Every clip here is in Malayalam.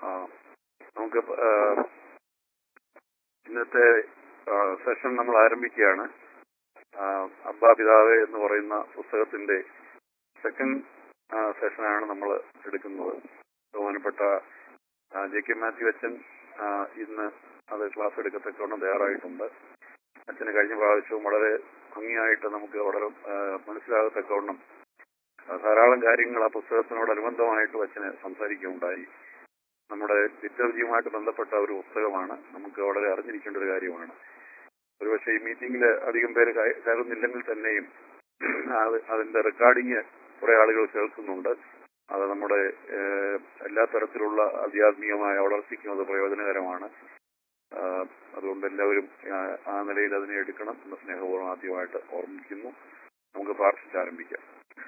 ആ, നമുക്ക് ആ, ഇന്നത്തെ സെഷൻ നമ്മൾ ആരംഭിക്കുകയാണ് ആ, അബ്ബാ പിതാവേ എന്ന് പറയുന്ന പുസ്തകത്തിന്റെ സെക്കൻഡ് സെഷനാണ് നമ്മൾ എടുക്കുന്നത് ബഹുമാനപ്പെട്ട ആ, ജെ കെ മാത്യു അച്ഛൻ ആ, ഇന്ന് അത് ക്ലാസ് എടുക്കത്തക്കവണ്ണം തയ്യാറായിട്ടുണ്ട് അച്ഛന് കഴിഞ്ഞ പ്രാവശ്യവും വളരെ ഭംഗിയായിട്ട് നമുക്ക് വളരെ ആ, മനസ്സിലാകത്തക്കവണ്ണം ആ, ധാരാളം കാര്യങ്ങൾ ആ പുസ്തകത്തിനോടനുബന്ധമായിട്ട് അച്ഛന് സംസാരിക്കുകയുണ്ടായി നമ്മുടെ ലിറ്റർജിയുമായിട്ട് ബന്ധപ്പെട്ട ഒരു പുസ്തകമാണ് നമുക്ക് വളരെ അറിഞ്ഞിരിക്കേണ്ട ഒരു കാര്യമാണ് ഒരുപക്ഷെ ഈ മീറ്റിംഗിൽ അധികം പേര് കയ- കയറുന്നില്ലെങ്കിൽ തന്നെയും അത് അതിന്റെ റെക്കോർഡിങ് കുറെ ആളുകൾ കേൾക്കുന്നുണ്ട് അത് നമ്മുടെ ഏഹ്, എല്ലാ തരത്തിലുള്ള ആധ്യാത്മികമായ വളർച്ചയ്ക്കും അത് പ്രയോജനകരമാണ് ആഹ്, അതുകൊണ്ട് എല്ലാവരും ആ- ആ നിലയിൽ അതിനെ എടുക്കണം എന്ന് സ്നേഹപൂർവ്വം ആദ്യമായിട്ട് ഓർമ്മിക്കുന്നു നമുക്ക് പ്രാർത്ഥിച്ച് ആരംഭിക്കാം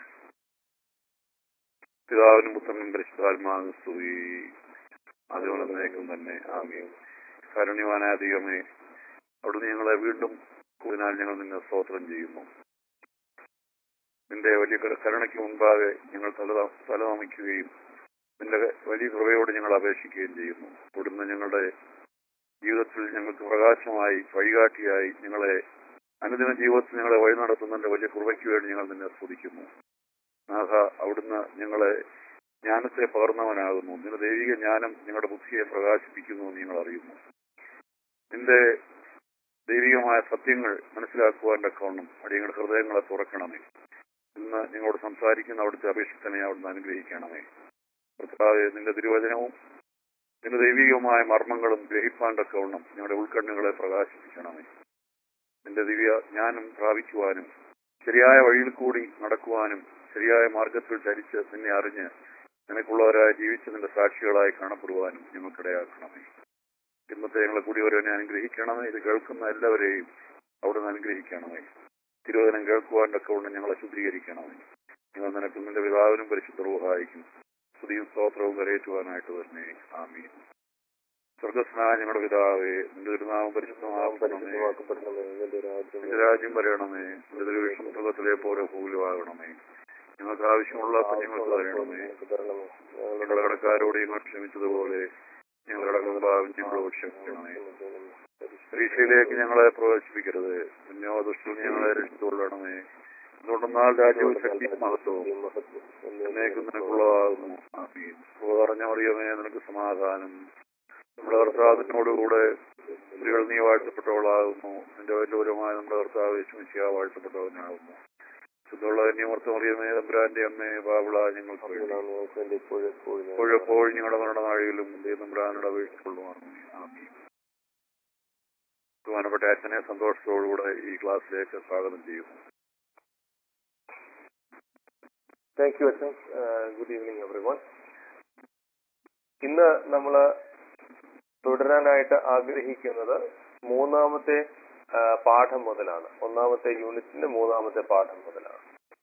പിതാവിനും പുത്രനും പരിശുദ്ധാത്മാവിനും സ്തുതി അതുപോലെ നയിക്കും തന്നെ ആമീൻ കാരുണ്യവാനായ ദൈവമേ അവിടുന്ന് ഞങ്ങളെ വീണ്ടും കൂടുതൽ ഞങ്ങൾ നിന്നെ സ്തോത്രം ചെയ്യുന്നു നിന്റെ വലിയ കരു- കരുണയ്ക്ക് മുൻപാകെ ഞങ്ങൾ തല തലനമിക്കുകയും നിന്റെ വലിയ കൃപയോട് ഞങ്ങൾ അപേക്ഷിക്കുകയും ചെയ്യുന്നു അവിടുന്ന് ഞങ്ങളുടെ ജീവിതത്തിൽ ഞങ്ങൾക്ക് പ്രകാശമായി വഴികാട്ടിയായി ഞങ്ങളെ അനുദിന ജീവിതത്തിൽ ഞങ്ങളെ വഴി നടത്തുന്നതിന്റെ വലിയ കൃപയ്ക്ക് വേണ്ടി ഞങ്ങൾ നിന്നെ സ്തുതിക്കുന്നു നാഥ അവിടുന്ന് ഞങ്ങളെ ജ്ഞാനത്തെ പകർന്നവനാകുന്നു നിന്റെ ദൈവിക ജ്ഞാനം ഞങ്ങളുടെ ബുദ്ധിയെ പ്രകാശിപ്പിക്കുന്നു എന്ന് ഞങ്ങൾ അറിയുന്നു നിന്റെ ദൈവികമായ സത്യങ്ങൾ മനസ്സിലാക്കുവാൻ തക്കവണ്ണം അടിയങ്ങളുടെ ഹൃദയങ്ങളെ തുറക്കണമേ ഇന്ന് നിങ്ങളോട് സംസാരിക്കുന്ന അവിടുത്തെ അപേക്ഷിതനെ അവിടുന്ന് അനുഗ്രഹിക്കണമേ കർത്താവേ നിന്റെ തിരുവചനവും നിന്റെ ദൈവികമായ മർമ്മങ്ങളും ഗ്രഹിപ്പാൻ തക്കവണ്ണം ഞങ്ങളുടെ ഉൾക്കണ്ണുകളെ പ്രകാശിപ്പിക്കണമേ നിന്റെ ദിവ്യ ജ്ഞാനം പ്രാപിക്കുവാനും ശരിയായ വഴിയിൽ കൂടി നടക്കുവാനും ശരിയായ മാർഗത്തിൽ ചരിച്ച് നിന്നെ അറിഞ്ഞ് നിനക്കുള്ളവരായി ജീവിച്ച് നിന്റെ സാക്ഷികളായി കാണപ്പെടുവാനും ഞങ്ങൾക്കിടയാക്കണമേ ഇന്നത്തെ ഞങ്ങളെ കൂടി ഓരോനെ അനുഗ്രഹിക്കണമേ ഇത് കേൾക്കുന്ന എല്ലാവരെയും അവിടുന്ന് അനുഗ്രഹിക്കണമേ തിരുവചനം കേൾക്കുവാൻ തക്കവണ്ണം ഞങ്ങളെ ശുദ്ധീകരിക്കണമേ ഞങ്ങൾ നിനക്ക് നിന്റെ പിതാവിനും പരിശുദ്ധവും സഹായിക്കും സ്തുതിയും സ്തോത്രവും കരയേറ്റുവാനായിട്ട് തന്നെ ആമീൻ സ്വർഗസ്നായ ഞങ്ങളുടെ പിതാവേ നിന്റെ തിരുനാമം പരിശുദ്ധമാകണമേ നിന്റെ രാജ്യം വരണമേ നിന്റെ തിരുവിഷം സ്വർഗത്തിലെ പോലെ ഭൂലുവാകണമേ ഞങ്ങൾക്ക് ആവശ്യമുള്ള അപ്പം ഞങ്ങൾക്ക് തരണമേ ഞങ്ങളുടെ കടക്കാരോട് ഞങ്ങൾ ക്ഷമിച്ചതുപോലെ ഞങ്ങളുടെ കടഭാവം ഞങ്ങളോട് ക്ഷമിക്കണമേ പരീക്ഷയിലേക്ക് ഞങ്ങളെ പ്രവേശിപ്പിക്കരുത് പിന്നെയോ ദുഷ്ടം ഞങ്ങളെ രക്ഷിച്ചുകൊള്ളണമേ എന്തുകൊണ്ടെന്നാൽ രാജ്യവും ശക്തി മഹത്വവും എന്നേക്കും നിനക്കുള്ളതാകുന്നു ആമീൻ പറഞ്ഞ മറിയമേ നിനക്ക് സമാധാനം നമ്മുടെ കർത്താവിനോടുകൂടെ സ്ത്രീകൾ നീ വാഴ്ത്തപ്പെട്ടവളാകുന്നു നിന്റെ വലിയപരമായ നമ്മുടെ കർത്താവ് വിശ്വസിക്കുക വാഴ്ത്തപ്പെട്ടവനാകുന്നു ശുദ്ധമുള്ള കന്യമർത്തമറിയമേ തമ്പുരാന്റെ അമ്മേ ബാബിള ഞങ്ങൾക്ക് വേണ്ടി ഇപ്പോഴെപ്പോഴും ഞങ്ങളുടെ മരണനാഴിയിലും തമ്പുരാനോട് അപേക്ഷിച്ചുകൊള്ളുവാണ് ആമീൻ ബഹുമാനപ്പെട്ട അച്ഛനെ സന്തോഷത്തോടുകൂടെ ഈ ക്ലാസ്സിലേക്ക് സ്വാഗതം ചെയ്യുന്നു താങ്ക് യു അച്ഛൻ ഗുഡ് ഈവനിങ് എവറി വൺ ഇന്ന് നമ്മൾ തുടരാനായിട്ട് ആഗ്രഹിക്കുന്നത് മൂന്നാമത്തെ ആ, പാഠം മുതലാണ് ഒന്നാമത്തെ യൂണിറ്റിന്റെ മൂന്നാമത്തെ പാഠം മുതലാണ്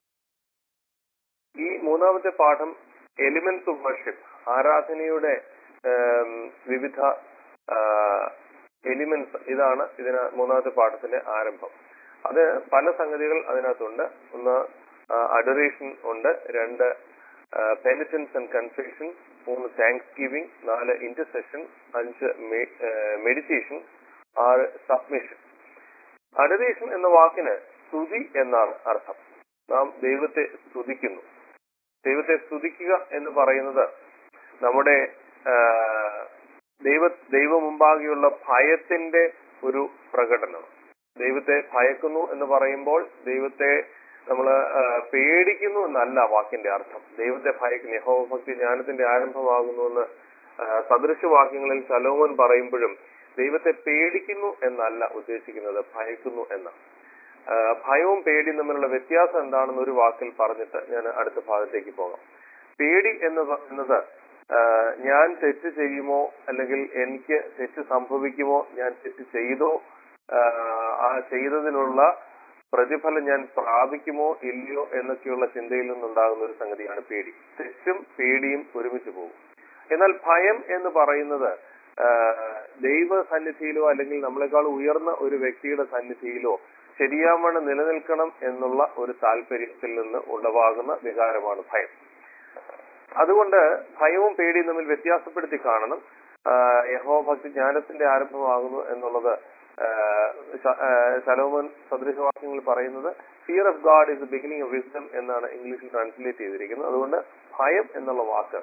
ഈ മൂന്നാമത്തെ പാഠം എലിമെന്റ്സ് ഓഫ് വർഷിപ്പ് ആരാധനയുടെ ആം, വിവിധ എലിമെന്റ്സ് ഇതാണ് ഇതിന് മൂന്നാമത്തെ പാഠത്തിന്റെ ആരംഭം അത് പല സംഗതികൾ അതിനകത്തുണ്ട് ഒന്ന് അഡറേഷൻ ഉണ്ട് രണ്ട് പെനിറ്റൻസ് ആൻഡ് കൺഫെഷൻ മൂന്ന് താങ്ക്സ് ഗിവിംഗ് നാല് ഇന്റർസെഷൻ അഞ്ച് മെഡിറ്റേഷൻ ആറ് സബ്മിഷൻ അഡറേഷൻ എന്ന വാക്കിന് സ്തുതി എന്നാണ് അർത്ഥം നാം ദൈവത്തെ സ്തുതിക്കുന്നു ദൈവത്തെ സ്തുതിക്കുക എന്ന് പറയുന്നത് നമ്മുടെ ആ, ദൈവ ദൈവമുമ്പാകെയുള്ള ഭയത്തിന്റെ ഒരു പ്രകടനം ദൈവത്തെ ഭയക്കുന്നു എന്ന് പറയുമ്പോൾ ദൈവത്തെ നമ്മൾ പേടിക്കുന്നു എന്നല്ല വാക്കിന്റെ അർത്ഥം ദൈവത്തെ ഭയക്കുന്നു യഹോഭക്തി ജ്ഞാനത്തിന്റെ ആരംഭമാകുന്നു എന്ന് ആ, സദൃശവാക്യങ്ങളിൽ സലോമൻ പറയുമ്പോഴും ദൈവത്തെ പേടിക്കുന്നു എന്നല്ല ഉദ്ദേശിക്കുന്നത് ഭയക്കുന്നു എന്ന് ആ, ഭയവും പേടിയും തമ്മിലുള്ള വ്യത്യാസം എന്താണെന്ന് ഒരു വാക്കിൽ പറഞ്ഞിട്ട് ഞാൻ അടുത്ത ഭാഗത്തേക്ക് പോകാം പേടി എന്ന് പ- എന്നത് ആ, ഞാൻ തെറ്റ് ചെയ്യുമോ അല്ലെങ്കിൽ എനിക്ക് തെറ്റ് സംഭവിക്കുമോ ഞാൻ തെറ്റ് ചെയ്തോ ആ, ആ ചെയ്തതിനുള്ള പ്രതിഫലം ഞാൻ പ്രാപിക്കുമോ ഇല്ലയോ എന്നൊക്കെയുള്ള ചിന്തയിൽ നിന്നുണ്ടാകുന്ന ഒരു സംഗതിയാണ് പേടി തെറ്റും പേടിയും ഒരുമിച്ച് പോകും എന്നാൽ ഭയം എന്ന് പറയുന്നത് ആ, ദൈവ സന്നിധിയിലോ അല്ലെങ്കിൽ നമ്മളെക്കാൾ ഉയർന്ന ഒരു വ്യക്തിയുടെ സന്നിധിയിലോ ശരിയാവണ്ണം നിലനിൽക്കണം എന്നുള്ള ഒരു താല്പര്യത്തിൽ നിന്ന് ഉളവാകുന്ന വികാരമാണ് ഭയം അതുകൊണ്ട് ഭയവും പേടിയും തമ്മിൽ വ്യത്യാസപ്പെടുത്തി കാണണം യഹോ ഭക്തി ജ്ഞാനത്തിന്റെ ആരംഭമാകുന്നു എന്നുള്ളത് ശലോമൻ സദൃശവാക്യങ്ങൾ പറയുന്നത് fear of God is the beginning of wisdom എന്നാണ് ഇംഗ്ലീഷിൽ ട്രാൻസ്ലേറ്റ് ചെയ്തിരിക്കുന്നത് അതുകൊണ്ട് ഭയം എന്നുള്ള വാക്ക്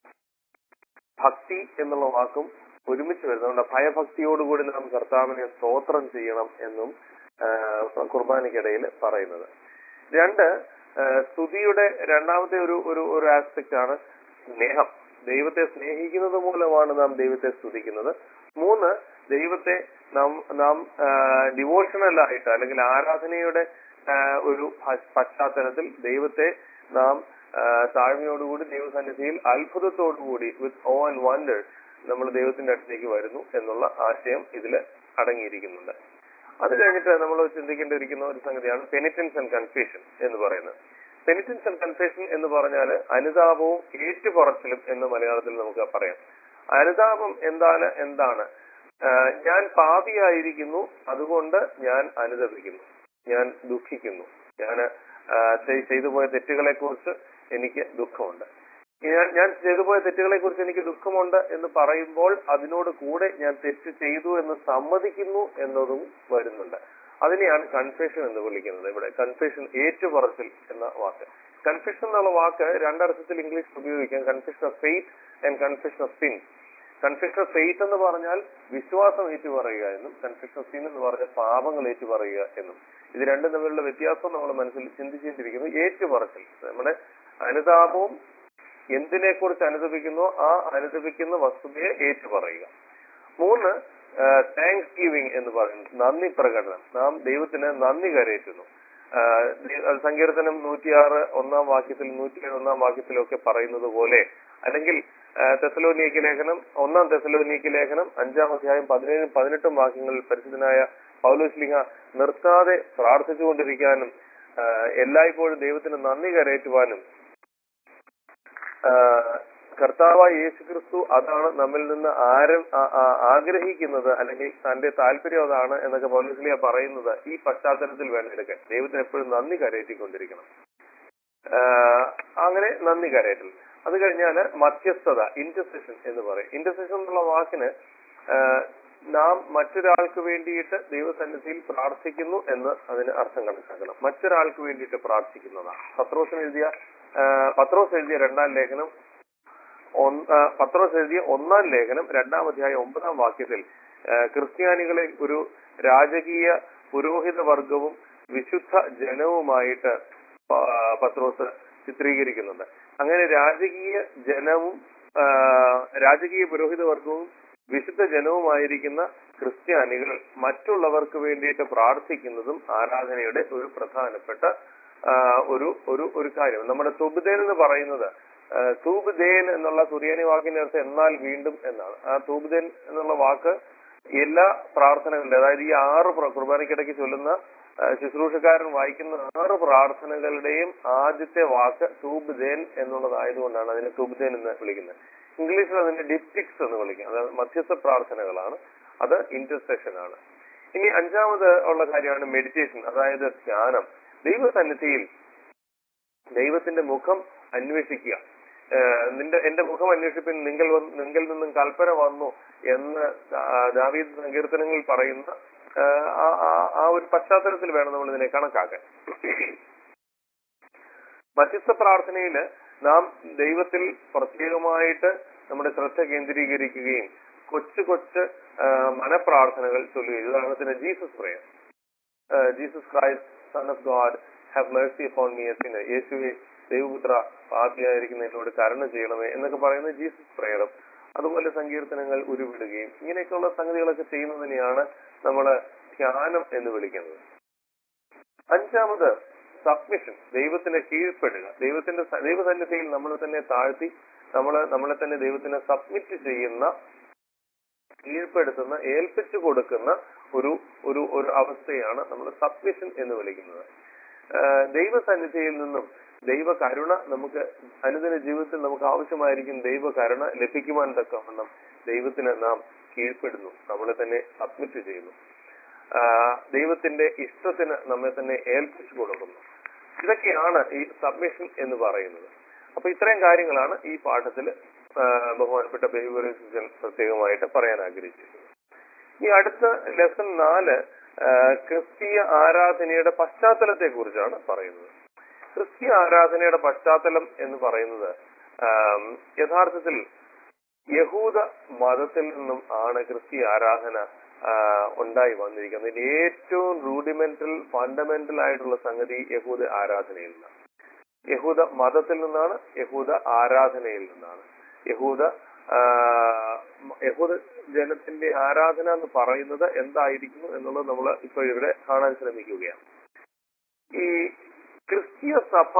ഭക്തി എന്നുള്ള വാക്കും ഒരുമിച്ച് വരുന്നതുകൊണ്ട് ഭയഭക്തിയോടുകൂടി നാം കർത്താവിനെ സ്തോത്രം ചെയ്യണം എന്നും ആ, കുർബാനയ്ക്കിടയിൽ പറയുന്നത് രണ്ട് ആ, സ്തുതിയുടെ രണ്ടാമത്തെ ഒരു ഒരു ഒരു ആസ്പെക്ട് ആണ് സ്നേഹം ദൈവത്തെ സ്നേഹിക്കുന്നത് മൂലമാണ് നാം ദൈവത്തെ സ്തുതിക്കുന്നത് മൂന്ന് ദൈവത്തെ നാം നാം ഡിവോഷണൽ ആയിട്ട് അല്ലെങ്കിൽ ആരാധനയുടെ ആ, ഒരു പ- പശ്ചാത്തലത്തിൽ ദൈവത്തെ നാം ആ, താഴ്മയോടുകൂടി ദൈവസന്നിധിയിൽ അത്ഭുതത്തോടുകൂടി വിത്ത് ഓ ആൻഡ് വണ്ടർ നമ്മൾ ദൈവത്തിന്റെ അടുത്തേക്ക് വരുന്നു എന്നുള്ള ആശയം ഇതിൽ അടങ്ങിയിരിക്കുന്നുണ്ട് അത് കഴിഞ്ഞിട്ട് നമ്മൾ ചിന്തിക്കേണ്ടി ഇരിക്കുന്ന ഒരു സംഗതിയാണ് പെനിറ്റൻസ് ആൻഡ് കൺഫ്യൂഷൻ എന്ന് പറയുന്നത് പെനിറ്റൻസ് ആൻഡ് കൺഫ്യൂഷൻ എന്ന് പറഞ്ഞാൽ അനുതാപവും ഏറ്റുപറച്ചിലും എന്ന് മലയാളത്തിൽ നമുക്ക് പറയാം അനുതാപം എന്താണ് എന്താണ് ആഹ് ഞാൻ പാപിയായിരിക്കുന്നു അതുകൊണ്ട് ഞാൻ അനുതപിക്കുന്നു ഞാൻ ദുഃഖിക്കുന്നു ഞാൻ ചെയ്തു പോയ തെറ്റുകളെ കുറിച്ച് എനിക്ക് ദുഃഖമുണ്ട് ഞാൻ ഞാൻ ചെയ്തു പോയ തെറ്റുകളെ കുറിച്ച് എനിക്ക് ദുഃഖമുണ്ട് എന്ന് പറയുമ്പോൾ അതിനോട് കൂടെ ഞാൻ തെറ്റ് ചെയ്തു എന്ന് സമ്മതിക്കുന്നു എന്നതും വരുന്നുണ്ട് അതിനെയാണ് കൺഫെഷൻ എന്ന് വിളിക്കുന്നത് ഇവിടെ കൺഫെഷൻ ഏറ്റുപറച്ചിൽ എന്ന വാക്ക് കൺഫെഷൻ എന്നുള്ള വാക്ക് രണ്ടർത്ഥത്തിൽ ഇംഗ്ലീഷിൽ ഉപയോഗിക്കാം confession of faith and confession of sin confession of faith എന്ന് പറഞ്ഞാൽ വിശ്വാസം ഏറ്റുപറയുക എന്നും കൺഫെഷൻ ഓഫ് സിൻ എന്ന് പറഞ്ഞാൽ പാപങ്ങൾ ഏറ്റുപറയുക എന്നും ഇത് രണ്ടും തമ്മിലുള്ള വ്യത്യാസം നമ്മൾ മനസ്സിൽ ചിന്തിച്ചിരിക്കുന്നു ഏറ്റുപറച്ചിൽ നമ്മുടെ അനുതാപവും എന്തിനെ കുറിച്ച് അനുദപിക്കുന്നോ ആ അനുദപിക്കുന്ന വസ്തുതയെ ഏറ്റുപറയുക മൂന്ന് താങ്ക്സ് ഗിവിംഗ് എന്ന് പറയുന്നത് നന്ദി പ്രകടനം നാം ദൈവത്തിന് നന്ദി കരയറ്റുന്നു ആഹ് ദൈ- അത് സങ്കീർത്തനം നൂറ്റിയാറ് ഒന്നാം വാക്യത്തിൽ നൂറ്റിയേഴ് ഒന്നാം വാക്യത്തിലൊക്കെ പറയുന്നത് പോലെ അല്ലെങ്കിൽ തെസലോനിയക്ക് ലേഖനം ഒന്നാം തെസലോനിയക്ക് ലേഖനം അഞ്ചാം അധ്യായം പതിനേഴും പതിനെട്ടും വാക്യങ്ങളിൽ പരിശുദ്ധനായ പൗലോസ്ലിഹ നിർത്താതെ പ്രാർത്ഥിച്ചുകൊണ്ടിരിക്കാനും ആഹ് എല്ലായ്പ്പോഴും ദൈവത്തിന് നന്ദി കരയറ്റുവാനും ആഹ് കർത്താവായ യേശു ക്രിസ്തു അതാണ് നമ്മിൽ നിന്ന് ആരും ആ- ആ- ആഗ്രഹിക്കുന്നത് അല്ലെങ്കിൽ തന്റെ താല്പര്യം അതാണ് എന്നൊക്കെ പൗലോസ്ലിയ പറയുന്നത് ഈ പശ്ചാത്തലത്തിൽ വേണം എടുക്കാൻ ദൈവത്തിന് എപ്പോഴും നന്ദി കരയറ്റിക്കൊണ്ടിരിക്കണം ആഹ് അങ്ങനെ നന്ദി കരയറ്റൽ അത് കഴിഞ്ഞാല് മധ്യസ്ഥത ഇന്റർസെഷൻ എന്ന് പറയും ഇന്റർസെഷൻ എന്നുള്ള വാക്കിന് ആഹ് നാം മറ്റൊരാൾക്ക് വേണ്ടിയിട്ട് ദൈവസന്നിധിയിൽ പ്രാർത്ഥിക്കുന്നു എന്ന് അതിന് അർത്ഥം കണക്കാക്കണം മറ്റൊരാൾക്ക് വേണ്ടിയിട്ട് പ്രാർത്ഥിക്കുന്നതാണ് പത്രോസിന് എഴുതിയ ആഹ് പത്രോസ് എഴുതിയ രണ്ടാം ലേഖനം ഒന്ന്- ആ, പത്രോസ് എഴുതിയ ഒന്നാം ലേഖനം രണ്ടാം അധ്യായം ഒമ്പതാം വാക്യത്തിൽ ആ, ക്രിസ്ത്യാനികളെ ഒരു രാജകീയ പുരോഹിത വർഗവും വിശുദ്ധ ജനവുമായിട്ട് പ- ആ, പത്രോസ് ചിത്രീകരിക്കുന്നുണ്ട് അങ്ങനെ രാജകീയ ജനവും ആ, രാജകീയ പുരോഹിത വർഗവും വിശുദ്ധ ജനവുമായിരിക്കുന്ന ക്രിസ്ത്യാനികൾ മറ്റുള്ളവർക്ക് വേണ്ടിയിട്ട് പ്രാർത്ഥിക്കുന്നതും ആരാധനയുടെ ഒരു പ്രധാനപ്പെട്ട ആ, ഒരു ഒരു ഒരു കാര്യം നമ്മുടെ തുബുദേൻ എന്ന് പറയുന്നത് ആ, തൂബുദേൻ എന്നുള്ള സുറിയാനി വാക്കിന്റെ അർത്ഥം എന്നാൽ വീണ്ടും എന്നാണ് ആ തൂബുദേൻ എന്നുള്ള വാക്ക് എല്ലാ പ്രാർത്ഥനകളുടെ അതായത് ഈ ആറ് പ്ര- കുർബാനയ്ക്കിടയ്ക്ക് ചൊല്ലുന്ന ആ, ശുശ്രൂഷക്കാരൻ വായിക്കുന്ന ആറ് പ്രാർത്ഥനകളുടെയും ആദ്യത്തെ വാക്ക് തൂബുദേൻ എന്നുള്ളതായതുകൊണ്ടാണ് അതിനെ തൂബുദേൻ എന്ന് വിളിക്കുന്നത് ഇംഗ്ലീഷിൽ അതിനെ ഡിപ്റ്റിക്സ് എന്ന് വിളിക്കും അതായത് മധ്യസ്ഥ പ്രാർത്ഥനകളാണ് അത് ഇന്റർസെഷൻ ആണ് ഇനി അഞ്ചാമത് ഉള്ള കാര്യമാണ് മെഡിറ്റേഷൻ അതായത് ധ്യാനം ദൈവസന്നിധിയിൽ ദൈവത്തിന്റെ മുഖം അന്വേഷിക്കുക ഏഹ് നിന്റെ എന്റെ മുഖം അന്വേഷിപ്പിൻ നിങ്ങൾ വന്ന് നിങ്ങൾ നിന്നും കൽപ്പന വന്നു എന്ന് ദാ- ദാവീദ് സങ്കീർത്തനങ്ങളിൽ പറയുന്ന ഏഹ് ആ- ആ- ആ ഒരു പശ്ചാത്തലത്തിൽ വേണം നമ്മൾ ഇതിനെ കണക്കാക്കാൻ മധ്യസ്ഥ പ്രാർത്ഥനയില് നാം ദൈവത്തിൽ പ്രത്യേകമായിട്ട് നമ്മുടെ ശ്രദ്ധ കേന്ദ്രീകരിക്കുകയും കൊച്ചു കൊച്ചു ആ, മനപ്രാർത്ഥനകൾ ചൊല്ലുകയും ഉദാഹരണത്തിന് Jesus prayer Jesus Christ son of God have mercy upon me എസിന് യേശുവെ ദൈവപുത്ര പാപിയായിരിക്കുന്ന എന്നോട് കരുണ ചെയ്യണമേ എന്നൊക്കെ പറയുന്ന ജീസസ് പ്രയറും അതുപോലെ സങ്കീർത്തനങ്ങൾ ഉരുവിടുകയും ഇങ്ങനെയൊക്കെയുള്ള സംഗതികളൊക്കെ ചെയ്യുന്നതിനെയാണ് നമ്മൾ ധ്യാനം എന്ന് വിളിക്കുന്നത് അഞ്ചാമത് സബ്മിഷൻ ദൈവത്തിന് കീഴ്പ്പെടുക ദൈവത്തിന്റെ സ- ദൈവസന്നിധിയിൽ നമ്മളെ തന്നെ താഴ്ത്തി നമ്മൾ നമ്മളെ തന്നെ ദൈവത്തിന് സബ്മിറ്റ് ചെയ്യുന്ന കീഴ്പ്പെടുത്തുന്ന ഏൽപ്പിച്ചു കൊടുക്കുന്ന ഒരു ഒരു ഒരു അവസ്ഥയാണ് നമ്മൾ സബ്മിഷൻ എന്ന് വിളിക്കുന്നത് ആഹ് ദൈവസന്നിധിയിൽ നിന്നും ദൈവ കരുണ നമുക്ക് അനുദിന ജീവിതത്തിൽ നമുക്ക് ആവശ്യമായിരിക്കും ദൈവ കരുണ ലഭിക്കുവാൻ തക്കവണ്ണം ദൈവത്തിന് നാം കീഴ്പ്പെടുന്നു നമ്മളെ തന്നെ സബ്മിറ്റ് ചെയ്യുന്നു ആഹ് ദൈവത്തിന്റെ ഇഷ്ടത്തിന് നമ്മെ തന്നെ ഏൽപ്പിച്ചു കൊടുക്കുന്നു ഇതൊക്കെയാണ് ഈ സബ്മിഷൻ എന്ന് പറയുന്നത് അപ്പൊ ഇത്രയും കാര്യങ്ങളാണ് ഈ പാഠത്തിൽ ബഹുമാനപ്പെട്ട ബേബി പ്രത്യേകമായിട്ട് പറയാൻ ആഗ്രഹിച്ചിരിക്കുന്നത് ഈ അടുത്ത ലെസൺ നാല് ആ, ക്രിസ്തീയ ആരാധനയുടെ പശ്ചാത്തലത്തെ കുറിച്ചാണ് പറയുന്നത് ക്രിസ്തീയ ആരാധനയുടെ പശ്ചാത്തലം എന്ന് പറയുന്നത് ആം, യഥാർത്ഥത്തിൽ യഹൂദ മതത്തിൽ നിന്നും ആണ് ക്രിസ്തീയ ആരാധന ആ, ഉണ്ടായി വന്നിരിക്കുന്നത് ഇതിന്റെ ഏറ്റവും റൂഡിമെന്റൽ ഫണ്ടമെന്റൽ ആയിട്ടുള്ള സംഗതി യഹൂദ ആരാധനയിൽ നിന്നാണ് യഹൂദ മതത്തിൽ നിന്നാണ് യഹൂദ ആരാധനയിൽ നിന്നാണ് യഹൂദ ആ, യഹൂദ ജനത്തിന്റെ ആരാധന എന്ന് പറയുന്നത് എന്തായിരിക്കുന്നു എന്നുള്ളത് നമ്മൾ ഇപ്പോൾ ഇവിടെ കാണാൻ ശ്രമിക്കുകയാണ് ഈ ക്രിസ്തീയ സഭ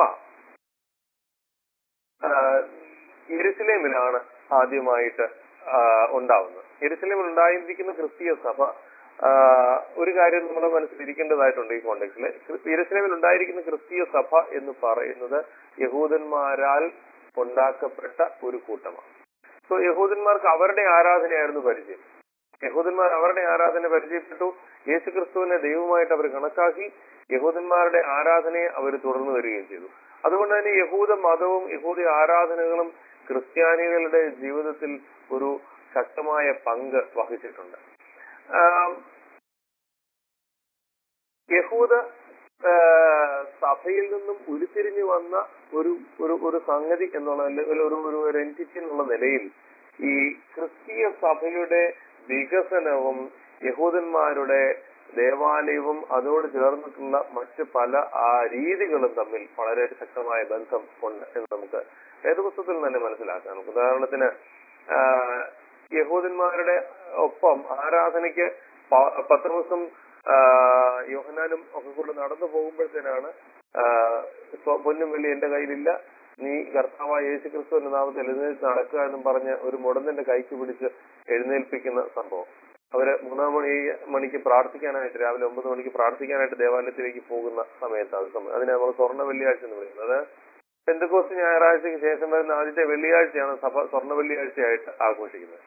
ആ, യെരുസലേമിലാണ് ആദ്യമായിട്ട് ആ, ഉണ്ടാവുന്നത് യെരുസലേമിൽ ഉണ്ടായിരിക്കുന്ന ക്രിസ്തീയ സഭ ആ, ഒരു കാര്യം നമ്മൾ മനസ്സിലിരിക്കേണ്ടതായിട്ടുണ്ട് ഈ കോണ്ടെക്സിൽ യെരുസലേമിൽ ഉണ്ടായിരിക്കുന്ന ക്രിസ്തീയ സഭ എന്ന് പറയുന്നത് യഹൂദന്മാരാൽ ഉണ്ടാക്കപ്പെട്ട ഒരു കൂട്ടമാണ് സോ യഹൂദന്മാർക്ക് അവരുടെ ആരാധനയായിരുന്നു പരിചയം യഹൂദന്മാർ അവരുടെ ആരാധന പരിചയപ്പെട്ടു യേശു ക്രിസ്തുവിനെ ദൈവമായിട്ട് അവർ കണക്കാക്കി യഹൂദന്മാരുടെ ആരാധനയെ അവർ തുടർന്നു വരികയും ചെയ്തു അതുകൊണ്ട് തന്നെ യഹൂദ മതവും യഹൂദ ആരാധനകളും ക്രിസ്ത്യാനികളുടെ ജീവിതത്തിൽ ഒരു ശക്തമായ പങ്ക് വഹിച്ചിട്ടുണ്ട് ആം, യഹൂദ ആ, സഭയിൽ നിന്നും ഉരുത്തിരിഞ്ഞു വന്ന ഒരു ഒരു ഒരു സംഗതി എന്നുള്ള അല്ലെങ്കിൽ ഒരു ഒരു ഒരു എൻറ്റിറ്റി എന്നുള്ള നിലയിൽ ഈ ക്രിസ്തീയ സഭയുടെ വികസനവും യഹൂദന്മാരുടെ ദേവാലയവും അതോട് ചേർന്നിട്ടുള്ള മറ്റ് പല ആ രീതികളും തമ്മിൽ വളരെ ശക്തമായ ബന്ധം ഉണ്ട് എന്ന് നമുക്ക് വേദപുസ്തകത്തിൽ തന്നെ മനസ്സിലാക്കാം നമുക്ക് ഉദാഹരണത്തിന് ആ, യഹൂദന്മാരുടെ ഒപ്പം ആരാധനയ്ക്ക് പ- പത്രോസും ആ, യോഹനാനും ഒക്കെ കൂടെ നടന്നു പോകുമ്പോഴത്തേനാണ് ആ, സ്വ- പൊന്നും വെള്ളി എന്റെ കയ്യിലില്ല നീ കർത്താവായ യേശു ക്രിസ്തുവിന്റെ നാമത്തിൽ എഴുന്നേറ്റ് നടക്കുക എന്നും പറഞ്ഞ് ഒരു മുടന്തന്റെ കൈക്ക് പിടിച്ച് എഴുന്നേൽപ്പിക്കുന്ന സംഭവം അവര് മൂന്നാം മണി മണിക്ക് പ്രാർത്ഥിക്കാനായിട്ട് രാവിലെ ഒമ്പത് മണിക്ക് പ്രാർത്ഥിക്കാനായിട്ട് ദേവാലയത്തിലേക്ക് പോകുന്ന സമയത്ത് അത് സമയം അതിനെ നമ്മൾ സ്വർണ്ണ വെള്ളിയാഴ്ച എന്ന് വിളിക്കുന്നത് അത് പെന്തക്കോസ്റ്റ് ഞായറാഴ്ചയ്ക്ക് ശേഷം വരുന്ന ആദ്യത്തെ വെള്ളിയാഴ്ചയാണ് സഭ സ്വർണ്ണ വെള്ളിയാഴ്ചയായിട്ട് ആഘോഷിക്കുന്നത്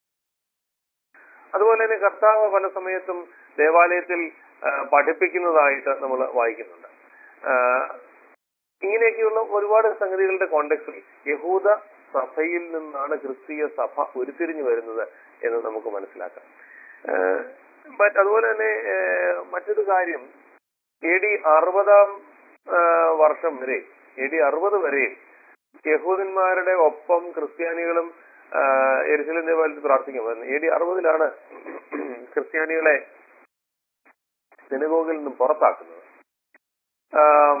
അതുപോലെ തന്നെ കർത്താവ് പല സമയത്തും ദേവാലയത്തിൽ ആ, പഠിപ്പിക്കുന്നതായിട്ട് നമ്മൾ വായിക്കുന്നുണ്ട് ആ, ഇങ്ങനെയൊക്കെയുള്ള ഒരുപാട് സംഗതികളുടെ കോണ്ടെക്സ്റ്റിൽ യഹൂദ സഭയിൽ നിന്നാണ് ക്രിസ്തീയ സഭ ഉരുത്തിരിഞ്ഞു വരുന്നത് എന്ന് നമുക്ക് മനസ്സിലാക്കാം ആ, but അതുപോലെ തന്നെ ആ, മറ്റൊരു കാര്യം എ ഡി അറുപതാം ആ, വർഷം വരെ എ ഡി അറുപത് വരെ യഹൂദന്മാരുടെ ഒപ്പം ക്രിസ്ത്യാനികളും എരിശിലും ദേവാലയത്തിൽ പ്രാർത്ഥിക്കാൻ വരുന്നത് എ ഡി അറുപതിലാണ് ക്രിസ്ത്യാനികളെ സിനഗോഗിൽ നിന്നും പുറത്താക്കുന്നത് ആം,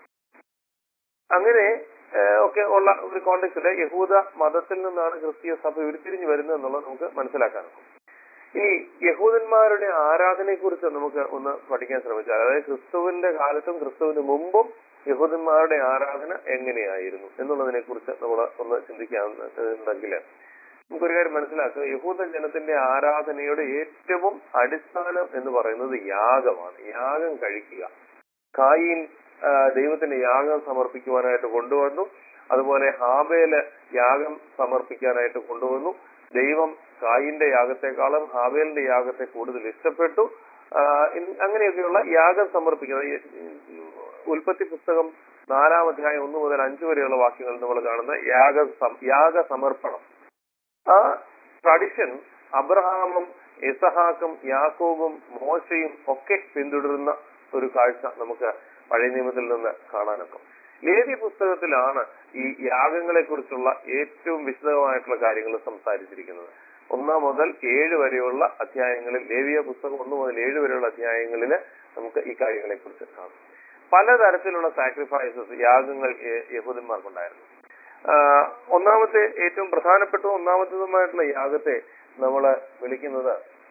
അങ്ങനെ ആ, ഒക്കെ ഉള്ള ഒരു കോണ്ടെക്സ്റ്റില് യഹൂദ മതത്തിൽ നിന്നാണ് ക്രിസ്തീയ സഭ ഉരുത്തിരിഞ്ഞു വരുന്നത് എന്നുള്ളത് നമുക്ക് മനസ്സിലാക്കാനാകും ഇനി യഹൂദന്മാരുടെ ആരാധനയെ കുറിച്ച് നമുക്ക് ഒന്ന് പഠിക്കാൻ ശ്രമിച്ചാൽ അതായത് ക്രിസ്തുവിന്റെ കാലത്തും ക്രിസ്തുവിന് മുമ്പും യഹൂദന്മാരുടെ ആരാധന എങ്ങനെയായിരുന്നു എന്നുള്ളതിനെ കുറിച്ച് നമ്മൾ ഒന്ന് ചിന്തിക്കാന്നുണ്ടെങ്കിൽ നമുക്കൊരു കാര്യം മനസ്സിലാക്കുക യഹൂദ ജനത്തിന്റെ ആരാധനയുടെ ഏറ്റവും അടിസ്ഥാനം എന്ന് പറയുന്നത് യാഗമാണ് യാഗം കഴിക്കുക കായിൻ ആ, ദൈവത്തിന് യാഗം സമർപ്പിക്കുവാനായിട്ട് കൊണ്ടുവന്നു അതുപോലെ ഹാബേല് യാഗം സമർപ്പിക്കാനായിട്ട് കൊണ്ടുവന്നു ദൈവം കായിന്റെ യാഗത്തെക്കാളും ഹാബേലിന്റെ യാഗത്തെ കൂടുതൽ ഇഷ്ടപ്പെട്ടു ആ, ഇൻ- അങ്ങനെയൊക്കെയുള്ള യാഗം സമർപ്പിക്കുന്നത് ഈ, ഉം, ഉൽപ്പത്തി പുസ്തകം നാലാം അധ്യായം ഒന്ന് മുതൽ അഞ്ചു വരെയുള്ള വാക്യങ്ങൾ നമ്മൾ കാണുന്ന യാഗ സം- യാഗ സമർപ്പണം ആ ട്രഡിഷൻ അബ്രഹാമും ഇസഹാക്കും യാക്കോബും മോശയും ഒക്കെ പിന്തുടരുന്ന ഒരു കാഴ്ച നമുക്ക് പഴയ നിയമത്തിൽ നിന്ന് കാണാനൊക്കും ലേവ്യ പുസ്തകത്തിലാണ് ഈ യാഗങ്ങളെ കുറിച്ചുള്ള ഏറ്റവും വിശദമായിട്ടുള്ള കാര്യങ്ങൾ സംസാരിച്ചിരിക്കുന്നത് ഒന്നാം മുതൽ ഏഴ് വരെയുള്ള അധ്യായങ്ങളിൽ ലേവിയ പുസ്തകം ഒന്ന് മുതൽ ഏഴ് വരെയുള്ള അധ്യായങ്ങളിൽ നമുക്ക് ഈ കാര്യങ്ങളെ കുറിച്ച് കാണാം പലതരത്തിലുള്ള സാക്രിഫൈസസ് യാഗങ്ങൾ യ- യഹൂദന്മാർക്കുണ്ടായിരുന്നു ആഹ് ഒന്നാമത്തെ ഏറ്റവും പ്രധാനപ്പെട്ട ഒന്നാമത്തതുമായിട്ടുള്ള യാഗത്തെ നമ്മൾ വിളിക്കുന്നത്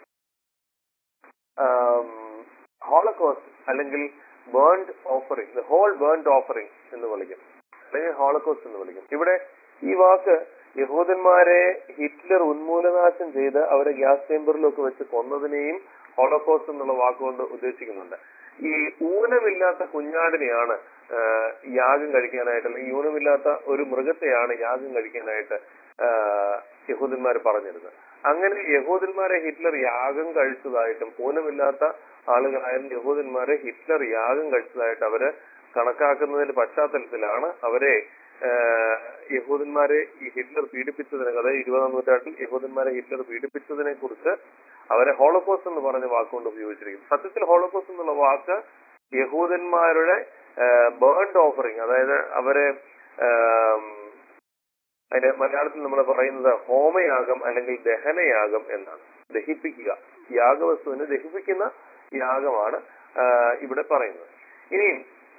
ഹോളകോസ്റ്റ് അല്ലെങ്കിൽ burnt offering the whole burnt offering എന്ന് വിളിക്കും അല്ലെങ്കിൽ ഹോളകോസ്റ്റ് എന്ന് വിളിക്കും ഇവിടെ ഈ വാക്ക് യഹൂദന്മാരെ ഹിറ്റ്ലർ ഉന്മൂലനാശം ചെയ്ത് അവരെ ഗ്യാസ് ചേമ്പറിലൊക്കെ വെച്ച് കൊന്നതിനെയും ഹോളോകോസ്റ്റ് എന്നുള്ള വാക്കുകൊണ്ട് ഉദ്ദേശിക്കുന്നുണ്ട് ഈ ഊനമില്ലാത്ത കുഞ്ഞാടിനെയാണ് ആ, യാഗം കഴിക്കാനായിട്ട് അല്ലെങ്കിൽ ഊനമില്ലാത്ത ഒരു മൃഗത്തെയാണ് യാഗം കഴിക്കാനായിട്ട് ആ, യഹൂദന്മാർ പറഞ്ഞിരുന്നത് അങ്ങനെ യഹൂദന്മാരെ ഹിറ്റ്ലർ യാഗം കഴിച്ചതായിട്ടും ഊനമില്ലാത്ത ആളുകളായിരുന്ന യഹൂദന്മാരെ ഹിറ്റ്ലർ യാഗം കഴിച്ചതായിട്ട് അവര് കണക്കാക്കുന്നതിന്റെ പശ്ചാത്തലത്തിലാണ് അവരെ ആഹ് യഹൂദന്മാരെ ഈ ഹിറ്റ്ലർ പീഡിപ്പിച്ചതിനെ അതായത് ഇരുപതാം നൂറ്റാണ്ടിൽ യഹൂദന്മാരെ ഹിറ്റ്ലർ പീഡിപ്പിച്ചതിനെ കുറിച്ച് അവരെ ഹോളോകോസ്റ്റ് എന്ന് പറഞ്ഞ വാക്കുകൊണ്ട് ഉപയോഗിച്ചിരിക്കും സത്യത്തിൽ ഹോളോകോസ്റ്റ് എന്നുള്ള വാക്ക് യഹൂദന്മാരുടെ ബേൺഡ് ഓഫറിങ് അതായത് അവരെ ആം, അതിന്റെ മലയാളത്തിൽ നമ്മൾ പറയുന്നത് ഹോമയാഗം അല്ലെങ്കിൽ ദഹനയാഗം എന്നാണ് ദഹിപ്പിക്കുക യാഗവസ്തുവിനെ ദഹിപ്പിക്കുന്ന യാഗമാണ് ആ, ഇവിടെ പറയുന്നത് ഇനി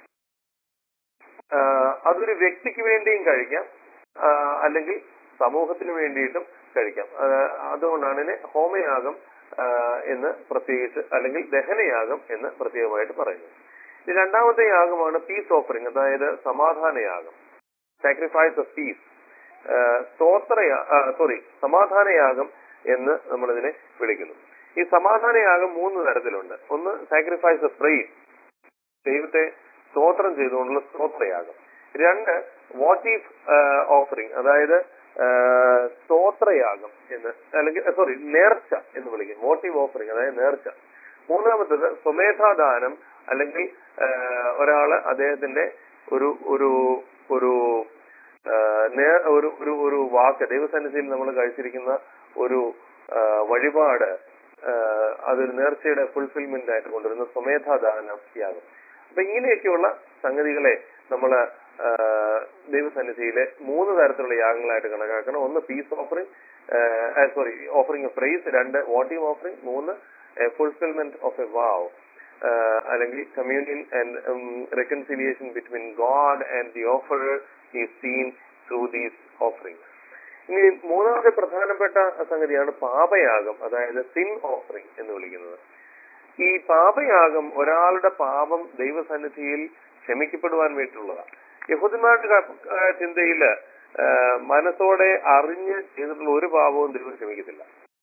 ആ, അതൊരു വ്യക്തിക്ക് വേണ്ടിയും കഴിക്കാം ആ, അല്ലെങ്കിൽ സമൂഹത്തിന് വേണ്ടിയിട്ടും കഴിക്കാം ആ, അതുകൊണ്ടാണ് ഇതിനെ ഹോമയാഗം ആ, എന്ന് പ്രത്യേകിച്ച് അല്ലെങ്കിൽ ദഹനയാഗം എന്ന് പ്രത്യേകമായിട്ട് പറയുന്നത് ഇനി രണ്ടാമത്തെ യാഗമാണ് പീസ് ഓഫറിംഗ് അതായത് സമാധാനയാഗം സാക്രിഫൈസ് ഓഫ് പീസ് സ്തോത്ര സോറി സമാധാനയാഗം എന്ന് നമ്മളിതിനെ വിളിക്കുന്നു ഈ സമാധാനയാഗം മൂന്ന് തരത്തിലുണ്ട് ഒന്ന് സാക്രിഫൈസ് ഓഫ് പ്രൈസ് ദൈവത്തെ സ്തോത്രം ചെയ്തുകൊണ്ടുള്ള സ്തോത്രയാഗം രണ്ട് വോട്ടീവ് ഓഫറിംഗ് അതായത് ആ, സ്തോത്രയാഗം എന്ന് അല്ലെങ്കിൽ സോറി നേർച്ച എന്ന് വിളിക്കും വോട്ടീവ് ഓഫറിംഗ് അതായത് നേർച്ച മൂന്നാമത്തത് സ്വമേധാദാനം അല്ലെങ്കിൽ ആ, ഒരാള് അദ്ദേഹത്തിന്റെ ഒരു ഒരു ഒരു ആ, നേ- ഒരു ഒരു ഒരു വാക്ക് ദൈവസന്നിധിയിൽ നമ്മൾ കഴിച്ചിരിക്കുന്ന ഒരു ആ, വഴിപാട് ആ, അതൊരു നേർച്ചയുടെ ഫുൾഫിൽമെന്റ് ആയിട്ട് കൊണ്ടുവരുന്ന സ്വമേധാദാനം യാഗം അപ്പൊ ഇങ്ങനെയൊക്കെയുള്ള സംഗതികളെ നമ്മൾ ദൈവസന്നിധിയിലെ മൂന്ന് തരത്തിലുള്ള യാഗങ്ങളായിട്ട് കണക്കാക്കണം ഒന്ന് peace offering sorry offering of praise രണ്ട് വോട്ടിംഗ് ഓഫറിംഗ് മൂന്ന് ഫുൾഫിൽമെന്റ് ഓഫ് എ വാവ് അല്ലെങ്കിൽ communion and reconciliation between God and the offer is seen through these offering ഇനി മൂന്നാമത്തെ പ്രധാനപ്പെട്ട സംഗതിയാണ് പാപയാഗം അതായത് സിൻ ഓഫറിംഗ് എന്ന് വിളിക്കുന്നത് ഈ പാപയാഗം ഒരാളുടെ പാപം ദൈവസന്നിധിയിൽ ക്ഷമിക്കപ്പെടുവാൻ വേണ്ടിയിട്ടുള്ളതാണ് യഹൂദന്മാരുടെ ക- ആ, ചിന്തയില് ആ, മനസ്സോടെ അറിഞ്ഞ് ചെയ്തിട്ടുള്ള ഒരു പാപവും ദൈവം ക്ഷമിക്കത്തില്ല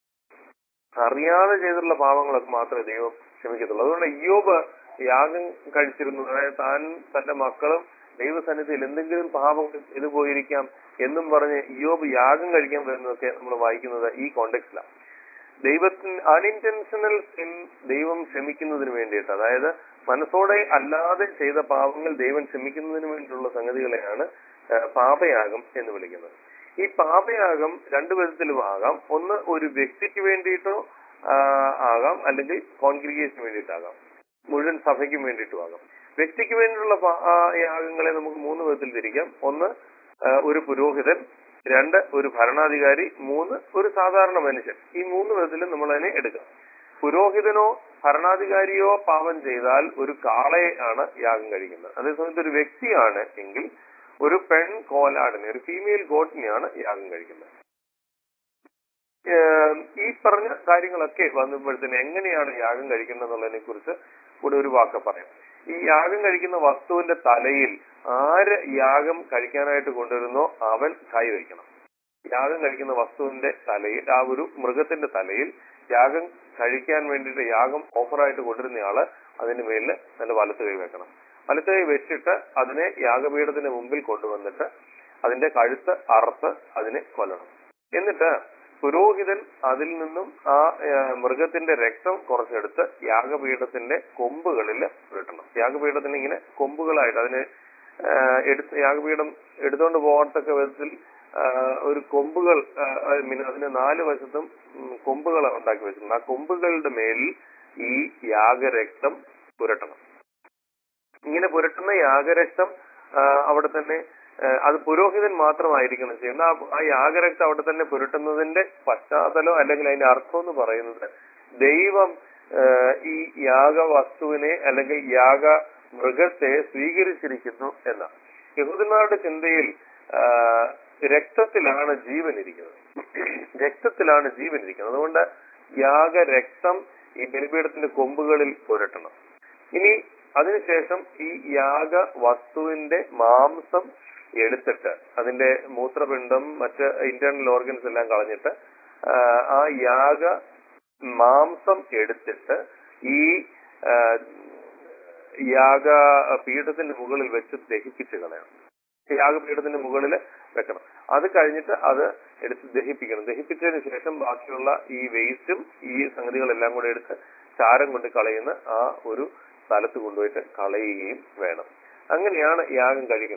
അറിയാതെ ചെയ്തിട്ടുള്ള പാപങ്ങളൊക്കെ മാത്രമേ ദൈവം ക്ഷമിക്കത്തുള്ളൂ അതുകൊണ്ട് ഇയോബ് യാഗം കഴിച്ചിരുന്നു അതായത് താൻ തന്റെ മക്കളും ദൈവസന്നിധിയിൽ എന്തെങ്കിലും പാപം ചെയ്തു പോയിരിക്കാം എന്നും പറഞ്ഞ് ഇയോബ് യാഗം കഴിക്കാൻ വരുന്നതൊക്കെ നമ്മൾ വായിക്കുന്നത് ഈ കോണ്ടെക്സ്റ്റിലാണ് ദൈവത്തിന് അൺഇൻറ്റൻഷണൽ സിൻ ദൈവം ക്ഷമിക്കുന്നതിന് വേണ്ടിയിട്ട് അതായത് മനസ്സോടെ അല്ലാതെ ചെയ്ത പാപങ്ങൾ ദൈവം ക്ഷമിക്കുന്നതിന് വേണ്ടിയിട്ടുള്ള സംഗതികളെയാണ് ആ, പാപയാഗം എന്ന് വിളിക്കുന്നത് ഈ പാപയാഗം രണ്ടു വിധത്തിലും ആകാം ഒന്ന് ഒരു വ്യക്തിക്ക് വേണ്ടിയിട്ടോ ആ, ആകാം അല്ലെങ്കിൽ കോൺഗ്രിഗേഷന് വേണ്ടിയിട്ടാകാം മുഴുവൻ സഭയ്ക്കും വേണ്ടിയിട്ടും ആകാം വ്യക്തിക്ക് വേണ്ടിയിട്ടുള്ള പാ- ആ, യാഗങ്ങളെ നമുക്ക് മൂന്ന് വിധത്തിൽ തിരിക്കാം ഒന്ന് ആ, ഒരു പുരോഹിതൻ രണ്ട് ഒരു ഭരണാധികാരി മൂന്ന് ഒരു സാധാരണ മനുഷ്യൻ ഈ മൂന്ന് വിധത്തിലും നമ്മൾ അതിനെ എടുക്കാം പുരോഹിതനോ ഭരണാധികാരിയോ പാപം ചെയ്താൽ ഒരു കാളയെ ആണ് യാഗം കഴിക്കുന്നത് അതേസമയത്ത് ഒരു വ്യക്തിയാണ് എങ്കിൽ ഒരു പെൺ കോലാടിനെ ഒരു ഫീമെയിൽ ഗോട്ടിനെയാണ് യാഗം കഴിക്കുന്നത് ഏം, ഈ പറഞ്ഞ കാര്യങ്ങളൊക്കെ വന്നപ്പോഴത്തേന് എങ്ങനെയാണ് യാഗം കഴിക്കുന്നത് എന്നുള്ളതിനെ കുറിച്ച് കൂടെ ഒരു വാക്ക് പറയാം ഈ യാഗം കഴിക്കുന്ന വസ്തുവിന്റെ തലയിൽ ആര് യാഗം കഴിക്കാനായിട്ട് കൊണ്ടുവരുന്നോ അവൻ കൈ വയ്ക്കണം യാഗം കഴിക്കുന്ന വസ്തുവിന്റെ തലയിൽ ആ ഒരു മൃഗത്തിന്റെ തലയിൽ യാഗം കഴിക്കാൻ വേണ്ടിയിട്ട് യാഗം ഓഫറായിട്ട് കൊണ്ടുവരുന്നയാള് അതിന് മേലിൽ തന്റെ വലത്ത് കൈ വെക്കണം വലത്ത് കൈ വെച്ചിട്ട് അതിനെ യാഗപീഠത്തിന് മുമ്പിൽ കൊണ്ടുവന്നിട്ട് അതിന്റെ കഴുത്ത് അറുത്ത് അതിനെ കൊല്ലണം എന്നിട്ട് പുരോഹിതൻ അതിൽ നിന്നും ആ ആ, മൃഗത്തിന്റെ രക്തം കുറച്ചെടുത്ത് യാഗപീഠത്തിന്റെ കൊമ്പുകളിൽ പുരട്ടണം യാഗപീഠത്തിന് ഇങ്ങനെ കൊമ്പുകളായിട്ട് അതിന് ആ, എടുത്ത് യാഗപീഠം എടുത്തുകൊണ്ട് പോകത്തക്ക വിധത്തിൽ ആ, ഒരു കൊമ്പുകൾ ആ, I mean, അതിന് നാല് വശത്തും ഉം, കൊമ്പുകൾ ഉണ്ടാക്കി വെച്ചിട്ടുണ്ട് ആ കൊമ്പുകളുടെ മേലിൽ ഈ യാഗരക്തം പുരട്ടണം ഇങ്ങനെ പുരട്ടുന്ന യാഗരക്തം ആ, അവിടെ തന്നെ ആ, അത് പുരോഹിതൻ മാത്രമായിരിക്കണം ചെയ്യുന്നത് ആ- ആ യാഗരക്തം അവിടെ തന്നെ പുരട്ടുന്നതിന്റെ പശ്ചാത്തലം അല്ലെങ്കിൽ അതിന്റെ അർത്ഥം എന്ന് പറയുന്നത് ദൈവം ആ, ഈ യാഗവസ്തുവിനെ അല്ലെങ്കിൽ യാഗ മൃഗത്തെ സ്വീകരിച്ചിരിക്കുന്നു എന്നാണ് യഹൂദന്മാരുടെ ചിന്തയിൽ ആ, രക്തത്തിലാണ് ജീവൻ ഇരിക്കുന്നത് രക്തത്തിലാണ് ജീവൻ ഇരിക്കുന്നത് അതുകൊണ്ട് യാഗരക്തം ഈ ബലിപീഠത്തിന്റെ കൊമ്പുകളിൽ പുരട്ടണം ഇനി അതിനുശേഷം ഈ യാഗ വസ്തുവിന്റെ മാംസം എടുത്തിട്ട് അതിന്റെ മൂത്രപിണ്ഡം മറ്റ് ഇന്റേണൽ ഓർഗൻസ് എല്ലാം കളഞ്ഞിട്ട് ആ, ആ യാഗ മാംസം എടുത്തിട്ട് ഈ ആ, യാഗ പീഠത്തിന്റെ മുകളിൽ വെച്ച് ദഹിപ്പിച്ച് കളയണം യാഗപീഠത്തിന്റെ മുകളിൽ വെക്കണം അത് കഴിഞ്ഞിട്ട് അത് എടുത്ത് ദഹിപ്പിക്കണം ദഹിപ്പിച്ചതിന് ശേഷം ബാക്കിയുള്ള ഈ വേസ്റ്റും ഈ സംഗതികളെല്ലാം കൂടെ എടുത്ത് ചാരം കൊണ്ട് കളയുന്ന ആ ഒരു സ്ഥലത്ത് കൊണ്ടുപോയിട്ട് കളയുകയും വേണം അങ്ങനെയാണ് യാഗം കഴിക്കുന്നത്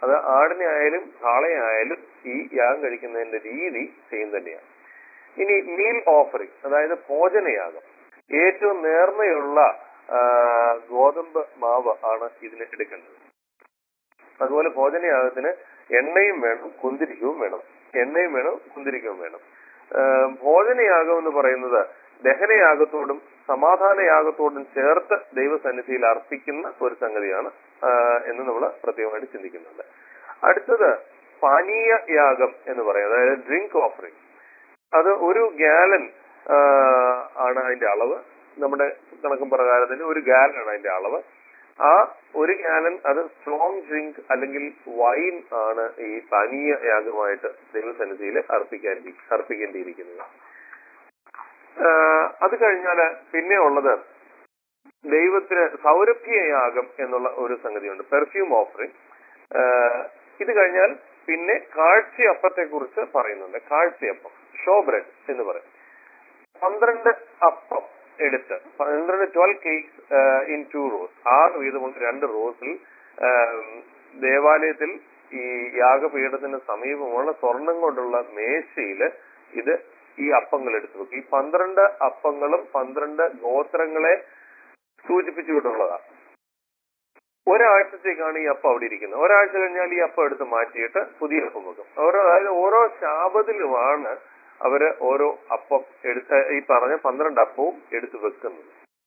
അത് ആടിനെ ആയാലും കാളയെ ആയാലും ഈ യാഗം കഴിക്കുന്നതിന്റെ രീതി സെയിം തന്നെയാണ് ഇനി മീൽ ഓഫറിംഗ് അതായത് ഭോജനയാഗം ഏറ്റവും നേർമയുള്ള ആ, ഗോതമ്പ് മാവ് ആണ് ഇതിന് എടുക്കേണ്ടത് അതുപോലെ ഭോജനയാഗത്തിന് എണ്ണയും വേണം കുന്തിരിക്കവും വേണം എണ്ണയും വേണം കുന്തിരിക്കവും വേണം ആ, ഭോജനയാഗം എന്ന് പറയുന്നത് ദഹനയാഗത്തോടും സമാധാനയാഗത്തോടും ചേർത്ത് ദൈവസന്നിധിയിൽ അർപ്പിക്കുന്ന ഒരു സംഗതിയാണ് ആ, എന്ന് നമ്മൾ പ്രത്യേകമായിട്ട് ചിന്തിക്കുന്നുണ്ട് അടുത്തത് പാനീയ യാഗം എന്ന് പറയും അതായത് ഡ്രിങ്ക് ഓഫറിംഗ് അത് ഒരു ഗാലൻ ആണ് അതിന്റെ അളവ് നമ്മുടെ കണക്കും പ്രകാരത്തിന് ഒരു ഗാലൻ ആണ് അതിന്റെ അളവ് ആ ഒരു ഗാലൻ അത് സ്ട്രോങ് ഡ്രിങ്ക് അല്ലെങ്കിൽ വൈൻ ആണ് ഈ പാനീയ യാഗമായിട്ട് ദൈവസന്നിധിയിൽ അർപ്പിക്കാൻ അർപ്പിക്കേണ്ടിയിരിക്കുന്നത് ആ, അത് കഴിഞ്ഞാല് പിന്നെ ഉള്ളത് ദൈവത്തിന് സൗരഭ്യ യാഗം എന്നുള്ള ഒരു സംഗതിയുണ്ട് പെർഫ്യൂം ഓഫറിംഗ് ഇത് കഴിഞ്ഞാൽ പിന്നെ കാഴ്ചയപ്പത്തെ കുറിച്ച് പറയുന്നുണ്ട് കാഴ്ചയപ്പം ഷോ ബ്രെഡ് എന്ന് പറയും പന്ത്രണ്ട് അപ്പം എടുത്ത് പന്ത്രണ്ട് twelve cakes in two rows ആറ് വീതമുള്ള രണ്ട് റോസിൽ ദേവാലയത്തിൽ ഈ യാഗപീഠത്തിന് സമീപമുള്ള സ്വർണം കൊണ്ടുള്ള മേശയില് ഇത് ഈ അപ്പങ്ങൾ എടുത്തു വെക്കും ഈ പന്ത്രണ്ട് അപ്പങ്ങളും പന്ത്രണ്ട് ഗോത്രങ്ങളെ സൂചിപ്പിച്ചുകൊണ്ടുള്ളതാണ് ഒരാഴ്ചത്തേക്കാണ് ഈ അപ്പം അവിടെ ഇരിക്കുന്നത് ഒരാഴ്ച കഴിഞ്ഞാൽ ഈ അപ്പം എടുത്ത് മാറ്റിയിട്ട് പുതിയ അപ്പം വെക്കും ഓരോ അതായത് ഓരോ ശാപത്തിലുമാണ് അവര് ഓരോ അപ്പം എടുത്ത ഈ പറഞ്ഞ പന്ത്രണ്ട് അപ്പവും എടുത്ത് വെക്കുന്നത്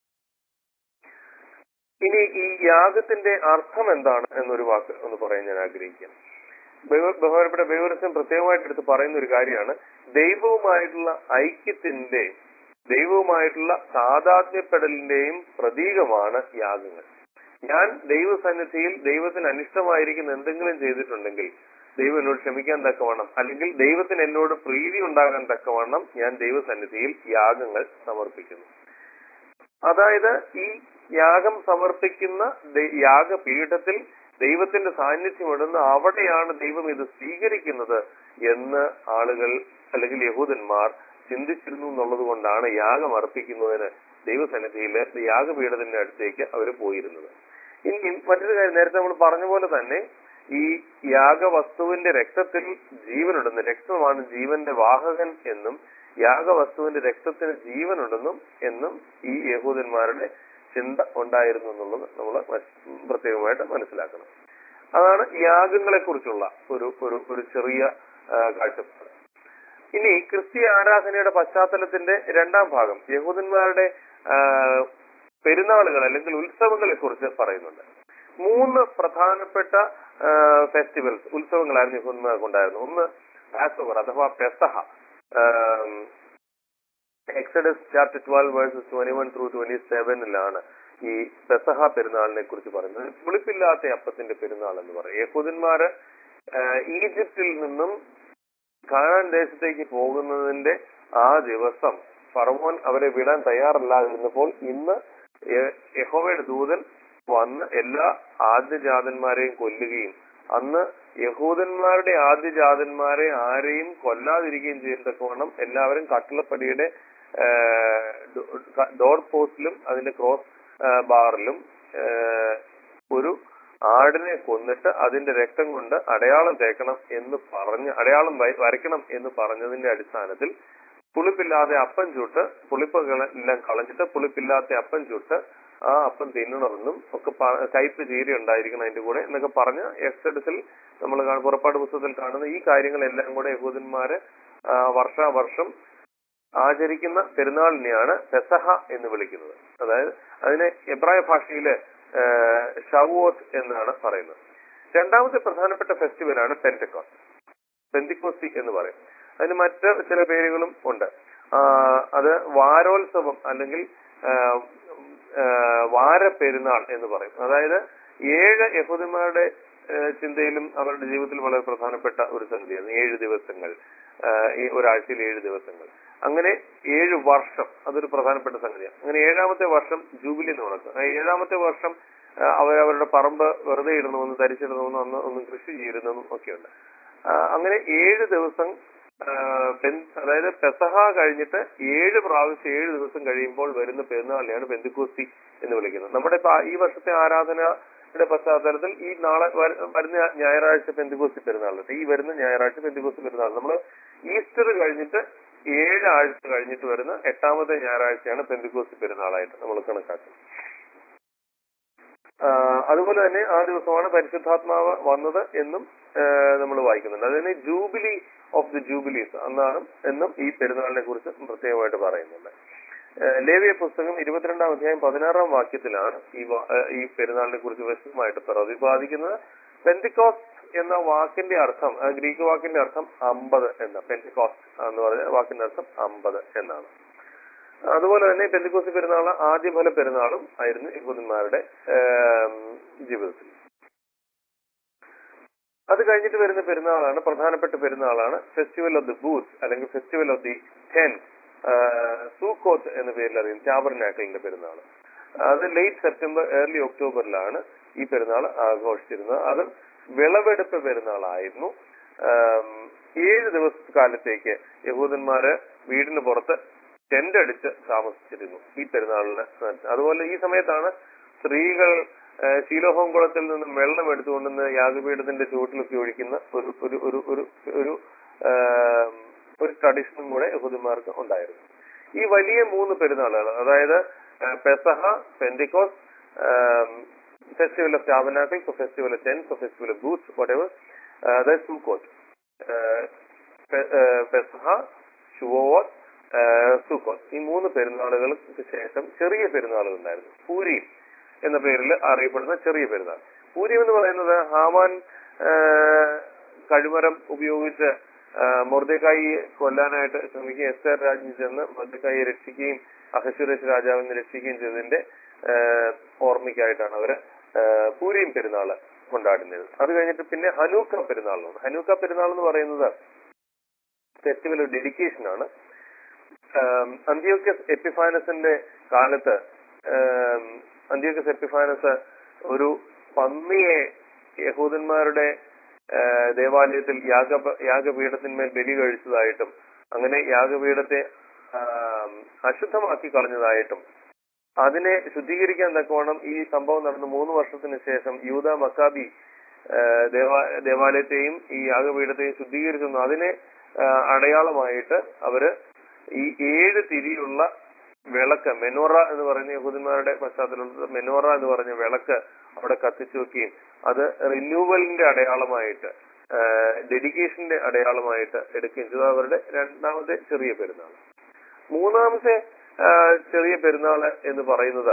ഇനി ഈ യാഗത്തിന്റെ അർത്ഥം എന്താണ് എന്നൊരു വാക്ക് ഒന്ന് പറയാൻ ഞാൻ ആഗ്രഹിക്കുന്നു ബഹു- ബഹുമാനപ്പെട്ട ബൈവരസം പ്രത്യേകമായിട്ട് എടുത്ത് പറയുന്ന ഒരു കാര്യമാണ് ദൈവവുമായിട്ടുള്ള ഐക്യത്തിന്റെ ദൈവവുമായിട്ടുള്ള താതാത്മ്യപ്പെടലിന്റെയും പ്രതീകമാണ് യാഗങ്ങൾ ഞാൻ ദൈവസന്നിധിയിൽ ദൈവത്തിന് അനിഷ്ടമായിരിക്കുന്ന എന്തെങ്കിലും ചെയ്തിട്ടുണ്ടെങ്കിൽ ദൈവം എന്നോട് ക്ഷമിക്കാൻ തക്കവണ്ണം അല്ലെങ്കിൽ ദൈവത്തിന് എന്നോട് പ്രീതി ഉണ്ടാകാൻ തക്കവണ്ണം ഞാൻ ദൈവസന്നിധിയിൽ യാഗങ്ങൾ സമർപ്പിക്കുന്നു അതായത് ഈ യാഗം സമർപ്പിക്കുന്ന ദൈ- യാഗപീഠത്തിൽ ദൈവത്തിന്റെ സാന്നിധ്യം ഇടുന്ന അവിടെയാണ് ദൈവം ഇത് സ്വീകരിക്കുന്നത് എന്ന് ആളുകൾ അല്ലെങ്കിൽ യഹൂദന്മാർ ചിന്തിച്ചിരുന്നു എന്നുള്ളത് കൊണ്ടാണ് യാഗം അർപ്പിക്കുന്നതിന് ദൈവസന്നിധിയിൽ യാഗപീഠത്തിന്റെ അടുത്തേക്ക് അവർ പോയിരുന്നത് ഇനി മറ്റൊരു കാര്യം നേരത്തെ നമ്മൾ പറഞ്ഞ പോലെ തന്നെ ഈ യാഗവസ്തുവിന്റെ രക്തത്തിൽ ജീവനുണ്ടെന്ന് രക്തമാണ് ജീവന്റെ വാഹകൻ എന്നും യാഗവസ്തുവിന്റെ രക്തത്തിന് ജീവനുണ്ടെന്നും എന്നും ഈ യഹൂദന്മാരുടെ ചിന്ത ഉണ്ടായിരുന്നു എന്നുള്ളത് നമ്മൾ പ്രത്യേകമായിട്ട് മനസ്സിലാക്കണം അതാണ് യാഗങ്ങളെ കുറിച്ചുള്ള ഒരു ഒരു ഒരു ചെറിയ ആ, കാഴ്ചപ്പാട് ഇനി ക്രിസ്തീയ ആരാധനയുടെ പശ്ചാത്തലത്തിന്റെ രണ്ടാം ഭാഗം യഹൂദന്മാരുടെ ആ, പെരുന്നാളുകൾ അല്ലെങ്കിൽ ഉത്സവങ്ങളെ കുറിച്ച് പറയുന്നുണ്ട് മൂന്ന് പ്രധാനപ്പെട്ട ഫെസ്റ്റിവൽസ് ഉത്സവങ്ങളായിരുന്നു യഹൂദന്മാർക്കുണ്ടായിരുന്നു ഒന്ന് പാസോവർ അഥവാ പെസഹ Exodus chapter twelve verses twenty one through twenty സെവനിലാണ് ഈ പെസഹ പെരുന്നാളിനെ കുറിച്ച് പറയുന്നത് പുളിപ്പില്ലാത്ത അപ്പത്തിന്റെ പെരുന്നാൾ എന്ന് പറയും യഹൂദന്മാര് ആ, ഈജിപ്തിൽ നിന്നും കാനാൻ ദേശത്തേക്ക് പോകുന്നതിന്റെ ആ ദിവസം ഫറവോൻ അവരെ വിടാൻ തയ്യാറല്ലാതിരുന്നപ്പോൾ ഇന്ന് യ- യഹോവയുടെ ദൂതൻ വന്ന് എല്ലാ ആദ്യജാതന്മാരെയും കൊല്ലുകയും അന്ന് യഹൂദന്മാരുടെ ആദ്യജാതന്മാരെ ആരെയും കൊല്ലാതിരിക്കുകയും ചെയ്യത്തക്കവണ്ണം എല്ലാവരും കട്ടിളപ്പടിയുടെ ഡോർ പോസ്റ്റിലും അതിന്റെ ക്രോസ് ബാറിലും ഒരു ആടിനെ കൊന്നിട്ട് അതിന്റെ രക്തം കൊണ്ട് അടയാളം തേക്കണം എന്ന് പറഞ്ഞ് അടയാളം വര- വരയ്ക്കണം എന്ന് പറഞ്ഞതിന്റെ അടിസ്ഥാനത്തിൽ പുളിപ്പില്ലാതെ അപ്പം ചുട്ട് പുളിപ്പുകൾ എല്ലാം കളഞ്ഞിട്ട് പുളിപ്പില്ലാത്ത അപ്പം ചുട്ട് ആ അപ്പം തിന്നണമെന്നും ഒക്കെ പ- കയ്പ് ചീര ഉണ്ടായിരിക്കണം അതിന്റെ കൂടെ എന്നൊക്കെ പറഞ്ഞ് എക്സഡസിൽ നമ്മൾ കാ- പുറപ്പാട് പുസ്തകത്തിൽ കാണുന്ന ഈ കാര്യങ്ങളെല്ലാം കൂടെ യഹൂദന്മാര് ആ, വർഷാവർഷം ആചരിക്കുന്ന പെരുന്നാളിനെയാണ് പെസഹ എന്ന് വിളിക്കുന്നത് അതായത് അതിനെ എബ്രായ ഭാഷയില് ഷവോത്ത് എന്നാണ് പറയുന്നത് രണ്ടാമത്തെ പ്രധാനപ്പെട്ട ഫെസ്റ്റിവലാണ് പെന്റക്കോസ്റ്റ് പെന്തിക്കോസ്തി എന്ന് പറയും അതിന് മറ്റ് ചില പേരുകളും ഉണ്ട് ആ, അത് വാരോത്സവം അല്ലെങ്കിൽ ആ, ആ, വാരപ്പെരുന്നാൾ എന്ന് പറയും അതായത് ഏഴ് യഹൂദന്മാരുടെ ആ, ചിന്തയിലും അവരുടെ ജീവിതത്തിലും വളരെ പ്രധാനപ്പെട്ട ഒരു സംഗതിയാണ് ഏഴ് ദിവസങ്ങൾ ആ, ഈ ഒരാഴ്ചയിൽ ഏഴ് ദിവസങ്ങൾ അങ്ങനെ ഏഴ് വർഷം അതൊരു പ്രധാനപ്പെട്ട സംഗതിയാണ് അങ്ങനെ ഏഴാമത്തെ വർഷം ജൂബിലി എന്ന് നടക്കും ആ ഏഴാമത്തെ വർഷം ആ, അവരവരുടെ പറമ്പ് വെറുതെ ഇടണമെന്ന് ധരിച്ചിടണമെന്നും അന്ന് ഒന്നും കൃഷി ചെയ്യരുതെന്നും ഒക്കെയുണ്ട് ആ, അങ്ങനെ ഏഴ് ദിവസം ആ, പെൻ- അതായത് പെസഹ കഴിഞ്ഞിട്ട് ഏഴ് പ്രാവശ്യം ഏഴ് ദിവസം കഴിയുമ്പോൾ വരുന്ന പെരുന്നാളിനെയാണ് പെന്തിക്കോസ്തി എന്ന് വിളിക്കുന്നത് നമ്മുടെ ഇപ്പൊ ഈ വർഷത്തെ ആരാധന യുടെ പശ്ചാത്തലത്തിൽ ഈ നാളെ വര- വരുന്ന ഞായറാഴ്ച പെന്തികോസ്തി പെരുന്നാളുണ്ട് ഈ വരുന്ന ഞായറാഴ്ച പെന്തികോസ്തി പെരുന്നാൾ നമ്മൾ ഈസ്റ്റർ കഴിഞ്ഞിട്ട് ഏഴ് ആഴ്ച കഴിഞ്ഞിട്ട് വരുന്ന എട്ടാമത്തെ ഞായറാഴ്ചയാണ് പെന്തികോസ്തി പെരുന്നാളായിട്ട് നമ്മൾ കണക്കാക്കുന്നത് ആ, അതുപോലെ തന്നെ ആ ദിവസമാണ് പരിശുദ്ധാത്മാവ് വന്നത് എന്നും നമ്മൾ വായിക്കുന്നുണ്ട് അതിന് ജൂബിലി ഓഫ് ദി ജൂബിലീസ് എന്നാണ് എന്നും ഈ പെരുന്നാളിനെ കുറിച്ച് പ്രത്യേകമായിട്ട് പറയുന്നുണ്ട് ഏഹ് ലേവിയ പുസ്തകം ഇരുപത്തിരണ്ടാം അധ്യായം പതിനാറാം വാക്യത്തിലാണ് ഈ വാ- ഏഹ് ഈ പെരുന്നാളിനെ കുറിച്ച് വിശദമായിട്ട് പ്രതിപാദിക്കുന്നത് പെന്തിക്കോസ് എന്ന വാക്കിന്റെ അർത്ഥം ആ ഗ്രീക്ക് വാക്കിന്റെ അർത്ഥം അമ്പത് എന്ന പെന്തിക്കോസ് എന്ന് പറഞ്ഞ വാക്കിന്റെ അർത്ഥം അമ്പത് എന്നാണ് അതുപോലെ തന്നെ പെന്തിക്കോസ് പെരുന്നാൾ ആദ്യഫല പെരുന്നാളും ആയിരുന്നു യഹൂദന്മാരുടെ ഏം, ജീവിതത്തിൽ അത് കഴിഞ്ഞിട്ട് വരുന്ന പെരുന്നാളാണ് പ്രധാനപ്പെട്ട പെരുന്നാളാണ് ഫെസ്റ്റിവൽ ഓഫ് ദി ബൂത്ത് അല്ലെങ്കിൽ festival of the tent Sukkot എന്ന പേരിൽ അറിയും ടാബർനാക്കിളിന്റെ പെരുന്നാൾ അത് ലേറ്റ് സെപ്റ്റംബർ ഏർലി ഒക്ടോബറിലാണ് ഈ പെരുന്നാൾ ആഘോഷിച്ചിരുന്നത് അത് വിളവെടുപ്പ് പെരുന്നാളായിരുന്നു ആം, ഏഴ് ദിവസക്കാലത്തേക്ക് യഹൂദന്മാര് വീടിന് പുറത്ത് ടെന്റ് അടിച്ച് താമസിച്ചിരുന്നു ഈ പെരുന്നാളിന് അതുപോലെ ഈ സമയത്താണ് സ്ത്രീകൾ ആ, ശീലോഹോം കുളത്തിൽ നിന്നും വെള്ളം എടുത്തുകൊണ്ടുവന്ന് യാഗപീഠത്തിന്റെ ചുവട്ടിലൊക്കെ ഒഴിക്കുന്ന ഒരു ഒരു ഒരു ഒരു ഒരു ആ, ഒരു ട്രഡീഷനും കൂടെ യഹൂദന്മാർക്ക് ഉണ്ടായിരുന്നു ഈ വലിയ മൂന്ന് പെരുന്നാളുകൾ അതായത് ആ, പെസഹ Pentecost festival of tabernacle festival of tent festival of booth whatever അതായത് സൂക്കോട്ട് പെസഹ ഷുവോത്ത് സൂക്കോത്ത് ഈ മൂന്ന് പെരുന്നാളുകൾക്ക് ശേഷം ചെറിയ പെരുന്നാളുകൾ ഉണ്ടായിരുന്നു പൂരി എന്ന പേരിൽ അറിയപ്പെടുന്ന ചെറിയ പെരുന്നാൾ പൂരിം എന്ന് പറയുന്നത് ഹാമാൻ ആ, കഴിമരം ഉപയോഗിച്ച് മൊർദക്കായി കൊല്ലാനായിട്ട് ശ്രമിക്കുകയും എസ്തർ രാജ്ഞി ചെന്ന് മൊർദക്കായി രക്ഷിക്കുകയും അഹശ്വരേഷ് രാജാവിനെ രക്ഷിക്കുകയും ചെയ്തതിന്റെ ആ, ഓർമ്മയ്ക്കായിട്ടാണ് അവര് ആ, പൂരിയും പെരുന്നാള് കൊണ്ടാടുന്നത് അത് കഴിഞ്ഞിട്ട് പിന്നെ ഹനൂക്ക പെരുന്നാളാണ് ഹനൂക്ക പെരുന്നാൾ എന്ന് പറയുന്നത് ഫെസ്റ്റിവൽ ഓഫ് ഡെഡിക്കേഷൻ ആണ് ആം, അന്ത്യോക്യസ് എപ്പിഫാനസിന്റെ കാലത്ത് ആം, അന്ത്യോക്യസ് എപ്പിഫാനസ് ഒരു പന്നിയെ യഹൂദന്മാരുടെ ആ, ദേവാലയത്തിൽ യാഗ യാഗപീഠത്തിന്മേൽ ബലി കഴിച്ചതായിട്ടും അങ്ങനെ യാഗപീഠത്തെ ആം, അശുദ്ധമാക്കി കളഞ്ഞതായിട്ടും അതിനെ ശുദ്ധീകരിക്കാൻ തക്കവണ്ണം ഈ സംഭവം നടന്ന മൂന്ന് വർഷത്തിന് ശേഷം യൂത മക്കാബി ആ, ദേവാ ദേവാലയത്തെയും ഈ യാഗപീഠത്തെയും ശുദ്ധീകരിച്ചു അതിനെ ആ, അടയാളമായിട്ട് അവര് ഈ ഏഴ് തിരിയുള്ള വിളക്ക് മെനോറ എന്ന് പറയുന്ന യഹൂദന്മാരുടെ പശ്ചാത്തലത്തിൽ മെനോറ എന്ന് പറഞ്ഞ വിളക്ക് അവിടെ കത്തിച്ചു വെക്കുകയും അത് റിന്യൂവലിന്റെ അടയാളമായിട്ട് ഡെഡിക്കേഷന്റെ അടയാളമായിട്ട് എടുക്കുകയും ചെയ്തു അവരുടെ രണ്ടാമത്തെ ചെറിയ പെരുന്നാൾ മൂന്നാമത്തെ ആ, ചെറിയ പെരുന്നാള് എന്ന് പറയുന്നത്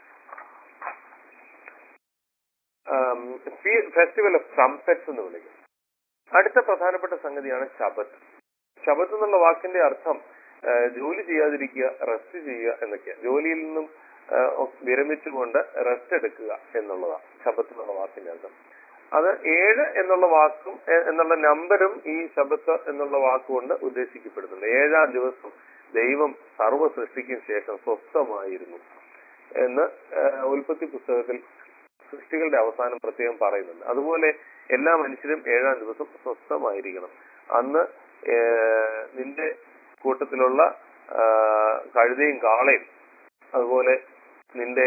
ഫെസ്റ്റിവൽ ഓഫ് ട്രംപെറ്റ്സ് എന്ന് വിളിക്കും അടുത്ത പ്രധാനപ്പെട്ട സംഗതിയാണ് ശബത്ത് ശബത്ത് എന്നുള്ള വാക്കിന്റെ അർത്ഥം ആ, ജോലി ചെയ്യാതിരിക്കുക റെസ്റ്റ് ചെയ്യുക എന്നൊക്കെയാണ് ജോലിയിൽ നിന്നും ആ, വിരമിച്ചുകൊണ്ട് റെസ്റ്റ് എടുക്കുക എന്നുള്ളതാണ് ശബത്ത് എന്നുള്ള വാക്കിന്റെ അർത്ഥം അത് ഏഴ് എന്നുള്ള വാക്കും എ- എന്നുള്ള നമ്പരും ഈ ശബത്ത് എന്നുള്ള വാക്കുകൊണ്ട് ഉദ്ദേശിക്കപ്പെടുന്നുണ്ട് ഏഴാം ദിവസം ദൈവം സർവ്വ സൃഷ്ടിക്കും ശേഷം സ്വസ്ഥമായിരുന്നു എന്ന് ആ, ഉൽപ്പത്തി പുസ്തകത്തിൽ സൃഷ്ടികളുടെ അവസാനം പ്രത്യേകം പറയുന്നുണ്ട് അതുപോലെ എല്ലാ മനുഷ്യരും ഏഴാം ദിവസം സ്വസ്ഥമായിരിക്കണം അന്ന് ഏഹ്, നിന്റെ കൂട്ടത്തിലുള്ള ആ, കഴുതയും കാളയും അതുപോലെ നിന്റെ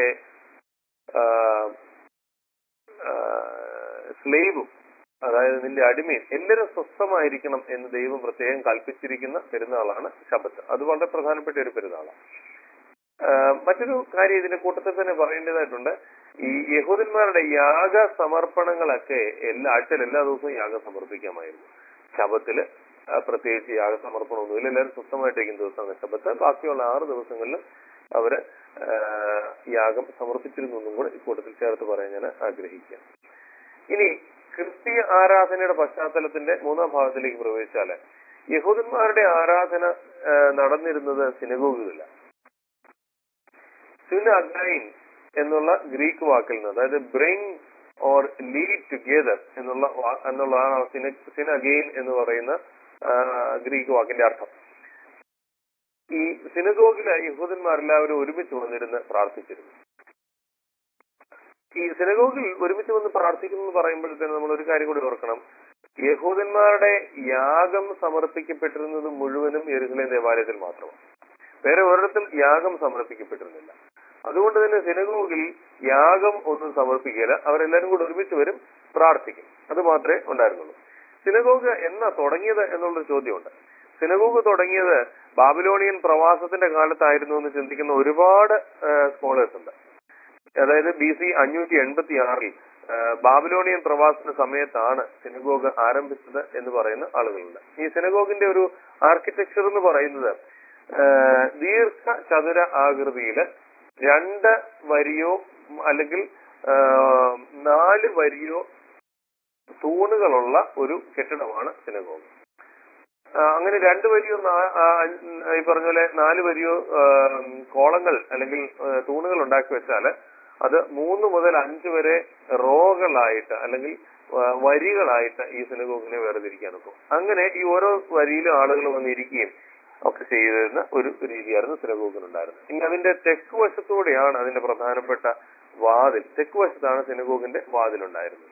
സ്ലേവും അതായത് നിന്റെ അടിമയും എല്ലാവരും സ്വസ്ഥമായിരിക്കണം എന്ന് ദൈവം പ്രത്യേകം കൽപ്പിച്ചിരിക്കുന്ന പെരുന്നാളാണ് ശബത്ത് അത് വളരെ പ്രധാനപ്പെട്ട ഒരു പെരുന്നാളാണ് ആഹ് മറ്റൊരു കാര്യം ഇതിന്റെ കൂട്ടത്തിൽ തന്നെ പറയേണ്ടതായിട്ടുണ്ട് ഈ യഹൂദന്മാരുടെ യാഗ സമർപ്പണങ്ങളൊക്കെ എല്ലാ ആഴ്ചയിൽ എല്ലാ ദിവസവും യാഗം സമർപ്പിക്കാമായിരുന്നു ശബത്തില് ആ, പ്രത്യേകിച്ച് യാഗ സമർപ്പണമൊന്നുമില്ല എല്ലാവരും സ്വസ്ഥമായിട്ടിരിക്കുന്ന ദിവസമാണ് ശബത്ത് ബാക്കിയുള്ള ആറ് ദിവസങ്ങളിൽ അവര് ആഹ് യാഗം സമർപ്പിച്ചിരുന്നു എന്നും കൂടെ ഈ കൂട്ടത്തിൽ ചേർത്ത് പറയാൻ ഞാൻ ആഗ്രഹിക്കുക ഇനി ക്രിസ്തീയ ആരാധനയുടെ പശ്ചാത്തലത്തിന്റെ മൂന്നാം ഭാഗത്തിലേക്ക് പ്രവേശിച്ചാല് യഹൂദന്മാരുടെ ആരാധന ആഹ് നടന്നിരുന്നത് സിനഗോഗുകളിലാണ് സിനഗൈൻ എന്നുള്ള ഗ്രീക്ക് വാക്കിൽ നിന്ന് അതായത് ബ്രിങ് ഓർ ലീഡ് ടുഗെദർ എന്നുള്ള വാ- എന്നുള്ളതാണ് സിനഗെയിൻ എന്ന് പറയുന്ന ആ, ഗ്രീക്ക് വാക്കിന്റെ അർത്ഥം ഈ സിനഗോഗില് യഹൂദന്മാരെല്ലാവരും ഒരുമിച്ച് വന്നിരുന്ന് പ്രാർത്ഥിച്ചിരുന്നു ഈ സിനഗോഗിൽ ഒരുമിച്ച് വന്ന് പ്രാർത്ഥിക്കുന്നു എന്ന് പറയുമ്പോഴത്തേന് നമ്മൾ ഒരു കാര്യം കൂടി ഓർക്കണം യഹൂദന്മാരുടെ യാഗം സമർപ്പിക്കപ്പെട്ടിരുന്നത് മുഴുവനും യെരുസലേം ദേവാലയത്തിൽ മാത്രമാണ് വേറെ ഒരിടത്തും യാഗം സമർപ്പിക്കപ്പെട്ടിരുന്നില്ല അതുകൊണ്ട് തന്നെ സിനഗോഗിൽ യാഗം ഒന്നും സമർപ്പിക്കില്ല അവരെല്ലാരും കൂടെ ഒരുമിച്ച് വരും പ്രാർത്ഥിക്കും അത് മാത്രമേ ഉണ്ടായിരുന്നുള്ളൂ സിനഗോഗ് എന്നാ തുടങ്ങിയത് എന്നുള്ളൊരു ചോദ്യമുണ്ട് സിനഗോഗ് തുടങ്ങിയത് ബാബിലോണിയൻ പ്രവാസത്തിന്റെ കാലത്തായിരുന്നു എന്ന് ചിന്തിക്കുന്ന ഒരുപാട് സ്കോളേഴ്സ് ഉണ്ട് അതായത് ബി സി അഞ്ഞൂറ്റി എൺപത്തി ആറിൽ ബാബിലോണിയൻ പ്രവാസന സമയത്താണ് സിനഗോഗ് ആരംഭിച്ചത് എന്ന് പറയുന്ന ആളുകളുണ്ട് ഈ സിനഗോഗിന്റെ ഒരു ആർക്കിടെക്ചർ എന്ന് പറയുന്നത് ആ, ദീർഘ ചതുര ആകൃതിയില് രണ്ട് വരിയോ അല്ലെങ്കിൽ ആ, നാല് വരിയോ തൂണുകളുള്ള ഒരു കെട്ടിടമാണ് സിനഗോഗ് ആ, അങ്ങനെ രണ്ട് വരിയോ നാ- ആ, അഞ്ച്- ഈ പറഞ്ഞ പോലെ നാല് വരിയോ ആ, കോളങ്ങൾ അല്ലെങ്കിൽ ആ, തൂണുകൾ ഉണ്ടാക്കി വെച്ചാല് അത് മൂന്ന് മുതൽ അഞ്ച് വരെ റോകളായിട്ട് അല്ലെങ്കിൽ ആ, വരികളായിട്ട് ഈ സിനഗോഗിനെ വേർതിരിക്കാൻ നോക്കും അങ്ങനെ ഈ ഓരോ വരിയിലും ആളുകൾ വന്നിരിക്കുകയും ഒക്കെ ചെയ്തിരുന്ന ഒരു രീതിയായിരുന്നു സിനഗോഗിനുണ്ടായിരുന്നത് ഇനി അതിന്റെ തെക്ക് വശത്തൂടെയാണ് അതിന്റെ പ്രധാനപ്പെട്ട വാതിൽ തെക്ക് വശത്താണ് സിനഗോഗിന്റെ വാതിലുണ്ടായിരുന്നത്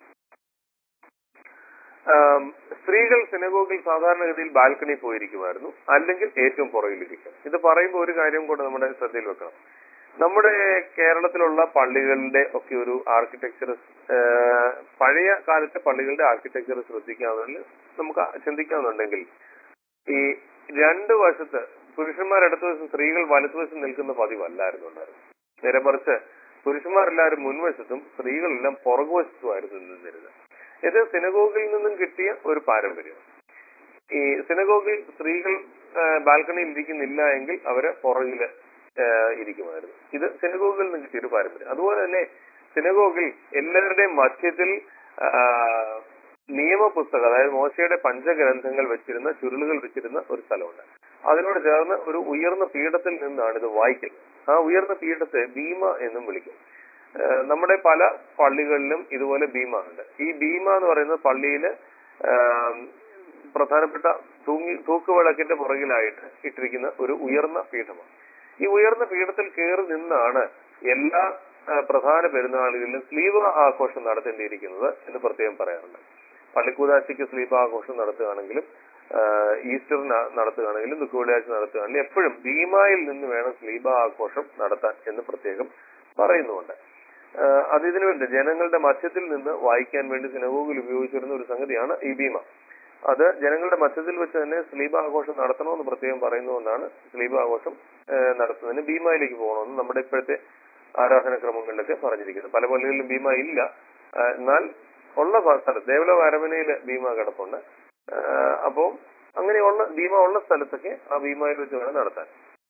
ആം, സ്ത്രീകൾ സിനഗോഗിൽ സാധാരണഗതിയിൽ ബാൽക്കണി പോയിരിക്കുമായിരുന്നു അല്ലെങ്കിൽ ഏറ്റവും പുറകിലിരിക്കും ഇത് പറയുമ്പോൾ ഒരു കാര്യം കൂടെ നമ്മുടെ ശ്രദ്ധയിൽ വെക്കണം നമ്മുടെ കേരളത്തിലുള്ള പള്ളികളുടെ ഒക്കെ ഒരു ആർക്കിടെക്ചർ പഴയ കാലത്തെ പള്ളികളുടെ ആർക്കിടെക്ചർ ശ്രദ്ധിക്കാമെങ്കിൽ നമുക്ക് ചിന്തിക്കാമെന്നുണ്ടെങ്കിൽ ഈ രണ്ട് വശത്ത് പുരുഷന്മാർ ഇടത്ത് വശം സ്ത്രീകൾ വലത്തുവശം നിൽക്കുന്ന പതിവല്ലായിരുന്നു ഉണ്ടായിരുന്നു നേരെ മറിച്ച് പുരുഷന്മാരെല്ലാവരും മുൻവശത്തും സ്ത്രീകളെല്ലാം പുറകുവശത്തുമായിരുന്നു നിന്നിരുന്നത് ഇത് സിനഗോഗിൽ നിന്നും കിട്ടിയ ഒരു പാരമ്പര്യം ഈ സിനഗോഗിൽ സ്ത്രീകൾ ആ, ബാൽക്കണിയിൽ ഇരിക്കുന്നില്ല എങ്കിൽ അവര് പുറകില് ആ, ഇരിക്കുമായിരുന്നു ഇത് സിനഗോഗിൽ നിന്ന് കിട്ടിയ ഒരു പാരമ്പര്യം അതുപോലെ തന്നെ സിനഗോഗിൽ എല്ലാവരുടെയും മധ്യത്തിൽ ആ, നിയമപുസ്തകം അതായത് മോശയുടെ പഞ്ചഗ്രന്ഥങ്ങൾ വെച്ചിരുന്ന ചുരുളുകൾ വെച്ചിരുന്ന ഒരു സ്ഥലമുണ്ട് അതിനോട് ചേർന്ന് ഒരു ഉയർന്ന പീഠത്തിൽ നിന്നാണ് ഇത് വായിക്കുന്നത് ആ ഉയർന്ന പീഠത്തെ ഭീമ എന്നും വിളിക്കും ഏഹ് നമ്മുടെ പല പള്ളികളിലും ഇതുപോലെ ഭീമ ഉണ്ട് ഈ ഭീമ എന്ന് പറയുന്നത് പള്ളിയില് ആം, പ്രധാനപ്പെട്ട തൂങ്ങി തൂക്കുവിളക്കിന്റെ പുറകിലായിട്ട് ഇട്ടിരിക്കുന്ന ഒരു ഉയർന്ന പീഠമാണ് ഈ ഉയർന്ന പീഠത്തിൽ കയറി നിന്നാണ് എല്ലാ ആ, പ്രധാന പെരുന്നാളുകളിലും സ്ലീവ ആഘോഷം നടത്തേണ്ടിയിരിക്കുന്നത് എന്ന് പ്രത്യേകം പറയാറുണ്ട് പള്ളിക്കൂതാശിക്ക് സ്ലീപ ആഘോഷം നടത്തുകയാണെങ്കിലും ആ, ഈസ്റ്ററിന് നടത്തുകയാണെങ്കിലും ദുഃഖവെള്ളിയാഴ്ച നടത്തുകയാണെങ്കിലും എപ്പോഴും ഭീമായിൽ നിന്ന് വേണം സ്ലീബ ആഘോഷം നടത്താൻ എന്ന് പ്രത്യേകം പറയുന്നുമുണ്ട് ആ, അത് ഇതിനു വേണ്ടി ജനങ്ങളുടെ മധ്യത്തിൽ നിന്ന് വായിക്കാൻ വേണ്ടി സിനഗോഗിൽ ഉപയോഗിച്ചിരുന്ന ഒരു സംഗതിയാണ് ഈ ഭീമ അത് ജനങ്ങളുടെ മധ്യത്തിൽ വെച്ച് തന്നെ സ്ലീബ ആഘോഷം നടത്തണമെന്ന് പ്രത്യേകം പറയുന്നതുകൊണ്ടാണ് സ്ലീബ ആഘോഷം ആ, നടത്തുന്നതിന് ഭീമയിലേക്ക് പോകണമെന്ന് നമ്മുടെ ഇപ്പോഴത്തെ ആരാധനാക്രമങ്ങളിലൊക്കെ പറഞ്ഞിരിക്കുന്നത് പല പള്ളികളിലും ഭീമ ഇല്ല ആ, എന്നാൽ ഉള്ള സ്ഥലത്ത് ദേവലോക അരമനയിൽ ഭീമ കിടപ്പുണ്ട് ആ, അപ്പോ അങ്ങനെയുള്ള ഭീമ ഉള്ള സ്ഥലത്തൊക്കെ ആ ഭീമയിൽ വെച്ച് വേണം നടത്താൻ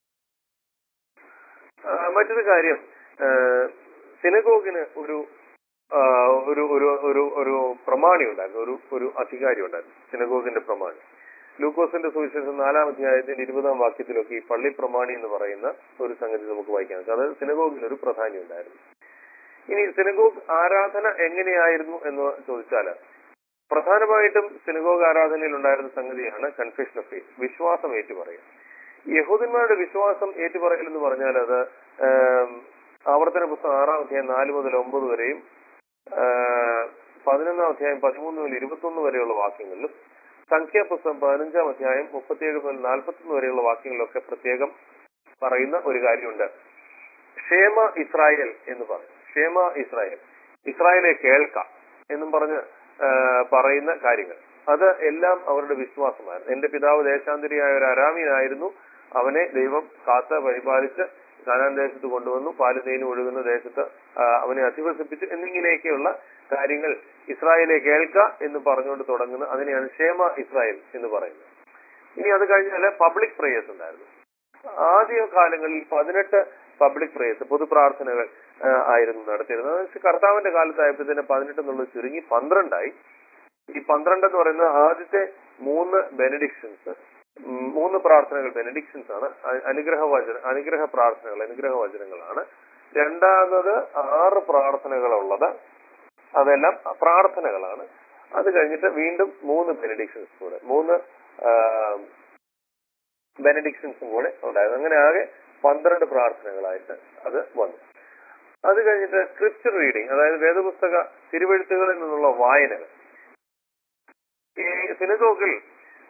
ആ, മറ്റൊരു കാര്യം ആ, സിനഗോഗിന് ഒരു ആ, ഒരു ഒരു ഒരു ഒരു പ്രമാണി ഉണ്ടായിരുന്നു ഒരു ഒരു അധികാരി ഉണ്ടായിരുന്നു സിനഗോഗിന്റെ പ്രമാണി ലൂക്കോസിന്റെ സുവിശേഷം നാലാം അധ്യായത്തിന്റെ ഇരുപതാം വാക്യത്തിലൊക്കെ ഈ പള്ളി പ്രമാണി എന്ന് പറയുന്ന ഒരു സംഗതി നമുക്ക് വായിക്കാൻ സാധിക്കും അത് സിനഗോഗിന് ഒരു പ്രാധാന്യം ഉണ്ടായിരുന്നു ഇനി സിനഗോഗ് ആരാധന എങ്ങനെയായിരുന്നു എന്ന് ചോദിച്ചാല് പ്രധാനമായിട്ടും സിനഗോഗ് ആരാധനയിൽ ഉണ്ടായിരുന്ന സംഗതിയാണ് കൺഫ്യൂഷൻ ഓഫ് ഫെയ്ത്ത് വിശ്വാസം ഏറ്റുപറയുക യഹൂദന്മാരുടെ വിശ്വാസം ഏറ്റുപറയൽ എന്ന് പറഞ്ഞാൽ അത് ആം, ആവർത്തന പുസ്തകം ആറാം അധ്യായം നാല് മുതൽ ഒമ്പത് വരെയും ആ, പതിനൊന്നാം അധ്യായം പതിമൂന്ന് മുതൽ ഇരുപത്തൊന്ന് വരെയുള്ള വാക്യങ്ങളിലും സംഖ്യാപുസ്തകം പതിനഞ്ചാം അധ്യായം മുപ്പത്തിയേഴ് മുതൽ നാൽപ്പത്തൊന്ന് വരെയുള്ള വാക്യങ്ങളിലൊക്കെ പ്രത്യേകം പറയുന്ന ഒരു കാര്യമുണ്ട് ക്ഷേമ ഇസ്രായേൽ എന്ന് പറയും ക്ഷേമ ഇസ്രായേൽ ഇസ്രായേലെ കേൾക്കാം എന്നും പറഞ്ഞ് ആ, പറയുന്ന കാര്യങ്ങൾ അത് എല്ലാം അവരുടെ വിശ്വാസമായിരുന്നു എന്റെ പിതാവ് ദേശാന്തരിയായ ഒരു അരാമിയനായിരുന്നു അവനെ ദൈവം കാത്ത് പരിപാലിച്ച് കാനാൻ ദേശത്ത് കൊണ്ടുവന്നു പാല് തേനും ഒഴുകുന്ന ദേശത്ത് ആ, അവനെ അധിവസിപ്പിച്ചു എന്നിങ്ങനെയൊക്കെയുള്ള കാര്യങ്ങൾ ഇസ്രായേലെ കേൾക്ക എന്ന് പറഞ്ഞുകൊണ്ട് തുടങ്ങുന്ന അതിനെയാണ് ക്ഷേമ ഇസ്രായേൽ എന്ന് പറയുന്നത് ഇനി അത് കഴിഞ്ഞാൽ പബ്ലിക് പ്രേയേഴ്സ് ഉണ്ടായിരുന്നു ആദ്യ കാലങ്ങളിൽ പതിനെട്ട് പബ്ലിക് പ്രേയേഴ്സ് പൊതു പ്രാർത്ഥനകൾ ആ, ആയിരുന്നു നടത്തിയിരുന്നത് അത് കർത്താവിന്റെ കാലത്തായപ്പോൾ തന്നെ പതിനെട്ട് എന്നുള്ളത് ചുരുങ്ങി പന്ത്രണ്ടായി ഈ പന്ത്രണ്ട് എന്ന് പറയുന്നത് ആദ്യത്തെ മൂന്ന് ബെനഡിക്ഷൻസ് മൂന്ന് പ്രാർത്ഥനകൾ ബെനഡിക്ഷൻസ് ആണ് അ- അനുഗ്രഹ വചന അനുഗ്രഹ പ്രാർത്ഥനകൾ അനുഗ്രഹ വചനങ്ങളാണ് രണ്ടാമത് ആറ് പ്രാർത്ഥനകളുള്ളത് അതെല്ലാം പ്രാർത്ഥനകളാണ് അത് കഴിഞ്ഞിട്ട് വീണ്ടും മൂന്ന് ബെനഡിക്ഷൻസ് കൂടെ മൂന്ന് ബെനഡിക്ഷൻസും കൂടെ ഉണ്ടായിരുന്നു അങ്ങനെ ആകെ പന്ത്രണ്ട് പ്രാർത്ഥനകളായിട്ട് അത് വന്നു അത് കഴിഞ്ഞിട്ട് സ്ക്രിപ്ചർ റീഡിങ് അതായത് വേദപുസ്തക തിരുവഴുത്തുകളിൽ നിന്നുള്ള വായനകൾ ഈ സിനഗോഗിൽ